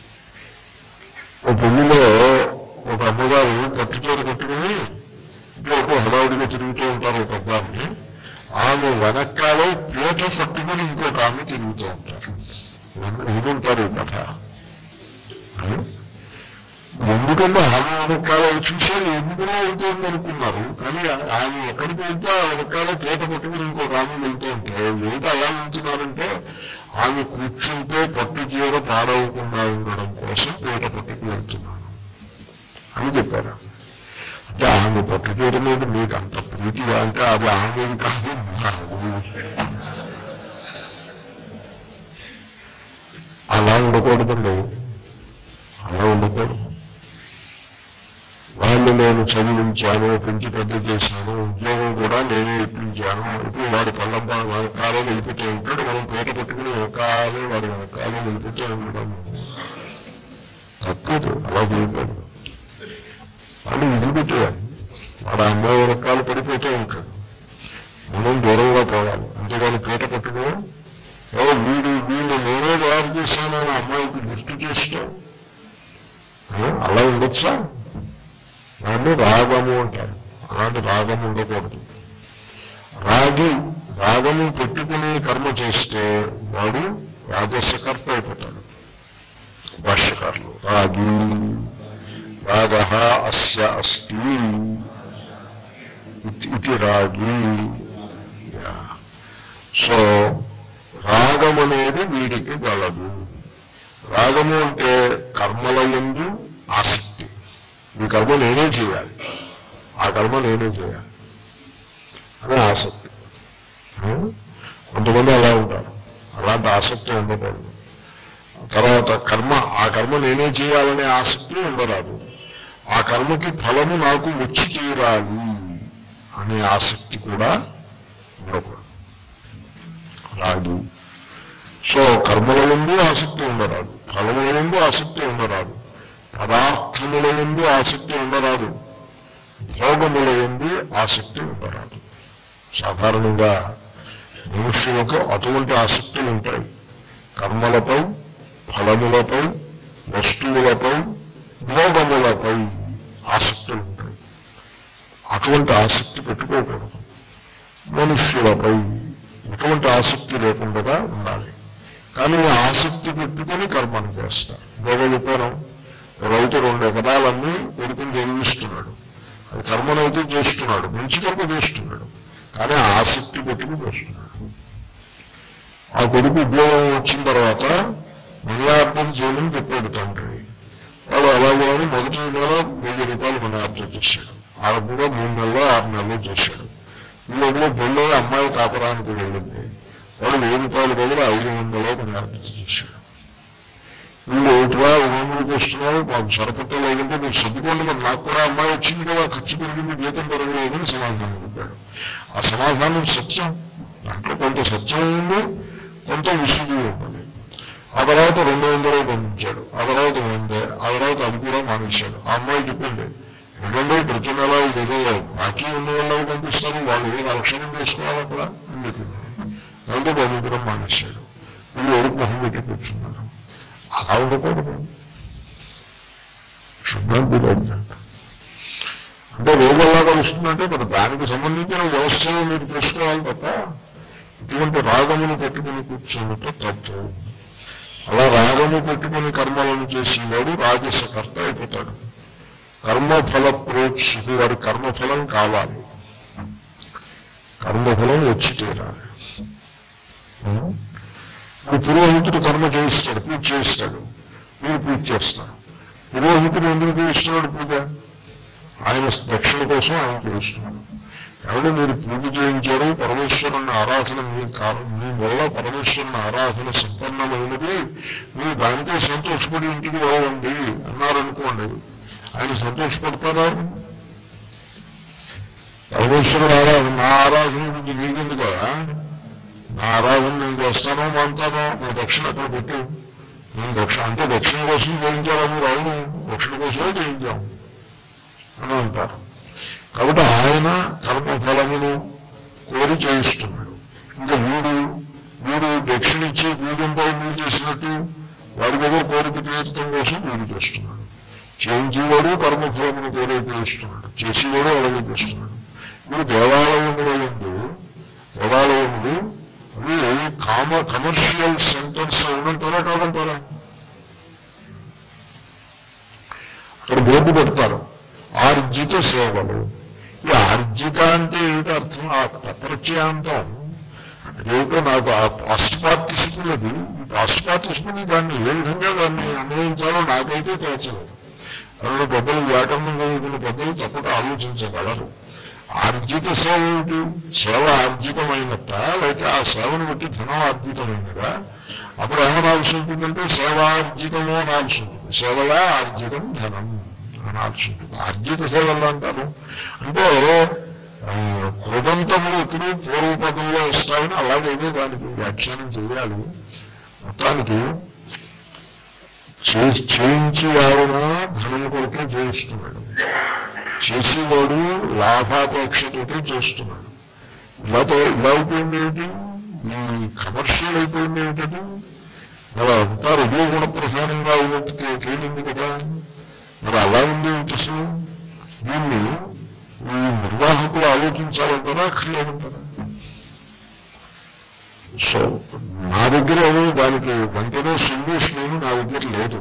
ఒక పెళ్లిలో ఒక అమ్మగారు పట్టుచీర కట్టుకుని ఇంట్లో ఒక హడావుడిగా తిరుగుతూ ఉంటారు ఒక అబ్బాయిని ఆమె వెనకాలే పీట పట్టుకుని ఇంకొక ఆమె తిరుగుతూ ఉంటారు ఎదుగుంటారు ఈ కథ ఆ? ఎందుకంటే ఆమె వెనకాల చూశారు ఎందుకులో వెళ్తుంది అనుకున్నారు కానీ ఆమె ఎక్కడికి వెళ్తే ఆ వెనకాల పీట పట్టుకుని ఇంకొక ఆమె వెళ్తూ ఉంటారు ఏంటి అలా వెళ్తున్నారంటే ఆమె కూర్చుంటే పట్టు చీర పాడవకుండా ఉండడం కోసం పీట పట్టుకు వెళ్తున్నాను అని చెప్పారు అంటే ఆమె పట్టు చీర మీద మీకు అంత ప్రీతిగా అంటే అది ఆమెది కాదు నాది. అలా ఉండకూడదండి అలా ఉండకూడదు వాళ్ళు నేను చదివించాను పెంచి పెద్ద చేశాను ఉద్యోగం కూడా నేనే ఇప్పించాను ఇప్పుడు వాడి పళ్ళం వెనకాలే నిలుపుతూ ఉంటాడు మనం పేట పెట్టుకుని వెనకాలే వాడి వెనకాలే నిలుపుతూ ఉండడం తప్పదు అలా చేయకూడదు వాడు వదిలిపెట్టేయాలి వాడు అమ్మాయి వెనకాల పడిపోతూ ఉంటాడు మనం దూరంగా గుర్తు చేస్తావు ఆ, అలా ఉండొచ్చా దాన్ని రాగము అంటారు అలాంటి రాగం ఉండకూడదు రాగి రాగము పెట్టుకుని కర్మ చేస్తే వాడు రాజసకర్త అయిపోతాడు భాష్యకారులు రాగి రాగ అస్య అస్తి ఇతి- ఇది రాగి యా. సో రాగం అనేది వీడికి గలదు రాగము అంటే కర్మల ఎందు ఆసక్తి ఈ కర్మ నేనే చేయాలి ఆ కర్మ నేనే చేయాలి అనే ఆసక్తి ఆ? కొంతమంది అలా ఉంటారు అలాంటి ఆసక్తి ఉండకూడదు తర్వాత కర్మ ఆ కర్మ నేనే చేయాలనే ఆసక్తి ఉండరాదు ఆ కర్మకి ఫలము నాకు వచ్చి తీరాలి అనే ఆసక్తి కూడా ఉండకూడదు రాదు సో కర్మల ఎందు ఆసక్తి ఉండరాదు ఫలముల ఎందు ఆసక్తి ఉండరాదు పదార్థముల ఎందు ఆసక్తి ఉండరాదు భోగముల ఎందు ఆసక్తి ఉండరాదు సాధారణంగా మనుష్యులకు అటువంటి ఆసక్తులు ఉంటాయి కర్మలపై ఫలములపై వస్తువులపై భోగములపై ఆసక్తులు ఉంటాయి అటువంటి ఆసక్తి పెట్టుకోకూడదు మనుష్యులపై ఎటువంటి ఆసక్తి లేకుండా ఉండాలి కానీ ఈ ఆసక్తి పెట్టుకొని కర్మను చేస్తారు బాగా చెప్పాను రైతు రెండు ఎకరాలన్నీ కొడుకుని చదివిస్తున్నాడు అది కర్మనైతే చేస్తున్నాడు మంచి కర్మ చేస్తున్నాడు కానీ ఆసక్తి పెట్టుకుని చేస్తున్నాడు ఆ కొడుకు ఉద్యోగం వచ్చిన తర్వాత మర్యాదం చేయమని చెప్పాడు తండ్రి వాడు అలాగే అని మొదటి నెల వెయ్యి రూపాయలు మర్యాద చేశాడు ఆడ కూడా మూడు నెలలు ఆరు నెలలు చేశాడు ఈ లోపల పెళ్ళి అమ్మాయి కాపరానికి వెళ్ళింది వాడు వెయ్యి రూపాయలు బదులు ఐదు వందలు మర్యాద చేశాడు వీళ్ళు ఒకటిగా వందలకు వస్తున్నారు మాకు సరిపట్ట లేదంటే మీరు సర్దుకోండి మరి నాకు కూడా అమ్మాయి వచ్చింది కదా ఖర్చు పెరిగింది జీతం పెరగలేదని సమాధానం చెప్పాడు ఆ సమాధానం సత్యం దాంట్లో కొంత సత్యం ఉంది కొంత విసుగు ఉన్నది ఆ తర్వాత రెండు వందలు పంపించాడు ఆ తర్వాత వందే ఆ తర్వాత అది కూడా మానేశాడు ఆ అమ్మాయి చెప్పింది ఎందుకంటే ప్రతి నెల ఇదేదో బాకీ ఉన్న వాళ్ళకి పంపిస్తారు వాళ్ళు ఏదో లక్షణం చేసుకోవాలి అక్కడ అని చెప్పింది దాంతో పంపించడం మానేశాడు వీళ్ళు ఎవరికి మొహం పెట్టి కూర్చున్నారు అలా ఉండకూడదు శుభ్రాంతి అంటే రోగంలాగా వస్తుందంటే మరి దానికి సంబంధించిన వ్యవస్థను మీరు తెలుసుకోవాలి తప్ప ఇటువంటి రాగమును పెట్టుకుని కూర్చోవటం తప్పు అలా రాగము పెట్టుకుని కర్మలను చేసేవాడు రాజసకర్త అయిపోతాడు కర్మఫల ప్రోత్సుకు వాడి కర్మఫలం కావాలి కర్మఫలం వచ్చి తీరాలి ఉం? ఇప్పుడు పురోహితుడు కర్మ చేయిస్తాడు పూజ చేయిస్తాడు మీరు పూజ చేస్తారు పురోహితుడు ఎందుకు చేయిస్తున్నాడు పూజ ఆయన దక్షిణ కోసం ఆయన చేస్తున్నాడు ఎవరు మీరు పూజ చేయించారు పరమేశ్వరుని ఆరాధన మీ కారణం మీ వల్ల పరమేశ్వరుని ఆరాధన సంపన్నమైనది మీరు దానికే సంతోషపడి ఇంటికి వెళ్ళండి అన్నారనుకోండి ఆయన సంతోషపడతారా పరమేశ్వరుడు ఆరాధన నా ఆరాధన గురించి నీకెందుకు కదా నా ఆరాధన నేను చేస్తానో మాంతానో నా దక్షిణ అక్కడ పెట్టు నేను దక్షిణ అంటే దక్షిణ కోసం చేయించారా మీరు అవును దక్షిణ కోసమే చేయించాం అని అంటారు కాబట్టి ఆయన కర్మఫలమును కోరి చేయిస్తున్నాడు ఇంకా వీడు వీడు దక్షిణ ఇచ్చి పూజంపై వీడు చేసినట్టు వాడి దగ్గర కోరిక తీర్చడం కోసం వీడు చేస్తున్నాడు చేయించేవాడు కర్మఫలమును కోరి చేస్తున్నాడు చేసేవాడు అలాగే చేస్తున్నాడు ఇప్పుడు దేవాలయముల ఎందు దేవాలయములు అవి కామ కమర్షియల్ సెంటర్స్ ఉండంటారా కాదంటారా అక్కడ బోర్డు పెడతారు ఆర్జిత సేవలు ఈ ఆర్జిత అంటే ఏమిటి అర్థం ఆ తత్రచయాంతం అదేమిటో నాకు ఆ పాస్ట్ పార్టిసిపుల్ అది ఈ పాస్ట్ పార్టిసిపుల్ దాన్ని ఏ విధంగా దాన్ని అన్వయించాలో నాకైతే తోచలేదు ఎవరైనా పెద్దలు వ్యాకరణం చదువుకున్న పెద్దలు తప్పక ఆలోచించగలరు ఆర్జిత సేవ ఏమిటి సేవ ఆర్జితమైనట్ట లేక ఆ సేవను బట్టి ధనం ఆర్జితమైనదా అప్పుడు ఏమనాల్సి ఉంటుందంటే సేవార్జితము అనాల్సి ఉంటుంది సేవలా ఆర్జితం ధనం అనాల్సి ఉంటుంది ఆర్జిత సేవలు అంటారు అంటే ఆ, కృదంతములు ఇప్పుడు పూర్వపదంలో వస్తాయని అలాగైతే దానికి వ్యాఖ్యానం చేయాలి మొత్తానికి చే- చేయించి వాడున ధనము కొరకే చేయిస్తున్నాడు చేసేవాడు లాభాపేక్షతోటే చేస్తున్నాడు ఇలా తో- ఇలా అయిపోయింది ఏమిటి ఈ కమర్షియల్ అయిపోయింది ఏమిటది మరి అంతా రజోగుణ ప్రధానంగా ఉన్నట్టు తే- తేలింది కదా మరి అలా ఉంది ఏంటి అసలు దీన్ని ఈ నిర్వాహకులు ఆలోచించాలంటారా అక్కర్లేదంటారా సో నా దగ్గర ఏమీ దానికి వెంటనే సొల్యూషన్ ఏమీ నా దగ్గర లేదు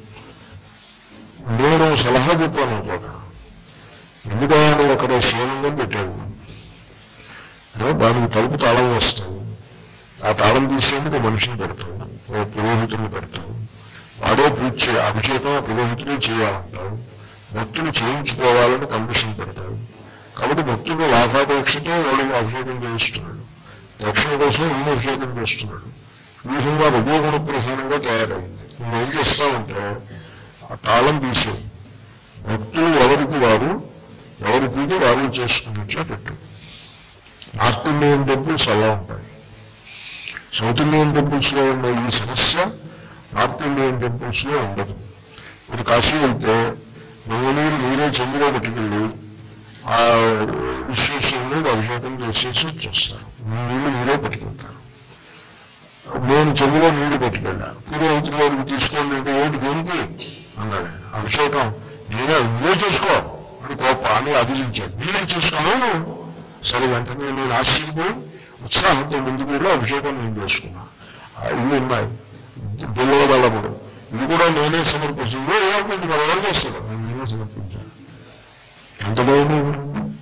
నేను సలహా చెప్పాను కూడా ఎందుకంటే అక్కడ శివలింగం పెట్టాడు ఏదో దానికి తలుపు తాళం వేస్తావు ఆ తాళం తీసేందుకు మనిషిని పెడతావు ఓ పురోహితుని పెడతావు వాడే పూజ చేయ అభిషేకం ఆ పురోహితుడే చేయాలంటావు భక్తులు చేయించుకోవాలని కండిషన్ పెడతావు కాబట్టి భక్తులు లాభాపేక్షతో వాడు అభిషేకం చేయిస్తున్నాడు దక్షిణ కోసం ఈయన అభిషేకం చేస్తున్నాడు ఈ విధంగా రజోగుణ ప్రధానంగా తయారైంది నువ్వేం చేస్తావంటే ఆ తాళం తీసేయి భక్తులు ఎవరికి వారు ఎవరి పూజ వారు చేసుకున్నట్లే పెట్టు నార్త్ ఇండియన్ టెంపుల్స్ అలా ఉంటాయి సౌత్ ఇండియన్ టెంపుల్స్ లో ఉన్న ఈ సమస్య నార్త్ ఇండియన్ టెంపుల్స్ లో ఉండదు ఇప్పుడు కాశీ వెళ్తే మంగళూరు మీరే చంద్రులో పట్టుకెళ్ళి ఆ విశ్వేశ్వరుని అభిషేకం చేసేసి వచ్చేస్తారు మీ నీళ్లు మీరే పట్టుకుంటారు నేను చెవిలో నీళ్లు పట్టుకెళ్ళా పురోహితుల వారికి తీసుకోండి అంటే ఏంటి దేనికి అన్నాడు ఆయన. అభిషేకం నేనే నువ్వే చేసుకో అని కోప అని అధిజించాడు నేనే చేసుకోను సరే వెంటనే నేను ఆశ్చర్యపోయి ఉత్సాహంతో ముందుకు వెళ్ళి అభిషేకం నేను చేసుకున్నా ఆ ఇవి ఉన్నాయి బిల్వదళముడు ఇది కూడా నేనే సమర్పించింది ఏమంటుంది మరి ఎవరు చేస్తారు నేను నేనే సమర్పించాను ఎంత బాగుంది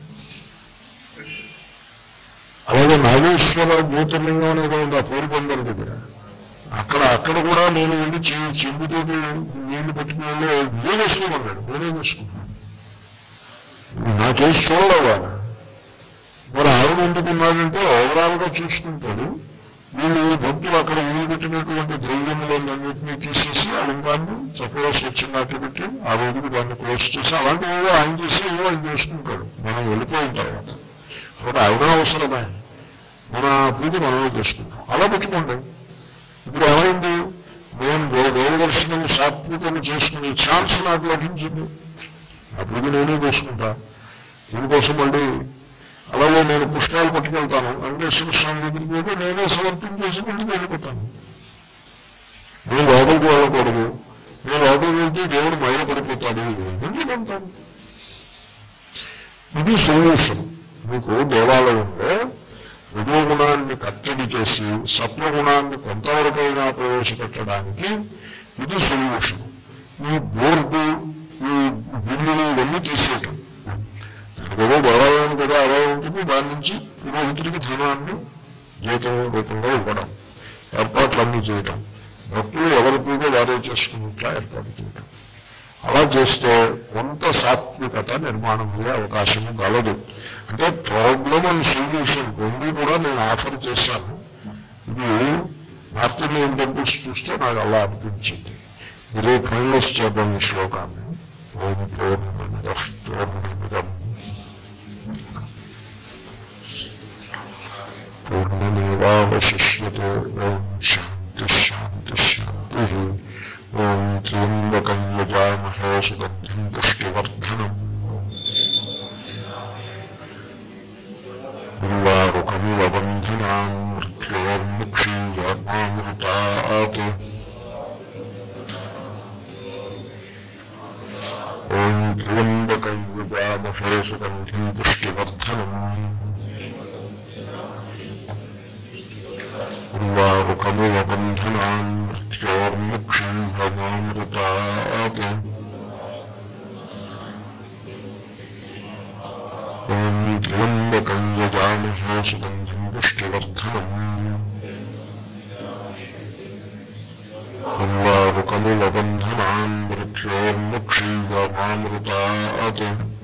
అలాగే నాగేశ్వర జ్యోతిర్లింగం అనేది ఉంది ఆ పూర్వందరి దగ్గర అక్కడ అక్కడ కూడా నేను వెళ్ళి చె- చెంబుతో నీళ్లు పట్టుకుని వెళ్ళి నేనే వేసుకోమన్నాడు నేనే వేసుకున్నాను నా కేసు చూడలేవా మరి ఆవిడ ఎందుకున్నాడంటే ఓవరాల్ గా చూసుకుంటాడు వీళ్ళు భక్తులు అక్కడ ఊరు పెట్టినటువంటి ద్రవ్యములన్నింటినీ తీసేసి ఆ లింగాన్ని చక్కగా స్వచ్ఛంగా పెట్టి ఆ రోజుకి దాన్ని క్లోజ్ చేసి అలాంటి ఏవో ఆయన చేసి ఏవో ఆయన చేసుకుంటాడు మనం వెళ్ళిపోయిన తర్వాత కాబట్టి ఆవిడ అవసరమే మన పూజ మనమే చేసుకుంటాం అలా పెట్టుకోండి ఇప్పుడు ఏమైంది నేను దే- దేవదర్శనం సాత్వికం చేసుకునే ఛాన్స్ నాకు లభించింది ఆ పూజ నేనే చేసుకుంటా దీనికోసం మళ్ళీ అలాగే నేను పుష్పాలు పట్టుకెళ్తాను వెంకటేశ్వర స్వామి దగ్గరికి పోతే నేనే సమర్పించేసి ఇంటికి వెళ్ళిపోతాను నేను లోపలికి వెళ్ళకూడదు నేను లోపలికి వెళ్తే దేవుడు మైల పడిపోతాడు ఎందుకు అంటాను ఇది సొల్యూషన్ మీకు దేవాలయంలో రజోగుణాన్ని కట్టడి చేసి సత్వగుణాన్ని కొంతవరకైనా ప్రవేశపెట్టడానికి ఇది సొల్యూషన్ ఈ బోర్డు ఈ బిల్లులు ఇవన్నీ తీసేయటం ఏదో దేవాలయానికి కదా అలా ఉంటుంది దాని నుంచి పురోహితుడికి ధనాన్ని జీతం రూపంలో ఇవ్వడం ఏర్పాట్లన్నీ చేయటం భక్తులు ఎవరి పూజ వారే చేసుకున్నట్లా ఏర్పాటు చేయటం అలా చేస్తే కొంత సాత్వికత నిర్మాణం అయ్యే అవకాశం కలదు అంటే ప్రాబ్లం అండ్ సొల్యూషన్ రెండు కూడా నేను ఆఫర్ చేశాను ఇది నార్త్ ఇండియన్ టెంపుల్స్ చూస్తే నాకు అలా అనిపించింది ఇదే ఫైనలైజ్ చేద్దాం ఈ శ్లోకాన్ని ఓం పూర్ణమిద పూర్ణమిదం పూర్ణమేవాశిష్యతే ఓం శాంతి శాంతి శాంతి ఓం త్ర్యంబకం యజామహే సుగంధిం పుష్టివర్ధనం ఉర్వారుకమివ బంధనాన్ మృత్యోర్ముక్షీయాత్మామృతాత్ ఓం త్ర్యంబకం యజామహే సుగంధిం పుష్టివర్ధనం ఉర్వారుకమివ బంధనాన్ మృత్యోర్ముక్షీయమామృతాత్ ఓం త్ర్యంబకం యజామహే సుగంధిం పుష్టివర్ధనం ఉర్వారుకమివ బంధనాన్ మృత్యోర్ముక్షీయమామృతాత్